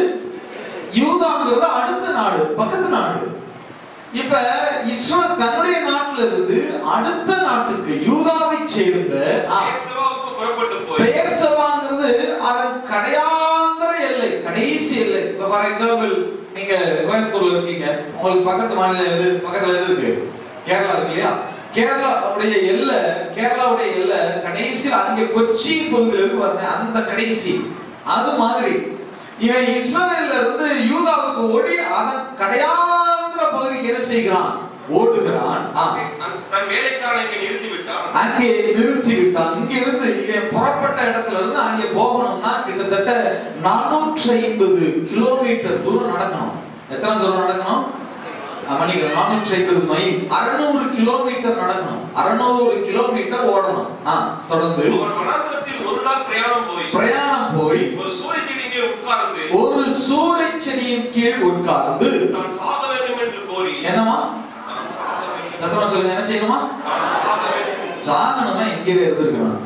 யூதாங்கிறது அடுத்த நாடு பக்கத்து நாடு இப்ப இஸ்ரேல் தன்னுடைய நாட்டுல இருந்து அடுத்த நாட்டுக்கு யூதாவை சேர்ந்த ஆ, பேர்சபாவுக்கு புறப்பட்டு போய் பெயர்சபாங்கிறது அதன் கடையாந்தர எல்லை கடைசி எல்லை இப்ப ஃபார் எக்ஸாம்பிள் நீங்க கோயம்புத்தூர்ல இருக்கீங்க உங்களுக்கு பக்கத்து மாநிலம் எது பக்கத்துல எது இருக்கு கேரளா இருக்கு இல்லையா கேரளாவுடைய எல்லை கேரளாவுடைய எல்லை கடைசியில் அங்க கொச்சி பகுதியில் இருக்கு பாருங்க அந்த கடைசி அது மாதிரி இவன் இஸ்ரவேல்ல இருந்து யூதாவுக்கு ஓடி அதன் கடையாந்திர பகுதிக்கு என்ன செய்கிறான் ஓடுகிறான் ஆ. அந்த- தன் வேலைக்காரனை இங்கே நிறுத்தி விட்டான் அங்கே நிறுத்தி விட்டான் இங்க இருந்து இவன் புறப்பட்ட இடத்துல இருந்து அங்கே போகணும்னா கிட்டத்தட்ட நானூற்றி ஐம்பது கிலோமீட்டர் தூரம் நடக்கணும் எத்தனை தூரம் நடக்கணும் அஹ் மன்னிக்கணும் நானூற்றி ஐம்பது மைல் அறுநூறு கிலோமீட்டர் நடக்கணும் அறுநூறு கிலோமீட்டர் ஓடணும் ஆ தொடர்ந்து அவன் வனாந்திரத்தில் ஒரு நாள் பிரயாணம் போய் பிரயாணம் போய் ஒரு சூரிய செடியிலே உட்கார்ந்து ஒரு சூறை செடியின் கீழ் உட்கார்ந்து தான் சாக வேண்டும் என்று கோரி என்னமா தான் சாக வேண்டும் சத்தமா சொல்லுங்க என்ன செய்யணுமா தான் சாக வேண்டும் என்று சாகணும்னா எங்கேயே இருந்திருக்கணும்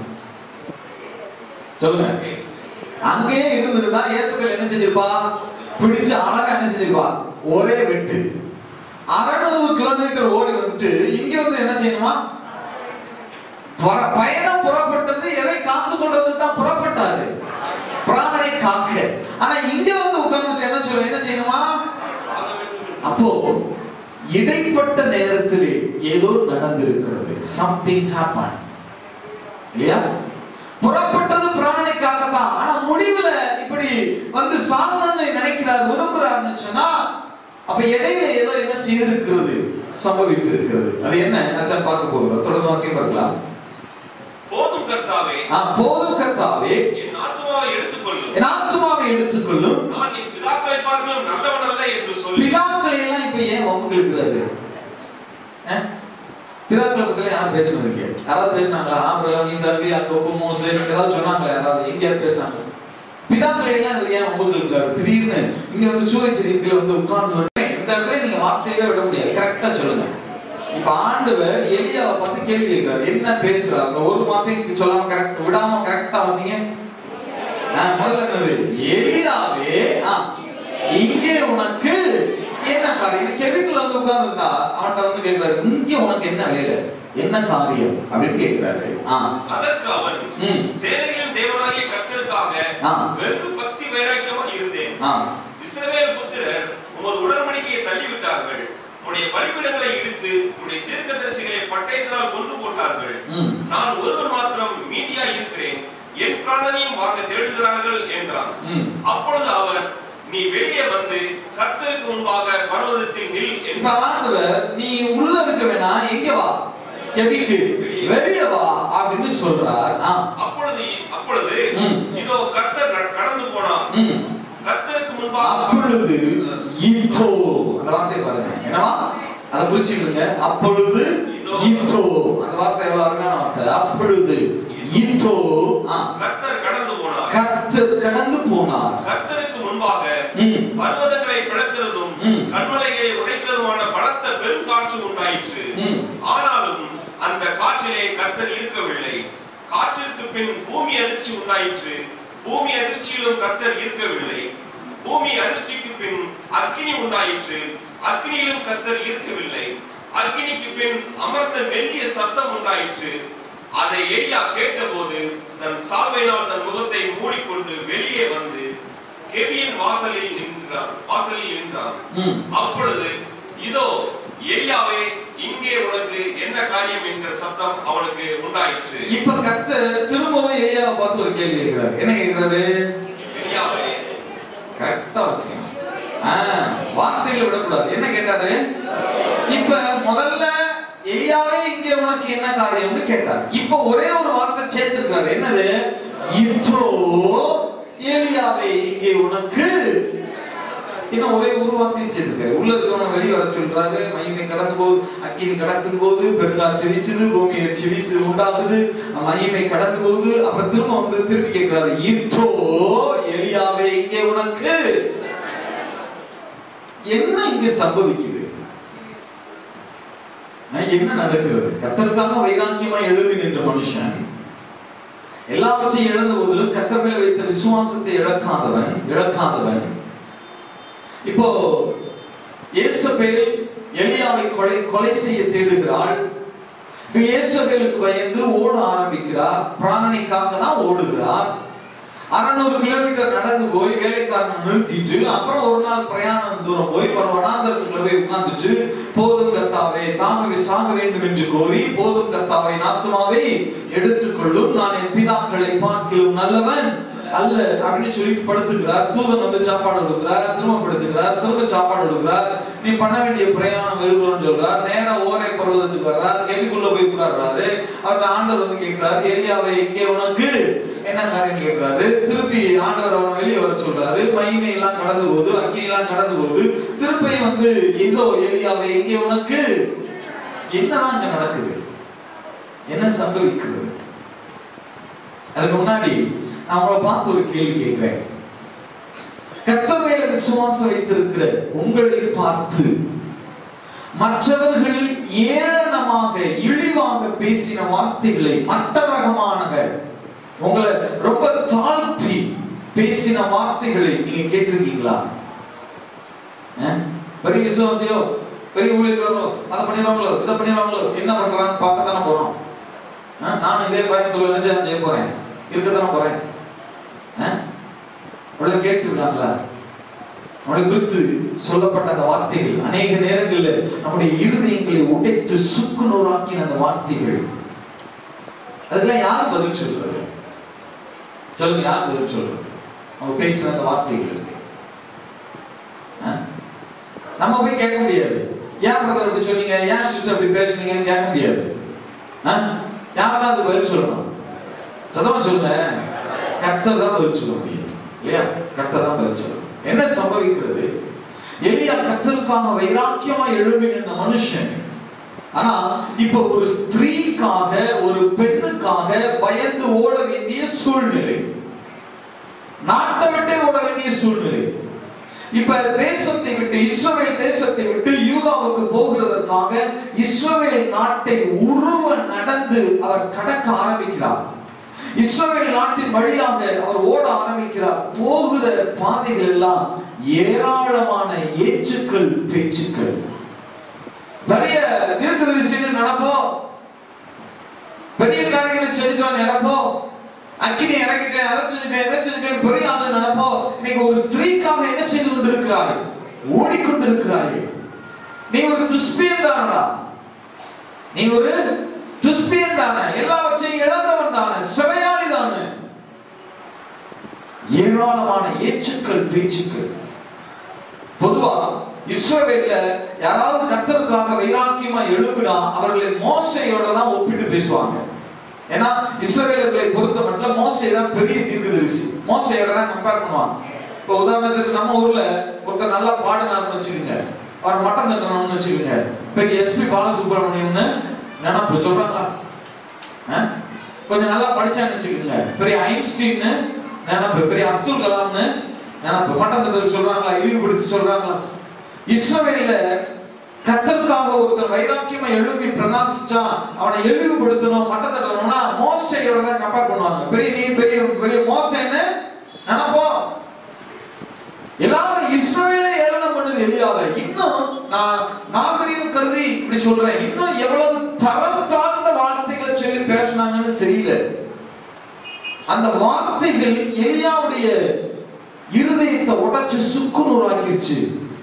சொல்லுங்க அங்கேயே இருந்திருந்தா இயேசுக்கள் என்ன செஞ்சிருப்பா பிடிச்சு அழகா என்ன செஞ்சிருப்பா ஒரே வெட்டு அறுநூறு கிலோமீட்டர் ஓடி வந்துட்டு இங்க வந்து என்ன செய்யணுமா புற- பயணம் புறப்பட்டது எதை காத்து கொண்டது தான் புறப்பட்டாரு பிராணனை காக்க ஆனா இங்க வந்து உட்கார்ந்துட்டு என்ன சொல்ல என்ன செய்யணுமா தான் சாக வேண்டும் என்று அப்போ இடைப்பட்ட நேரத்திலே ஏதோ நடந்திருக்கிறது சம்திங் ஹேப்பன் இல்லையா புறப்பட்டது பிராணனைக்காக தான் ஆனா முடிவுல இப்படி வந்து சாகணும்னு நினைக்கிறார் விரும்புறாருன்னு சொன்னா அப்ப இடையில ஏதோ என்ன செய்திருக்கிறது சம்பவித்திருக்கிறது அது என்ன அதான் பார்க்க போகிறோம் தொடர்ந்து வாசிக்க பார்க்கலாம் போதும் கர்த்தாவே ஆ, போதும் கர்த்தாவே என் ஆத்துமாவை எடுத்துக்கொள்ளும் என் ஆத்துமாவை எடுத்துக்கொள்ளும் நான் என் பிதாக்களை பார்க்கலும் நல்லவன் அல்ல என்று சொல்லி பிதாக்களை எல்லாம் இப்ப ஏன் வம்புகளுக்கிறாரு அஹ்? பிதாக்களை பத்தி யார் பேசுனது இங்க யாராவது பேசுனாங்களா ஆம்பிரலாம் நீ சர்வி அங்க ஒப்பு மோசு ஏதாவது சொன்னாங்களா யாராவது எங்கேயாவது பேசுனாங்க பிதாக்களை எல்லாம் இவர் ஏன் வம்புகளுக்கிறாரு திடீர்னு இங்க வந்து சூரிய செடிக்குள்ள வந்து உட்கார்ந்து உடனே இந்த இடத்துல நீங்க வார்த்தையவே விட முடியாது கரெக்டா சொல்லுங்க இப்ப ஆண்டவர் எலியாவை பார்த்து கேள்வி கேட்கிறார் என்ன பேசுறாரு அந்த ஒரு வார்த்தைக்கு சொல்லாம கரெக்ட் விடாம கரெக்டா வாசிங்க ஆ, முதல்ல என்னது எலியாவே ஆ காரியம் கெவிக்குள்ள வந்து உட்கார்ந்துருந்தா அவன்கிட்ட வந்து கேட்கிறாரு இங்க உனக்கு என்ன வேலை என்ன காரியம் அப்படின்னு கேட்கிறாரு ஆ அதற்கு அவன் ம். சேனைகளின் தேவனாகிய கர்த்தருக்காக ஆ. வெகு பக்தி வைராக்கியமா இருந்தேன் ஆ இஸ்ரவேல் புத்திரர் உமது உடன்படிக்கையை தள்ளிவிட்டார்கள் உம்முடைய பலிபீடங்களை இடித்து உம்முடைய தீர்க்கதரிசிகளை பட்டயத்தினால் கொன்று போட்டார்கள் ம் நான் ஒருவன் மாத்திரம் மீதியா இருக்கிறேன் என் பிராணனையும் வாங்க தேடுகிறார்கள் என்றான் ம் அப்பொழுது அவர் நீ வெளியே வந்து கர்த்தருக்கு முன்பாக பர்வதத்தில் நில் இப்ப என்றார் ஆண்டவர் நீ உள்ள இருக்க வேணாம் எங்க வா கெபிக்கு வெளியே வா அப்படின்னு சொல்றார் ஆ அப்பொழுது அப்பொழுது ம். இதோ கர்த்தர் நட- கடந்து போனார் ம் கர்த்தருக்கு முன்பாக அப்பொழுது இதோ அந்த வார்த்தை பாருங்க என்னவா அதை குறிச்சுக்கோங்க அப்பொழுது இதோ அந்த வார்த்தை எவ்வளவு அருமையான வார்த்தை அப்பொழுது இதோ ஆ, கர்த்தர் கடந்து போனார் கர்த்தர் கடந்து போனார் கர்த்தருக்கு முன்பாக ம், பர்வதங்களை பிளக்கிறதும் ம். கண்மலைகளை உடைக்கிறதுமான பலத்த பெருங்காற்று உண்டாயிற்று ம். ஆனாலும் அந்த காற்றிலே கர்த்தர் இருக்கவில்லை காற்றிற்கு பின் பூமி அதிர்ச்சி உண்டாயிற்று பூமி அதிர்ச்சியிலும் கர்த்தர் இருக்கவில்லை பூமி அதிர்ச்சிக்கு பின் அக்கினி உண்டாயிற்று அக்கினியிலும் கர்த்தர் இருக்கவில்லை அக்கினிக்கு பின் அமர்ந்த மெல்லிய சத்தம் உண்டாயிற்று அதை எலியா கேட்டபோது தன் சால்வையினால் தன் முகத்தை மூடிக்கொண்டு வெளியே வந்து கெபியின் வாசலில் நின்றான் வாசலில் நின்றான் ம். அப்பொழுது இதோ எலியாவே இங்கே உனக்கு என்ன காரியம் என்கிற சத்தம் அவனுக்கு உண்டாயிற்று இப்ப கர்த்தர் திரும்பவும் எலியாவை பார்த்து ஒரு கேள்வி கேட்கிறாரு என்ன கேட்கிறாரு எலியாவே கரெக்டா வச்சுக்கணும் ஆ, வார்த்தைகளை விடக்கூடாது என்ன கேட்டாரு இப்ப முதல்ல எலியாவே இங்கே உனக்கு என்ன காரியம்னு கேட்டார் இப்ப ஒரே ஒரு வார்த்தை சேர்த்திருக்காரு என்னது இப்போ எலியாவே இங்கே உனக்கு இன்னும் ஒரே ஒரு வார்த்தையை சேர்த்துக்காரு உள்ள இருக்கவன வெளியே வர சொல்றாரு மகிமை கடக்கும் போது அக்கினி கடக்கும் போது பெருங்காற்று வீசுது பூமி எரிச்சி வீசு உண்டாகுது மகிமை கடக்கும் போது அப்புறம் திரும்ப வந்து திருப்பி கேட்கிறாரு இப்போ எலியாவே இங்கே உனக்கு என்ன இங்க சம்பவிக்குது அஹ் என்ன நடக்கிறது கத்தருக்காக வைராக்கியமா எழுதி நின்ற மனுஷன் எல்லாவற்றையும் இழந்த போதிலும் கத்தர் மேல வைத்த விசுவாசத்தை இழக்காதவன் இழக்காதவன் இப்போ இயேசுபேல் எலியாவை கொலை கொலை செய்ய தேடுகிறாள் இப்ப இயேசுபேலுக்கு பயந்து ஓட ஆரம்பிக்கிறார் பிராணனை காக்க தான் ஓடுகிறார் அறநூறு கிலோமீட்டர் நடந்து போய் வேலைக்காரனை நிறுத்திட்டு அப்புறம் ஒரு நாள் பிரயாணம் தூரம் போய் ஒரு வனாந்தரத்துக்குள்ள போய் உட்கார்ந்துட்டு போதும் கத்தாவே தாங்கவே சாக வேண்டும் என்று கோரி போதும் கத்தாவை நாத்துமாவை எடுத்துக்கொள்ளும் நான் என் பிதாக்களை பார்க்கிலும் நல்லவன் அல்ல அப்படின்னு சொல்லிட்டு படுத்துக்கிறார் தூதன் வந்து சாப்பாடு கொடுக்கிறார் திரும்ப படுத்துக்கிறார் திரும்ப சாப்பாடு கொடுக்கிறார் நீ பண்ண வேண்டிய பிரயாணம் வெகுதூரம் சொல்றார் நேரா ஓரை பருவதத்துக்கு வர்றார் கேள்விக்குள்ள போய் உட்கார்றாரு அவர்கிட்ட ஆண்டவர் வந்து கேட்கிறாரு எலியாவை இங்கே உனக்கு என்ன காரியம் கேட்கிறாரு திருப்பி ஆண்டவர் அவனை வெளியே வர சொல்றாரு மகிமை எல்லாம் கடந்து போகுது அக்கினி எல்லாம் கடந்து போகுது திருப்பி வந்து இதோ எலியாவை இங்கே உனக்கு என்னதான் இங்க நடக்குது என்ன சம்பவிக்கிறது அதுக்கு முன்னாடி நான் உங்களை பார்த்து ஒரு கேள்வி கேட்கிறேன் கர்த்தர் மேல விசுவாசம் வைத்திருக்கிற உங்களை பார்த்து மற்றவர்கள் ஏளனமாக இழிவாக பேசின வார்த்தைகளை மட்ட ரகமானவர் உங்களை ரொம்ப தாழ்த்தி பேசின வார்த்தைகளை நீங்க கேட்டிருக்கீங்களா அஹ்? பெரிய விசுவாசியோ பெரிய ஊழியக்காரோ அதை பண்ணிடுவாங்களோ இதை பண்ணிடுவாங்களோ என்ன பண்றான்னு பார்க்கத்தானே போறோம் அஹ்? நானும் இதே கோயம்புத்தூர்ல நினைச்சா செய்ய போறேன் இருக்கத்தானே போறேன் அஹ்? உள்ள கேட்டிருக்காங்களா நம்மளை குறித்து சொல்லப்பட்ட அந்த வார்த்தைகள் அநேக நேரங்களில் நம்முடைய இருதயங்களை உடைத்து சுக்குநூறாக்கின அந்த வார்த்தைகள் அதுக்கெல்லாம் யார் பதில் சொல்றது சொல்லுங்க யார் பதில் சொல்றது அவங்க பேசின அந்த வார்த்தைகளுக்கு ஆ? நம்ம போய் கேட்க முடியாது ஏன் பிரதர் அப்படி சொன்னீங்க ஏன் சிஸ்டர் அப்படி பேசுனீங்கன்னு கேட்க முடியாது ஆ? யார் தான் அது பதில் சொல்லணும் சதமா சொல்லுங்க கர்த்தர் தான் பதில் சொல்ல முடியும் இல்லையா கர்த்தர் தான் பதில் சொல்லணும் என்ன சம்பவிக்கிறது எலியா கர்த்தருக்காக வைராக்கியமா எழும்பி நின்ற மனுஷன் ஆனா இப்ப ஒரு ஸ்திரீக்காக ஒரு பெண்ணுக்காக பயந்து ஓட வேண்டிய சூழ்நிலை நாட்டை விட்டே ஓட வேண்டிய சூழ்நிலை இப்ப தேசத்தை விட்டு இஸ்ரவேல் தேசத்தை விட்டு யூதாவுக்கு போகிறதற்காக இஸ்ரவேல் நாட்டை உருவ நடந்து அவர் கடக்க ஆரம்பிக்கிறார் இஸ்ரவேல் நாட்டின் வழியாக அவர் ஓட ஆரம்பிக்கிறார் போகிற பாதைகள் எல்லாம் ஏராளமான ஏச்சுக்கள் பேச்சுக்கள் பெரிய தீர்க்கதரிசின்னு நினைப்போம் பெரிய காரியங்களை செஞ்சுட்டோம் நினைப்போம் அக்கினி இறக்கிட்டேன் அதை செஞ்சுட்டேன் இதை செஞ்சுட்டேன் பெரிய ஆளு நினைப்போம் இன்னைக்கு ஒரு ஸ்திரீக்காக என்ன செய்து கொண்டிருக்கிறாய் ஓடிக்கொண்டிருக்கிறாய் நீ ஒரு துஷ்பியன் தானடா நீ ஒரு துஷ்பியன் தானே எல்லாவற்றையும் இழந்தவன் தானே சிறையாளி தானே ஏராளமான ஏச்சுக்கள் பேச்சுக்கள் பொதுவா இஸ்ரவேல்ல யாராவது கர்த்தருக்காக வைராக்கியமா எழுப்பினா அவர்களை மோசையோட தான் ஒப்பிட்டு பேசுவாங்க ஏன்னா இஸ்ரவேலர்களை பொறுத்த மட்டும் மோசை தான் பெரிய தீர்க்கதரிசி மோசையோட தான் கம்பேர் பண்ணுவாங்க இப்போ உதாரணத்துக்கு நம்ம ஊர்ல ஒருத்தர் நல்லா பாடினார்னு வச்சுக்கோங்க அவர் மட்டம் தட்டணும்னு வச்சுக்கோங்க பெரிய எஸ்பி பாலசுப்ரமணியம்னு நினப்பு சொல்றாங்களா ஆ? கொஞ்சம் நல்லா படிச்சான்னு வச்சுக்கோங்க பெரிய ஐன்ஸ்டீன்னு நினப்பு பெரிய அப்துல் கலாம்னு நினப்பு மட்டம் தட்டல் சொல்றாங்களா இழிவுபடுத்தி சொல்றாங்களா இஸ்ரவேல்ல கத்தருக்காக ஒருத்தர் வைராக்கியமா எழுப்பி பிரகாசிச்சா அவனை இழிவுபடுத்தணும் மட்டம் தட்டணும்னா மோசையோட தான் கம்பேர் பண்ணுவாங்க பெரிய நீ பெரிய பெரிய மோசைன்னு நினைப்போம் எல்லாரும் இஸ்ரவேலை ஏளனம் பண்ணுது எலியாவை இன்னும் நான் நாகரீகம் கருதி இப்படி சொல்றேன் இன்னும் எவ்வளவு தரம் தாழ்ந்த வார்த்தைகளை சொல்லி பேசினாங்கன்னு தெரியல அந்த வார்த்தைகள் எலியாவுடைய இருதயத்தை உடைச்சு சுக்குநூறாக்கிருச்சு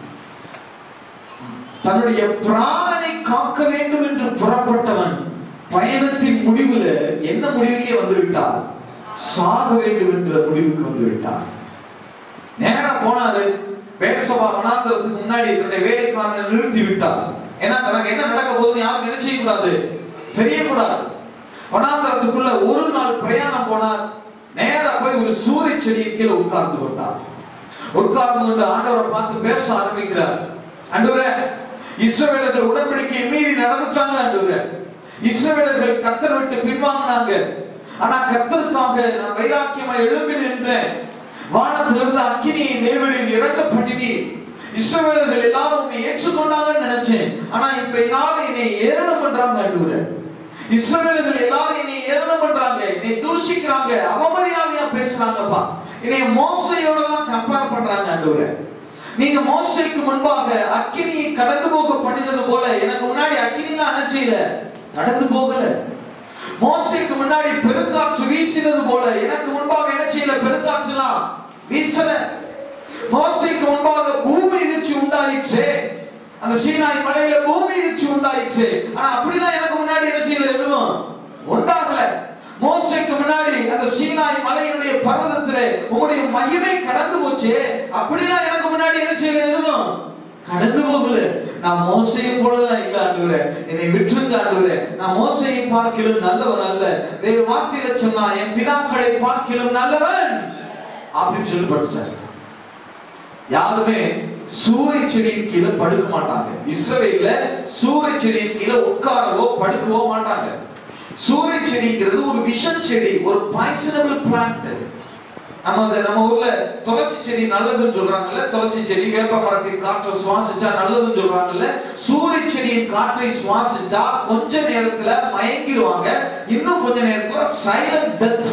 தன்னுடைய பிராணனை காக்க வேண்டும் என்று புறப்பட்டவன் பயணத்தின் முடிவுல என்ன முடிவுக்கே வந்து விட்டார் சாக வேண்டும் என்ற முடிவுக்கு வந்து விட்டார் நேரா போனாரு பேசவா வனாந்தரத்துக்கு முன்னாடி தன்னுடைய வேலைக்காரனை நிறுத்தி விட்டார் ஏன்னா தனக்கு என்ன நடக்க போகுதுன்னு யாரும் என்ன செய்யக்கூடாது தெரியக்கூடாது வனாந்தரத்துக்குள்ள ஒரு நாள் பிரயாணம் போனார் நேரா போய் ஒரு சூரிய செடியின் கீழே உட்கார்ந்து கொண்டார் உட்கார்ந்து கொண்டு ஆண்டவரை பார்த்து பேச ஆரம்பிக்கிறார் ஆண்டவரே இஸ்ரவேலர்கள் உடன்படிக்கையை மீறி நடந்துட்டாங்க ஆண்டவரே இஸ்ரவேலர்கள் கத்தர் விட்டு பின்வாங்கினாங்க ஆனா கத்தருக்காக நான் வைராக்கியமா எழும்பி நின்றேன் வானத்திலிருந்து அக்கினியை தேவனின் இறக்க பண்ணினி இஸ்ரவேலர்கள் எல்லாரும் உன்னை ஏற்றுக்கொண்டாங்கன்னு நினைச்சேன் ஆனா இப்ப எல்லாரும் என்னை ஏளனம் பண்றாங்க ஆண்டவரே இஸ்ரவேலர்கள் எல்லாரும் என்னை ஏளனம் பண்றாங்க என்னை தூஷிக்கிறாங்க அவமரியாதையா பேசுறாங்கப்பா என்னை மோசையோட எல்லாம் கம்பேர் பண்றாங்க ஆண்டவரே நீங்க மோசைக்கு முன்பாக அக்கினியை கடந்து போக பண்ணினது போல எனக்கு முன்னாடி அக்கினிலாம் என்ன செய்யல நடந்து போகல மோசைக்கு முன்னாடி பெருங்காற்று வீசினது போல எனக்கு முன்பாக என்ன செய்யல பெருங்காற்றுலாம் வீசல மோசைக்கு முன்பாக பூமி எதிர்ச்சி உண்டாயிற்றே அந்த சீனாய் மலையில பூமி எதிர்ச்சி உண்டாயிற்று ஆனா அப்படிலாம் எனக்கு முன்னாடி என்ன செய்யல எதுவும் உண்டாகல மோசைக்கு முன்னாடி அந்த சீனாய் மலையினுடைய பர்வதத்திலே உங்களுடைய மகிமை கடந்து போச்சு அப்படிலாம் எனக்கு முன்னாடி என்ன செய்யல எதுவும் கடந்து போகல நான் மோசையை போலலாம் இல்ல ஆண்டவரே என்னை விட்டுருங்க ஆண்டவரே நான் மோசையை பார்க்கிலும் நல்லவன் அல்ல வேறு வார்த்தையில சொன்னா என் பிதாக்களை பார்க்கிலும் நல்லவன் அப்படின்னு சொல்லி படிச்சிட்டாரு யாருமே சூரிய செடியின் கீழே படுக்க மாட்டாங்க இஸ்ரவேல்ல சூரிய செடியின் கீழே உட்காரவோ படுக்கவோ மாட்டாங்க சூரிய செடிங்கிறது ஒரு விஷம் செடி ஒரு பாய்சனபிள் பிளான்ட் நம்ம அந்த நம்ம ஊர்ல துளசி செடி நல்லதுன்னு சொல்றாங்கல்ல துளசி செடி வேப்ப மரத்தின் காற்றை சுவாசிச்சா நல்லதுன்னு சொல்றாங்கல்ல சூரிய செடியின் காற்றை சுவாசிச்சா கொஞ்ச நேரத்துல மயங்கிடுவாங்க இன்னும் கொஞ்ச நேரத்துல சைலண்ட் டெத்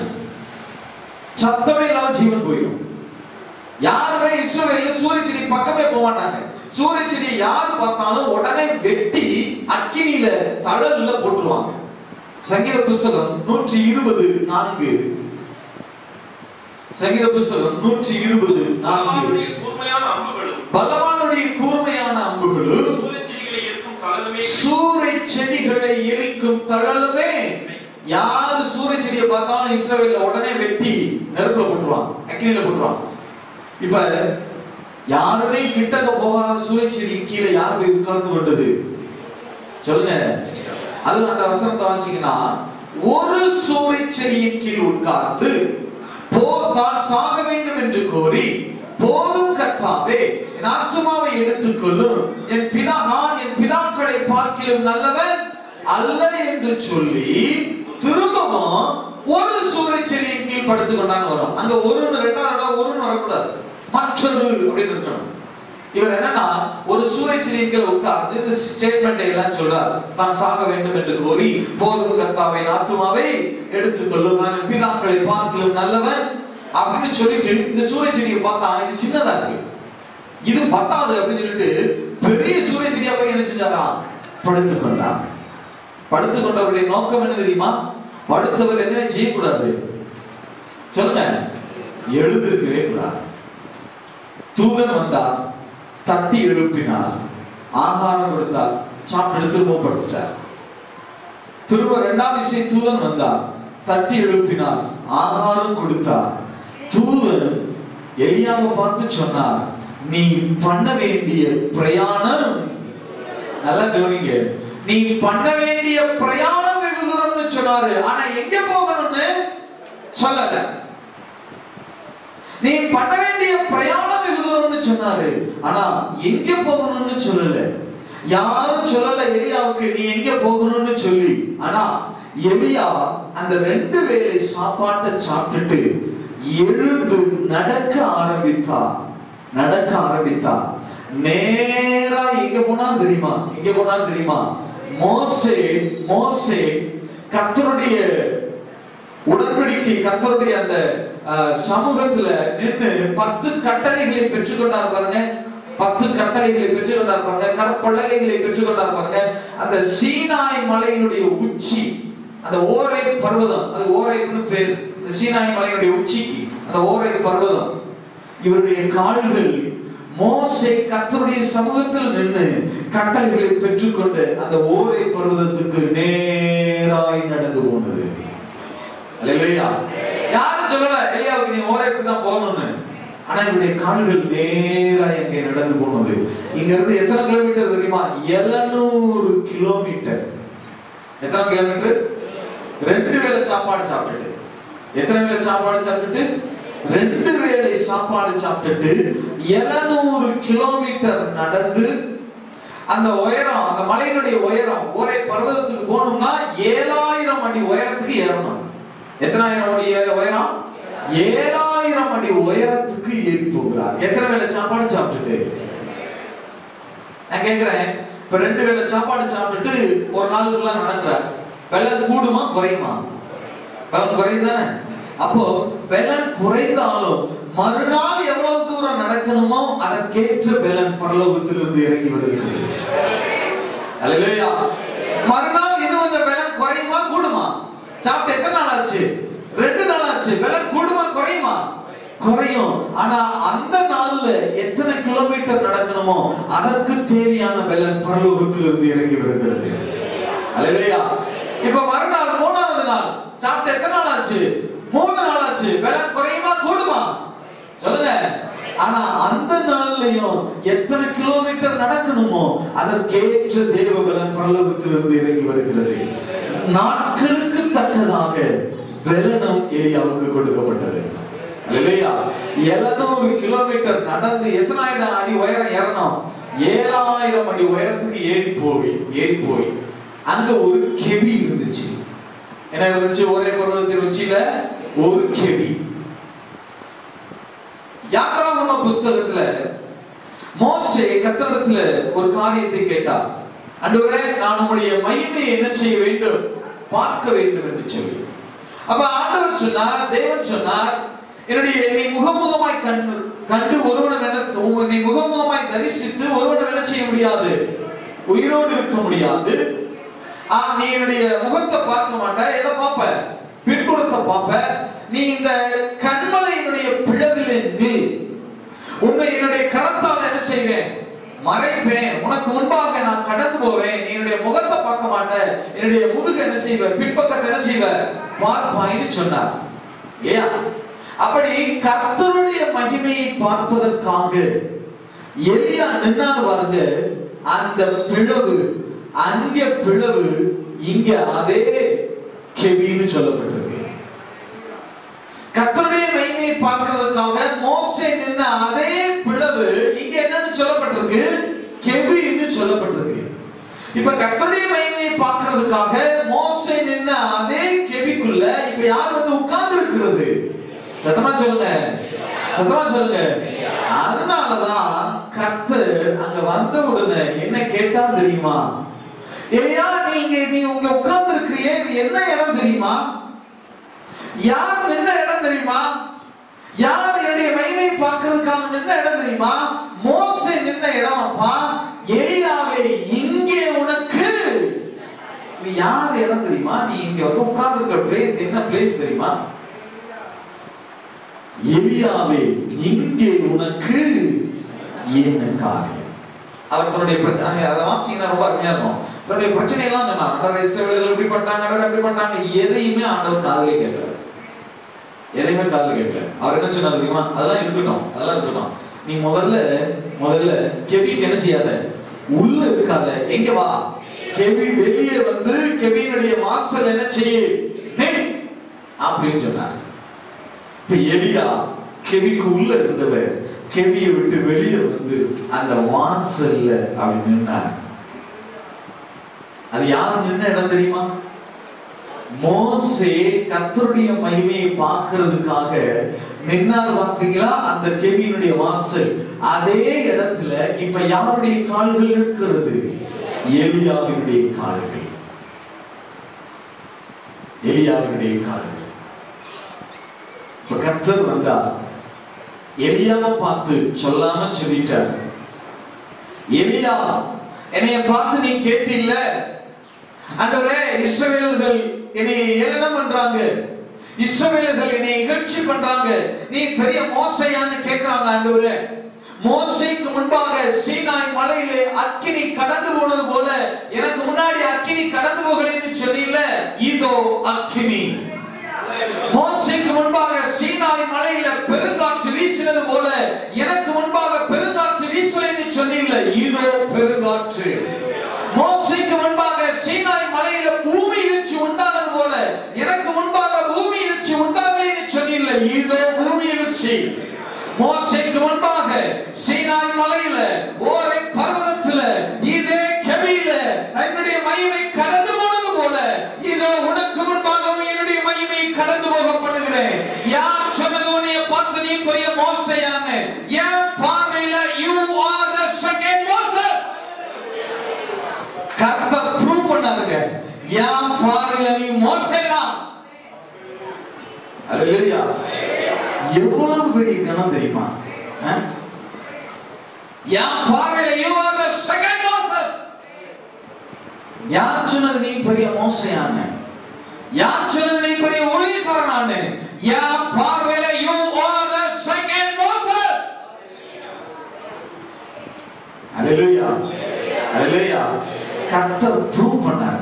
சத்தமே இல்லாம ஜீவன் போயிடும் யாருமே இஸ்ரவேல்ல சூரிய செடி பக்கமே போக மாட்டாங்க சூரிய செடியை யாரு பார்த்தாலும் உடனே வெட்டி அக்கினியில தழல்ல போட்டுருவாங்க சங்கீத புஸ்தகம் நூற்றி இருபது நான்கு சங்கீத புஸ்தகம் நூற்றி இருபது நான்கு அவருடைய கூர்மையான அம்புகளும் பலவானுடைய கூர்மையான அம்புகளும் சூரிய செடிகளை இருக்கும் கலனுமே சூறை செடிகளை எரிக்கும் தழலுமே யாரு சூரிய செடியை பார்த்தாலும் இஸ்ரவேல்ல உடனே வெட்டி நெருப்புல போட்டுருவாங்க அக்கினியில போட்டுருவாங்க இப்ப யாருமே கிட்டக்க போகாத சூரிய செடி கீழே யார் போய் உட்கார்ந்து கொண்டது சொல்லுங்க அது அந்த வசனத்தை வாசிங்கன்னா ஒரு சூரிய செடியின் கீழ் உட்கார்ந்து போ தான் சாக வேண்டும் என்று கோரி போதும் கர்த்தாவே என் ஆத்துமாவை எடுத்துக்கொள்ளும் என் பிதா நான் என் பிதாக்களை பார்க்கிலும் நல்லவன் அல்ல என்று சொல்லி திரும்பவும் ஒரு சூரிய செடியின் கீழ் படுத்துக் கொண்டான்னு வரும் அங்க ஒருன்னு ரெண்டாவது இடம் ஒருன்னு வரக்கூடாது மற்றொரு அப்படின்னு இருக்கணும் இவர் என்னன்னா ஒரு சூரிய செடியின் கீழ் உட்கார்ந்து இந்த ஸ்டேட்மெண்ட் எல்லாம் சொல்றார் நான் சாக வேண்டும் என்று கோரி போதும் கர்த்தாவை என் ஆத்துமாவை எடுத்துக்கொள்ளும் நான் என் பிதாக்களை பார்க்கிலும் நல்லவன் அப்படின்னு சொல்லிட்டு இந்த சூரிய செடியை பார்த்தா இது சின்னதா இருக்கு இது பத்தாது அப்படின்னு சொல்லிட்டு பெரிய சூரிய செடியா போய் என்ன செஞ்சாரா படுத்துக் கொண்டார் படுத்துக் கொண்டவருடைய நோக்கம் என்ன தெரியுமா படுத்தவர் என்ன செய்யக்கூடாது சொல்லுங்க எழுந்திருக்கவே கூடாது தூதன் வந்தார் தட்டி எழுப்பினார் ஆகாரம் கொடுத்தார் சாப்பிட்டு திரும்பவும் படுத்துட்டார் திரும்ப இரண்டாம் விஷயம் தூதன் வந்தார் தட்டி எழுப்பினார் ஆகாரம் கொடுத்தார் தூதன் எலியாவை பார்த்து சொன்னார் நீ பண்ண வேண்டிய பிரயாணம் நல்லா கவனிங்க நீ பண்ண வேண்டிய பிரயாணம் வெகு தூரம்னு சொன்னாரு ஆனா எங்க போகணும்னு சொல்லல நீ பண்ண வேண்டிய பிரயாணம் வெகு தூரம்னு சொன்னாரு ஆனா எங்க போகணும்னு சொல்லல யாரும் சொல்லல எலியாவுக்கு நீ எங்க போகணும்னு சொல்லி ஆனா எலியா அந்த ரெண்டு வேளை சாப்பாட்டை சாப்பிட்டுட்டு எழுந்து நடக்க ஆரம்பித்தா நடக்க ஆரம்பித்தா நேரா எங்க போனாலும் தெரியுமா எங்க போனாலும் தெரியுமா மோசே மோசே கர்த்தருடைய உடன்படிக்கை கர்த்தருடைய அந்த அஹ், சமூகத்துல நின்னு பத்து கட்டளைகளை பெற்றுக்கொண்டார் பாருங்க பத்து கட்டளைகளை பெற்றுக்கொண்டார் பாருங்க கற்பலகைகளை பெற்றுக்கொண்டார் பாருங்க அந்த சீனாய் மலையினுடைய உச்சி அந்த ஓரை பர்வதம் அது ஓரைன்னு பேர் இந்த சீனாய் மலையினுடைய உச்சிக்கு அந்த ஓரை பர்வதம் இவருடைய கால்கள் மோசே கர்த்தருடைய சமூகத்தில் நின்று கட்டளைகளை பெற்றுக்கொண்டு அந்த ஓரை பர்வதத்துக்கு நேராய் நடந்து போனது அல்லேலூயா யாரும் சொல்லல எலியாவுக்கு நீ ஓரைக்கு தான் போகணும்னு ஆனா இவருடைய கால்கள் நேரா எங்கே நடந்து போனது இங்க இருந்து எத்தனை கிலோமீட்டர் தெரியுமா 700 கிலோமீட்டர் எத்தனை கிலோமீட்டர் ரெண்டு வேளை சாப்பாடு சாப்பிட்டுட்டு எத்தனை வேளை சாப்பாடு சாப்பிட்டுட்டு ரெண்டு வேளை சாப்பாடு சாப்பிட்டுட்டு 700 கிலோமீட்டர் நடந்து அந்த உயரம் அந்த மலையினுடைய உயரம் ஒரே பர்வதத்துக்கு போகணும்னா ஏழாயிரம் அடி உயரத்துக்கு ஏறணும் எத்தனாயிரம் அடி ஏ- உயரம் ஏழாயிரம் அடி உயரத்துக்கு ஏறி போகிறார் எத்தனை வேளை சாப்பாடு சாப்பிட்டுட்டு நான் கேக்குறேன் இப்ப ரெண்டு வேளை சாப்பாடு சாப்பிட்டுட்டு ஒரு நாள் ஃபுல்லா நடக்கிறார் வெள்ளம் கூடுமா குறையுமா பலன் குறையுதானே அப்போ பலன் குறைந்தாலும் மறுநாள் எவ்வளவு தூரம் நடக்கணுமோ அதற்கேற்ற பலன் பரலோகத்திலிருந்து இறங்கி வருகிறது அல்லேலூயா மறுநாள் இன்னும் கொஞ்சம் பலன் குறையுமா கூடுமா சாப்பிட்டு எத்தனை நாள் ஆச்சு ரெண்டு நாள் ஆச்சு பலன் கூடுமா குறையுமா குறையும் ஆனா அந்த நாள்ல எத்தனை கிலோமீட்டர் நடக்கணுமோ அதற்கு தேவையான பலன் பரலோகத்திலிருந்து இறங்கி வருகிறது அல்லேலூயா இப்ப மறுநாள் மூணாவது நாள் சாப்பிட்டு எத்தனை நாள் ஆச்சு மூணு நாள் ஆச்சு பலன் குறையுமா கூடுமா சொல்லுங்க ஆனா அந்த நாள்லயும் எத்தனை கிலோமீட்டர் நடக்கணுமோ அதற்கேற்ற தேவ பலன் பரலோகத்திலிருந்து இறங்கி வருகிறது நாட்களுக்கு தக்கதாக பலனும் எலியாவுக்கு கொடுக்கப்பட்டது இல்லையா எழுநூறு கிலோமீட்டர் நடந்து எத்தனாயிரம் அடி உயரம் ஏறணும் ஏழாயிரம் அடி உயரத்துக்கு ஏறி போய் ஏறி போய் அங்க ஒரு கெவி இருந்துச்சு என்ன இருந்துச்சு ஒரே பருவத்தின் உச்சியில ஒரு கெவி யாத்ராகம புஸ்தகத்துல மோசே கத்தரிடத்துல ஒரு காரியத்தை கேட்டார் அன்றுவரே நான் உம்முடைய மகிமையை என்ன செய்ய வேண்டும் பார்க்க வேண்டும் என்று சொல்லி அப்ப ஆண்டவர் சொன்னார் தேவன் சொன்னார் என்னுடைய நீ முகமுகமாய் கண்டு கண்டு ஒருவனும் என்ன உன்னை முகமுகமாய் தரிசித்து ஒருவனும் என்ன செய்ய முடியாது உயிரோடு இருக்க முடியாது ஆ, நீ என்னுடைய முகத்தை பார்க்க மாட்ட எதை பார்ப்ப பின்புறத்தை பார்ப்ப நீ இந்த கண்மலையினுடைய பிளவிலே நில் உன்னை என்னுடைய கரத்தால் என்ன செய்வேன் மறைப்பேன் உனக்கு முன்பாக நான் கடந்து போவேன் நீ என்னுடைய முகத்தை பார்க்க மாட்ட என்னுடைய முதுகு என்ன செய்வ பின்பக்கத்தை என்ன செய்வ பார்ப்பாயின்னு சொன்னார் இல்லையா அப்படி கர்த்தருடைய மகிமையை பார்ப்பதற்காக எலியா நின்னாரு பாருங்க அந்த பிளவு அங்க பிளவு இங்க அதே கெவின்னு சொல்லப்பட்டிருக்கு கர்த்தருடைய மகிமையை பார்க்கிறதுக்காக மோசே நின்ன அதே பிளவு இங்க என்னன்னு சொல்லப்பட்டிருக்கு கெவின்னு சொல்லப்பட்டிருக்கு இப்ப கர்த்தருடைய மகிமையை பார்க்கிறதுக்காக மோசே நின்ன அதே கெவிக்குள்ள இப்ப யார் வந்து உட்கார்ந்து இருக்கிறது சத்தமா சொல்லுங்க சத்தமா சொல்லுங்க அதனாலதான் கர்த்தர் அங்க வந்த உடனே என்ன கேட்டா தெரியுமா இல்லையா நீங்க நீ உங்க உட்கார்ந்து இருக்கிறியே இது என்ன இடம் தெரியுமா யார் நின்ன இடம் தெரியுமா யார் என்னுடைய மகிமை பார்க்கிறதுக்காக நின்ன இடம் தெரியுமா மோச நின்ன இடம் அப்பா எலியாவே இங்கே உனக்கு இது யார் இடம் தெரியுமா நீ இங்க வந்து உட்கார்ந்து இருக்கிற பிளேஸ் என்ன பிளேஸ் தெரியுமா எலியாவே இங்கே உனக்கு என்ன காரியம் அவர் தன்னுடைய பிரச்சனை அதை வாசிங்கன்னா ரொம்ப அருமையா இருக்கும் தன்னுடைய பிரச்சனை எல்லாம் சொன்னார் ஆண்டவர் இஸ்ரவேலர்கள் இப்படி பண்ணிட்டாங்க ஆண்டவர் எப்படி பண்ணிட்டாங்க எதையுமே ஆண்டவர் காதலே கேட்கல எதையுமே காதல கேட்கல அவர் என்ன சொன்னார் தெரியுமா அதெல்லாம் இருக்கட்டும் அதெல்லாம் இருக்கட்டும் நீ முதல்ல முதல்ல கெபிக்கு என்ன செய்யாத உள்ள இருக்காத எங்க வா கெபி வெளியே வந்து கெபியினுடைய வாசல் என்ன செய்ய நில். அப்படின்னு சொன்னார் இப்ப எலியா கெபிக்கு உள்ள இருந்தவர் கெபியை விட்டு வெளியே வந்து அந்த வாசல்ல அப்படி நின்னார் அது யார் நின்ன இடம் தெரியுமா மோசே கர்த்தருடைய மகிமையை பார்க்கிறதுக்காக நின்னார் பார்த்தீங்களா அந்த கெபியினுடைய வாசல் அதே இடத்துல இப்ப யாருடைய கால்கள் இருக்கிறது எலியாவினுடைய கால்கள் எலியாவினுடைய கால்கள் இப்ப கர்த்தர் வந்தா எலியாவை பார்த்து சொல்லாம சொல்லிட்டார் எலியா என்னைய பார்த்து நீ கேட்டில்ல ஆண்டவரே இஸ்ரவேலர்கள் என்னை ஏளனம் பண்றாங்க இஸ்ரவேலர்கள் என்னை இகழ்ச்சி பண்றாங்க நீ பெரிய மோசையான்னு கேக்குறாங்க ஆண்டவரே மோசைக்கு முன்பாக சீனாய் மலையிலே அக்கினி கடந்து போனது போல எனக்கு முன்னாடி அக்கினி கடந்து போகலன்னு சொன்னீல்ல இதோ அக்கினி மோசைக்கு முன்பாக சீனாய் மலையில பெருங்காற்று வீசினது போல எனக்கு முன்பாக பெருங்காற்று வீசலன்னு சொன்னீல்ல இதோ பெருங்காற்று மோசைக்கு முன்பாக சீனாய் மலையில பூமி இடிச்சு உண்டானது போல எனக்கு முன்பாக பூமி இடிச்சு உண்டாகலைன்னு சொன்னீல்ல இதோ பூமி இடிச்சு மோசைக்கு முன்பாக சீனாய் மலையில ஓரை பர்வதத்துல இதே கெபியில என்னுடைய மகிமை கடந்து போனது போல இதோ உனக்கு முன்பாகவும் என்னுடைய மகிமை கடந்து போக பண்ணுகிறேன் யார் சொன்னது உன்னைய பார்த்து நீ பெரிய மோசையான்னு என் பார்வையில you are the second Moses கர்த்தர் ப்ரூவ் பண்ணாருங்க என் பார்வையில நீ மோசைதான் அல்லேலூயா எவ்வளவு பெரிய கணம் தெரியுமா அஹ்? என் பார்வையில you are the second Moses யார் சொன்னது நீ பெரிய மோசையான யார் சொன்னது நீ பெரிய ஊழியக்காரனான என் பார்வையில you are the second Moses அல்லேலூயா அல்லேலூயா கர்த்தர் ப்ரூவ் பண்ணார்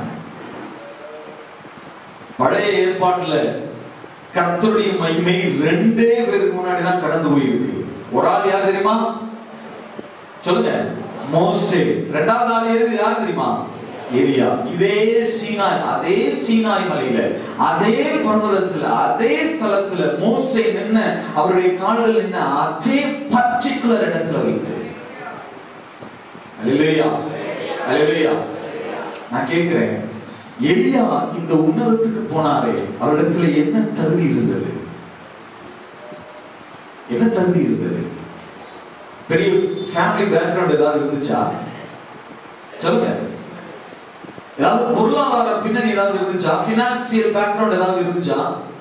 பழைய ஏற்பாட்டுல கர்த்தருடைய மகிமை ரெண்டே பேருக்கு முன்னாடி தான் கடந்து போயிருக்கு ஒரு ஆள் யார் தெரியுமா சொல்லுங்க மோசே ரெண்டாவது ஆள் எது யார் தெரியுமா எலியா இதே சீனாய் அதே சீனாய் மலையில அதே பர்வதத்துல அதே ஸ்தலத்துல மோசே நின்ன அவருடைய கால்கள் நின்ன அதே பர்டிகுலர் இடத்துல வைத்து அல்லேலூயா அல்லேலூயா நான் கேட்கிறேன் எலியா இந்த உன்னதத்துக்கு போனாரே அவரிடத்துல என்ன தகுதி இருந்தது என்ன தகுதி இருந்தது பெரிய ஃபேமிலி பேக்ரவுண்ட் ஏதாவது இருந்துச்சா சொல்லுங்க ஏதாவது பொருளாதார பின்னணி ஏதாவது இருந்துச்சா பினான்சியல் பேக்ரவுண்ட் ஏதாவது இருந்துச்சா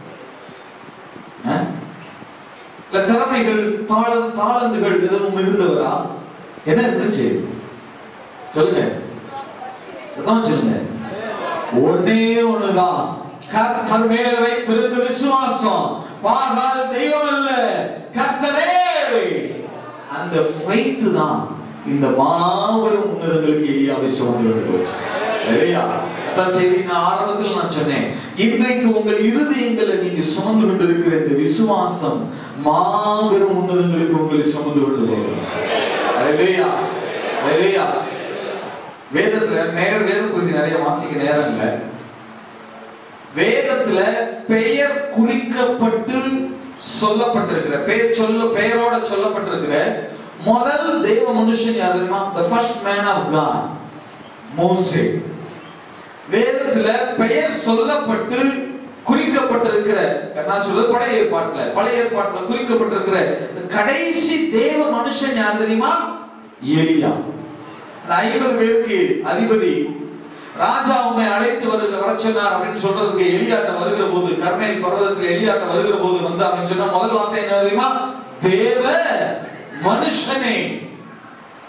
அஹ்? இல்ல திறமைகள் தாளம் தாளந்துகள் எதுவும் இருந்தவரா என்ன இருந்துச்சு சொல்லுங்க சத்தமா சொல்லுங்க ஒன்னே ஒண்ணுதான் கர்த்தர் மேல வைத்திருந்த விசுவாசம் பாகால் தெய்வம் அல்ல கர்த்தரே அந்த ஃபைத் தான் இந்த மாபெரும் உன்னதங்களுக்கு எலியாவை சுமந்து கொண்டு போச்சு இல்லையா அதான் செய்தி நான் ஆரம்பத்தில் நான் சொன்னேன் இன்றைக்கு உங்கள் இருதயங்களை நீங்க சுமந்து கொண்டு இருக்கிற இந்த விசுவாசம் மாபெரும் உன்னதங்களுக்கு உங்களை சுமந்து கொண்டு போகும் இல்லையா இல்லையா வேதத்துல நேர வேதம் பகுதி நிறைய வாசிக்க நேரம் இல்ல வேதத்துல பெயர் குறிக்கப்பட்டு சொல்லப்பட்டிருக்கிற பெயர் சொல்ல பெயரோட சொல்லப்பட்டிருக்கிற முதல் தேவ மனுஷன் யார் தெரியுமா the first man of God மோசே வேதத்துல பெயர் சொல்லப்பட்டு குறிக்கப்பட்டிருக்கிற நான் சொல்ல பழைய ஏற்பாட்டுல பழைய ஏற்பாட்டுல குறிக்கப்பட்டிருக்கிற கடைசி தேவ மனுஷன் யார் தெரியுமா எலியா அந்த ஐம்பது பேருக்கு அதிபதி ராஜா உண்மை அழைத்து வருக வர சொன்னார் அப்படின்னு சொல்றதுக்கு எலியாட்ட வருகிற போது கர்மேல் பர்வதத்தில் எலியாட்ட வருகிற போது வந்து அவன் சொன்ன முதல் வார்த்தை என்ன தெரியுமா தேவ மனுஷனே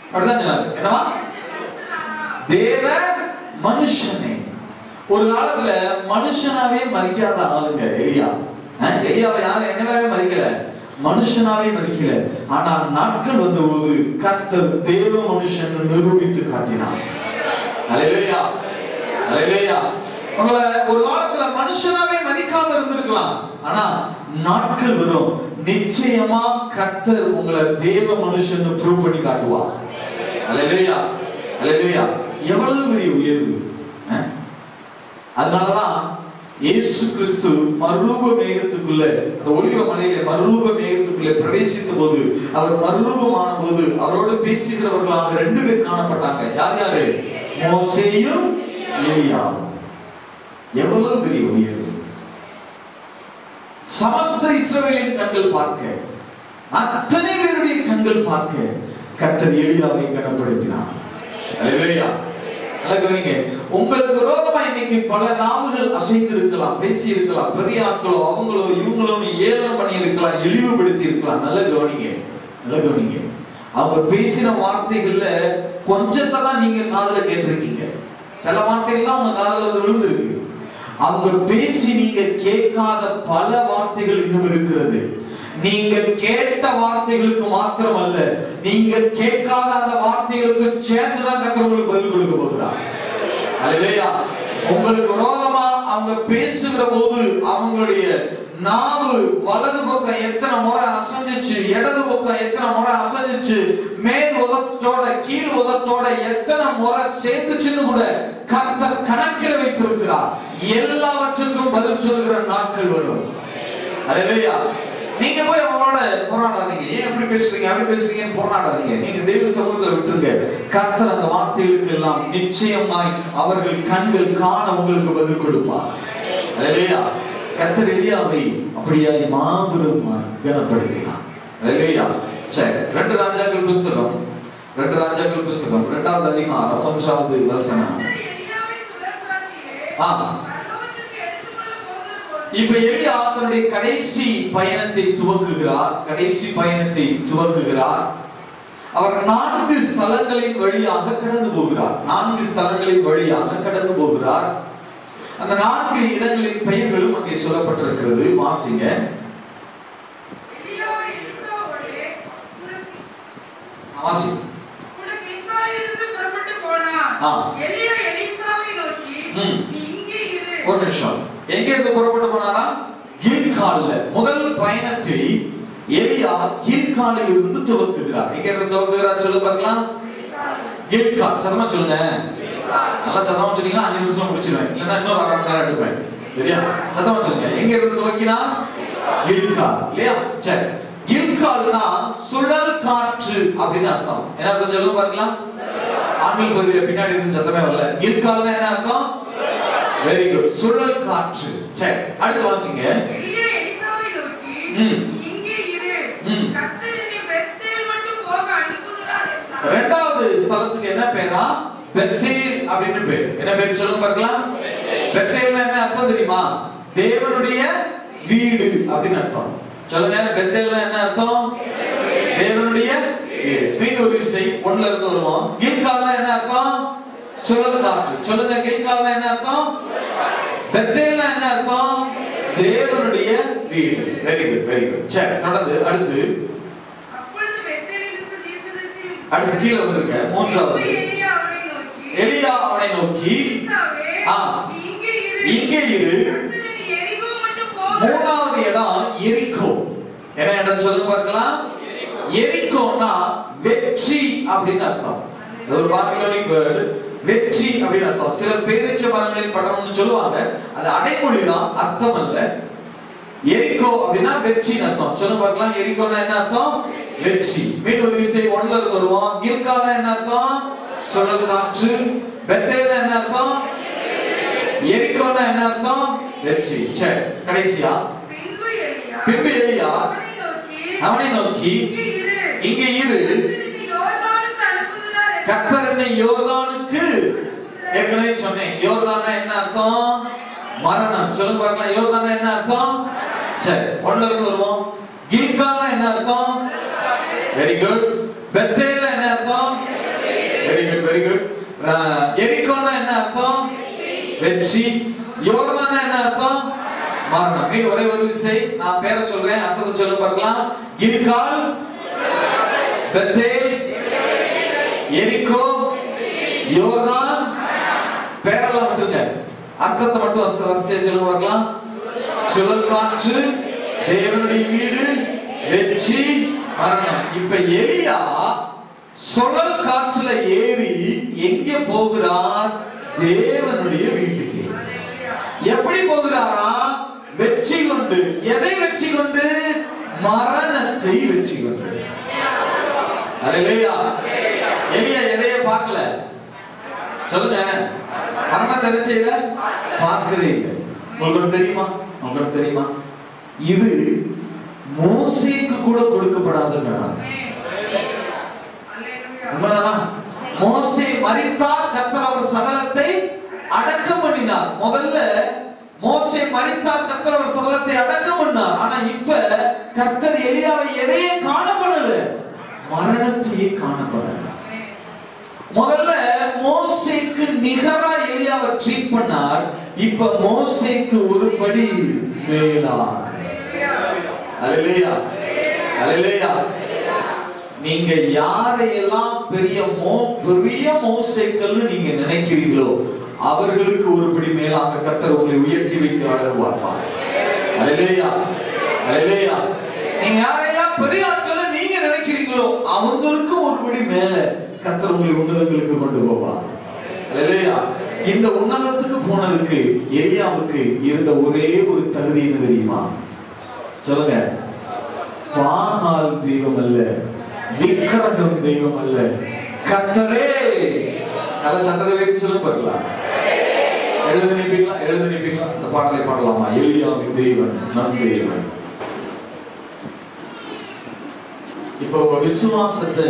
அப்படிதான் சொன்னாரு என்னவா தேவ மனுஷனே ஒரு காலத்துல மனுஷனாவே மதிக்காத ஆளுங்க எலியா அஹ், எலியாவை யாரும் என்னவே மதிக்கல மனுஷனாவே மதிக்கல ஆனா நாட்கள் வந்தபோது கர்த்தர் தேவ மனுஷன் நிரூபித்து காட்டினார் அலையிலேயா அலையிலேயா உங்களை ஒரு காலத்துல மனுஷனாவே மதிக்காம இருந்திருக்கலாம் ஆனா நாட்கள் வரும் நிச்சயமா கர்த்தர் உங்களை தேவ மனுஷன் ப்ரூவ் பண்ணி காட்டுவார் அலையிலேயா அலையிலேயா எவ்வளவு பெரிய உயர்வு அஹ்? அதனாலதான் இயேசு கிறிஸ்து மறுரூப மேகத்துக்குள்ள அந்த ஒளிவ மலையில மறுரூப மேகத்துக்குள்ள பிரவேசித்த போது அவர் மறுரூபமான போது அவரோடு பேசுகிறவர்களாக ரெண்டு பேர் காணப்பட்டாங்க யார் யாரு மோசேயும் எலியாவும் எவ்வளவு பெரிய உயர்வு சமஸ்த இஸ்ரவேலின் கண்கள் பார்க்க அத்தனை பேருடைய கண்கள் பார்க்க கர்த்தர் எலியாவை கனப்படுத்தினார் அல்லேலூயா நல்லா கவனிங்க உங்களுக்கு விரோதமா இன்னைக்கு பல நாவுகள் அசைந்து இருக்கலாம் பேசி இருக்கலாம் பெரிய ஆட்களோ அவங்களோ இவங்களோ ஏளனம் பண்ணி இருக்கலாம் இழிவுபடுத்தி இருக்கலாம் நல்ல கவனிங்க நல்ல கவனிங்க அவங்க பேசின வார்த்தைகள்ல கொஞ்சத்தை தான் நீங்க காதுல கேட்டிருக்கீங்க சில வார்த்தைகள் தான் உங்க காதுல வந்து விழுந்திருக்கு அவங்க பேசி நீங்க கேட்காத பல வார்த்தைகள் இன்னும் இருக்கிறது நீங்க கேட்ட வார்த்தைகளுக்கு மாத்திரம் அல்ல நீங்க கேட்காத அந்த வார்த்தைகளுக்கு சேர்த்துதான் கர்த்தர் உங்களுக்கு பதில் கொடுக்க போகிறார் அல்லேலூயா உங்களுக்கு விரோதமா அவங்க பேசுகிற போது அவங்களுடைய நாவு வலது பக்கம் எத்தனை முறை அசைஞ்சிச்சு இடது பக்கம் எத்தனை முறை அசைஞ்சிச்சு மேல் உதட்டோட கீழ் உதட்டோட எத்தனை முறை சேர்ந்துச்சுன்னு கூட கர்த்தர் கணக்கில் வைத்திருக்கிறார் எல்லாவற்றுக்கும் பதில் சொல்லுகிற நாட்கள் வரும் அல்லேலூயா நீங்க போய் அவங்களோட போராடாதீங்க ஏன் எப்படி பேசுறீங்க அப்படி பேசுறீங்கன்னு போராடாதீங்க நீங்க தெய்வ சமூகத்துல விட்டுருங்க கர்த்தர் அந்த வார்த்தைகளுக்கு எல்லாம் நிச்சயமாய் அவர்கள் கண்கள் காண உங்களுக்கு பதில் கொடுப்பார் அல்லேலூயா கர்த்தர் எலியாவை அப்படியாய் மாபெரும் கனப்படுத்தினார் அல்லேலூயா சரி ரெண்டு ராஜாக்கள் புஸ்தகம் ரெண்டு ராஜாக்கள் புஸ்தகம் இரண்டாவது அதிகாரம் ஒன்றாவது வசனம் எலியாவை சுழற்காற்றிலே ஆ. பரலோகத்துக்கு எடுத்துக்கொள்ள போகிறபோது இப்ப எலியா தன்னுடைய கடைசி பயணத்தை துவக்குகிறார் கடைசி பயணத்தை துவக்குகிறார் அவர் நான்கு ஸ்தலங்களின் வழியாக கடந்து போகிறார் நான்கு ஸ்தலங்களின் வழியாக கடந்து போகிறார் அந்த நான்கு இடங்களின் பெயர்களும் அங்கே சொல்லப்பட்டிருக்கிறது வாசிங்க எலியாவை எலிசாவோடே உனக்கு வாசி உனக்கு எங்காலிலிருந்து புறப்பட்டு போனான் ஆ. எலியா எலிசாவை நோக்கி ம். நீ இங்கே இரு ஒரு நிமிஷம் எங்க இருந்து புறப்பட்டு போனாரா கில்கால்ல முதல் பயணத்தை எலியா கில்காலில் இருந்து துவக்குகிறார் எங்க இருந்து துவக்குகிறார் சொல்லு பார்க்கலாம் கில்கால் சதமா சொல்லுங்க நல்லா சதமா சொன்னீங்கன்னா அஞ்சு நிமிஷம் முடிச்சிருவேன் இல்லைன்னா இன்னொரு அரை மணி நேரம் எடுப்பேன் சரியா சதமா சொல்லுங்க எங்க இருந்து துவக்கினா கில்கால் இல்லையா சரி கில்கால்னா சுழல் காற்று அப்படின்னு அர்த்தம் என்ன அர்த்தம் சொல்லுங்க பார்க்கலாம் ஆங்கில பகுதியில பின்னாடி இருந்து சத்தமே வரல கில்கால்னா என்ன அர்த்தம் வெரி குட் சுழல் காற்று சரி அடுத்து வாசிங்க எலியா எலிசாவை நோக்கி ம். நீ இங்கே இரு ம். கர்த்தர் என்னை பெத்தேல் மட்டும் போக அனுப்புகிறார் என்றார். ரெண்டாவது ஸ்தலத்துக்கு என்ன பேரா பெத்தேல் அப்படின்னு பேர் என்ன பேர் சொல்லுங்க பார்க்கலாம் பெத்தேல்னா என்ன அர்த்தம் தெரியுமா தேவனுடைய வீடு அப்படின்னு அர்த்தம் சொல்லுங்க பெத்தேல்னா என்ன அர்த்தம் தேவனுடைய வீடு மீண்டும் ஒரு விசை ஒண்ணுல இருந்து வருவோம் கில்கால்னா என்ன அர்த்தம் சுழல் காற்று சொல்லுங்க கில்கால்னா என்ன அர்த்தம் பெத்தேல்னா என்ன அர்த்தம் தேவனுடைய வீடு வெரி குட் வெரி குட் சரி தொடர்ந்து அடுத்து அப்பொழுது பெத்தேலிலிருந்து தீர்க்கதரிசி அடுத்து கீழே வந்திருக்க மூன்றாவது பின்பு எலியா அவனை நோக்கி எலியா அவனை நோக்கி எலிசாவே ஆ. நீ இங்கே இரு இங்கே இரு கர்த்தர் என்னை எரிகோ மட்டும் போக மூணாவது இடம் எரிக்கோ என்ன இடம் சொல்லுங்க பார்க்கலாம் எரிக்கோன்னா வெற்றி அப்படின்னு அர்த்தம் இது ஒரு பாபிலோனிக் வேர்டு வெற்றி அப்படின்னு அர்த்தம் சில பேரிச்ச மரங்களின் பட்டணம்னு சொல்லுவாங்க அது அடைமொழி தான் அர்த்தம் அல்ல எரிக்கோ அப்படின்னா வெற்றின்னு அர்த்தம் சொல்லுங்க பார்க்கலாம் எரிக்கோன்னா என்ன அர்த்தம் வெற்றி மீண்டும் ஒரு விசை ஒன்ல இருந்து வருவோம் கில்கால்னா என்ன அர்த்தம் சுழல் காற்று பெத்தேல்னா என்ன அர்த்தம் எரிக்கோன்னா என்ன அர்த்தம் வெற்றி சரி கடைசியா பின்பு எலியா பின்பு எலியா அவனை நோக்கி அவனை நோக்கி இங்கே இரு இங்கே இரு கர்த்தர் என்னை யோர்தானுக்கு கர்த்தர் என்னை யோர்தானுக்கு அனுப்புகிறார் ஏற்கனவே சொன்னேன் யோர்தானா என்ன அர்த்தம் மரணம் சொல்லுங்க பார்க்கலாம் யோர்தானா என்ன அர்த்தம் சரி ஒண்ணுல இருந்து வருவோம் கில்கால்னா என்ன அர்த்தம் வெரி குட் பெத்தேல்னா என்ன அர்த்தம் வெரி குட் எரிக்கோன்னா என்ன அர்த்தம் வெற்றி யோர்தானா என்ன அர்த்தம் மரணம் மீண்டும் ஒரே ஒரு விசை நான் பேரை சொல்றேன் அர்த்தத்தை சொல்ல பார்க்கலாம் இருக்கால் பெத்தேல் எரிக்கோ யோர்தான் பேரெல்லாம் மட்டுங்க அர்த்தத்தை மட்டும் வரிசை- வரிசையா சொல்ல பார்க்கலாம் சுழல் காற்று தேவனுடைய வீடு வெற்றி மரணம் இப்ப எலியா சுழல் காற்றுல ஏறி எங்க போகிறார் தேவனுடைய வீட்டுக்கு எப்படி போகிறாரா வெற்றி கொண்டு எதை வெற்றி கொண்டு மரணத்தை வெற்றி கொண்டு அல்லேலூயா எலியா எதைய பார்க்கல சொல்லுங்க மரணத்தை என்ன செய்யல பார்க்கவே இல்லை உங்களுக்கு ஒண்ணு தெரியுமா உங்களுக்கு ஒண்ணு தெரியுமா இது மோசேக்கு கூட கொடுக்கப்படாத கணம் உண்மைதானா மோசே மரித்தார் கர்த்தர் அவர் சடலத்தை அடக்கம் பண்ணினார் முதல்ல மோசே மரித்தார் கர்த்தர் அவர் சடலத்தை அடக்கம் பண்ணார் ஆனா இப்ப கர்த்தர் எலியாவை எதையே காணப்படல மரணத்தையே காணப்படல முதல்ல மோசேக்கு நிகரா எலியாவை ட்ரீட் பண்ணார் இப்ப மோசேக்கு ஒரு படி மேலா அல்லேலூயா அல்லேலூயா நீங்க யாரையெல்லாம் பெரிய மோ பெரிய மோசைக்கல்னு நீங்க நினைக்கிறீங்களோ அவர்களுக்கு ஒருபடி மேலாக கர்த்தர் உங்களை உயர்த்தி வைத்து அழகுவார்ப்பார் அலையிலேயா அலையிலேயா நீங்க யாரையெல்லாம் பெரிய ஆட்கள் நீங்க நினைக்கிறீங்களோ அவங்களுக்கும் ஒருபடி மேல கர்த்தர் உங்களை உன்னதங்களுக்கு கொண்டு போவார் அலையிலேயா இந்த உன்னதத்துக்கு போனதுக்கு எலியாவுக்கு இருந்த ஒரே ஒரு தகுதி என்ன தெரியுமா சொல்லுங்க பாகால் தெய்வம் அல்ல விக்கிரகம் தெய்வம் அல்ல கத்தரே நல்ல சத்தத்தை வைத்து சொல்லுங்க பார்க்கலாம் எழுத நினைப்பீங்களா எழுத நினைப்பீங்களா இந்த பாடலை பாடலாமா எலியாவின் தெய்வன் நம் தெய்வன் இப்போ உங்க விசுவாசத்தை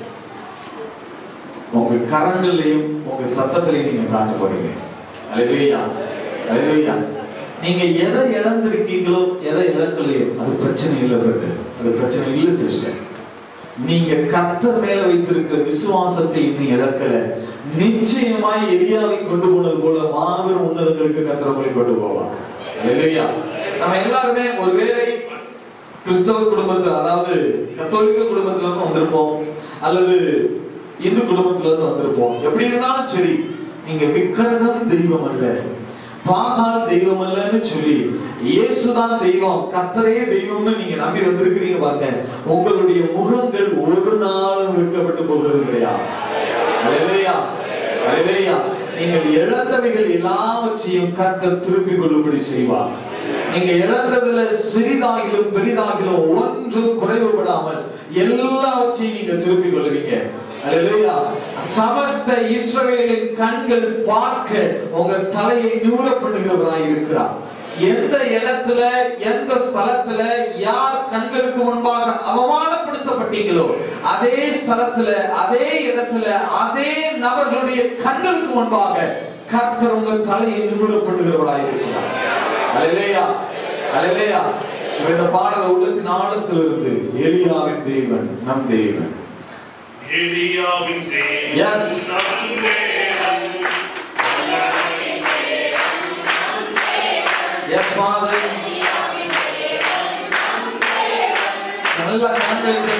உங்க கரங்கள்லயும் உங்க சத்தத்திலையும் நீங்க காட்ட போறீங்க அலையா அலையா நீங்க எதை இழந்திருக்கீங்களோ எதை இழக்கலையோ அது பிரச்சனை இல்லை பிரதர் அது பிரச்சனை இல்லை சிஸ்டர் நீங்க கர்த்தர் மேல வைத்திருக்கிற விசுவாசத்தை இன்னும் இழக்கல நிச்சயமாய் எலியாவை கொண்டு போனது போல மாபெரும் உன்னதங்களுக்கு கர்த்தர் உங்களை கொண்டு போவார் இல்லையா நம்ம எல்லாருமே ஒருவேளை கிறிஸ்தவ குடும்பத்துல அதாவது கத்தோலிக்க குடும்பத்துல இருந்து வந்திருப்போம் அல்லது இந்து குடும்பத்துல இருந்து வந்திருப்போம் எப்படி இருந்தாலும் சரி நீங்க விக்கிரகம் தெய்வம் அல்ல பாகால் தெய்வம் அல்லன்னு சொல்லி இயேசுதான் தெய்வம் கத்தரே தெய்வம்னு நீங்க நம்பி வந்திருக்கிறீங்க பாருங்க உங்களுடைய முகங்கள் ஒரு நாளும் விற்கப்பட்டு போகிறது கிடையாது அலையா அலையா நீங்கள் இழந்தவைகள் எல்லாவற்றையும் கர்த்தர் திருப்பிக் கொள்ளும்படி செய்வார் நீங்க இழந்ததுல சிறிதாகிலும் பெரிதாகிலும் ஒன்றும் குறைவுபடாமல் எல்லாவற்றையும் நீங்க திருப்பிக் கொள்ளுவீங்க அல்லேலூயா சமஸ்த இஸ்ரவேலின் கண்கள் பார்க்க உங்க தலையை நிமிர பண்ணுகிறவராய் இருக்கிறார் எந்த இடத்துல எந்த ஸ்தலத்துல யார் கண்களுக்கு முன்பாக அவமானப்படுத்தப்பட்டீங்களோ அதே ஸ்தலத்துல அதே இடத்துல அதே நபர்களுடைய கண்களுக்கு முன்பாக கர்த்தர் உங்க தலையை நிமிர பண்ணுகிறவராய் இருக்கிறார் அலையிலேயா அலையிலேயா இந்த பாடல உள்ளத்தின் ஆழத்திலிருந்து எலியாவின் தேவன் நம் தேவன் எலியாவின் தேவன் Yes. நம் தேவன். Yes, Father. நல்ல கண்களை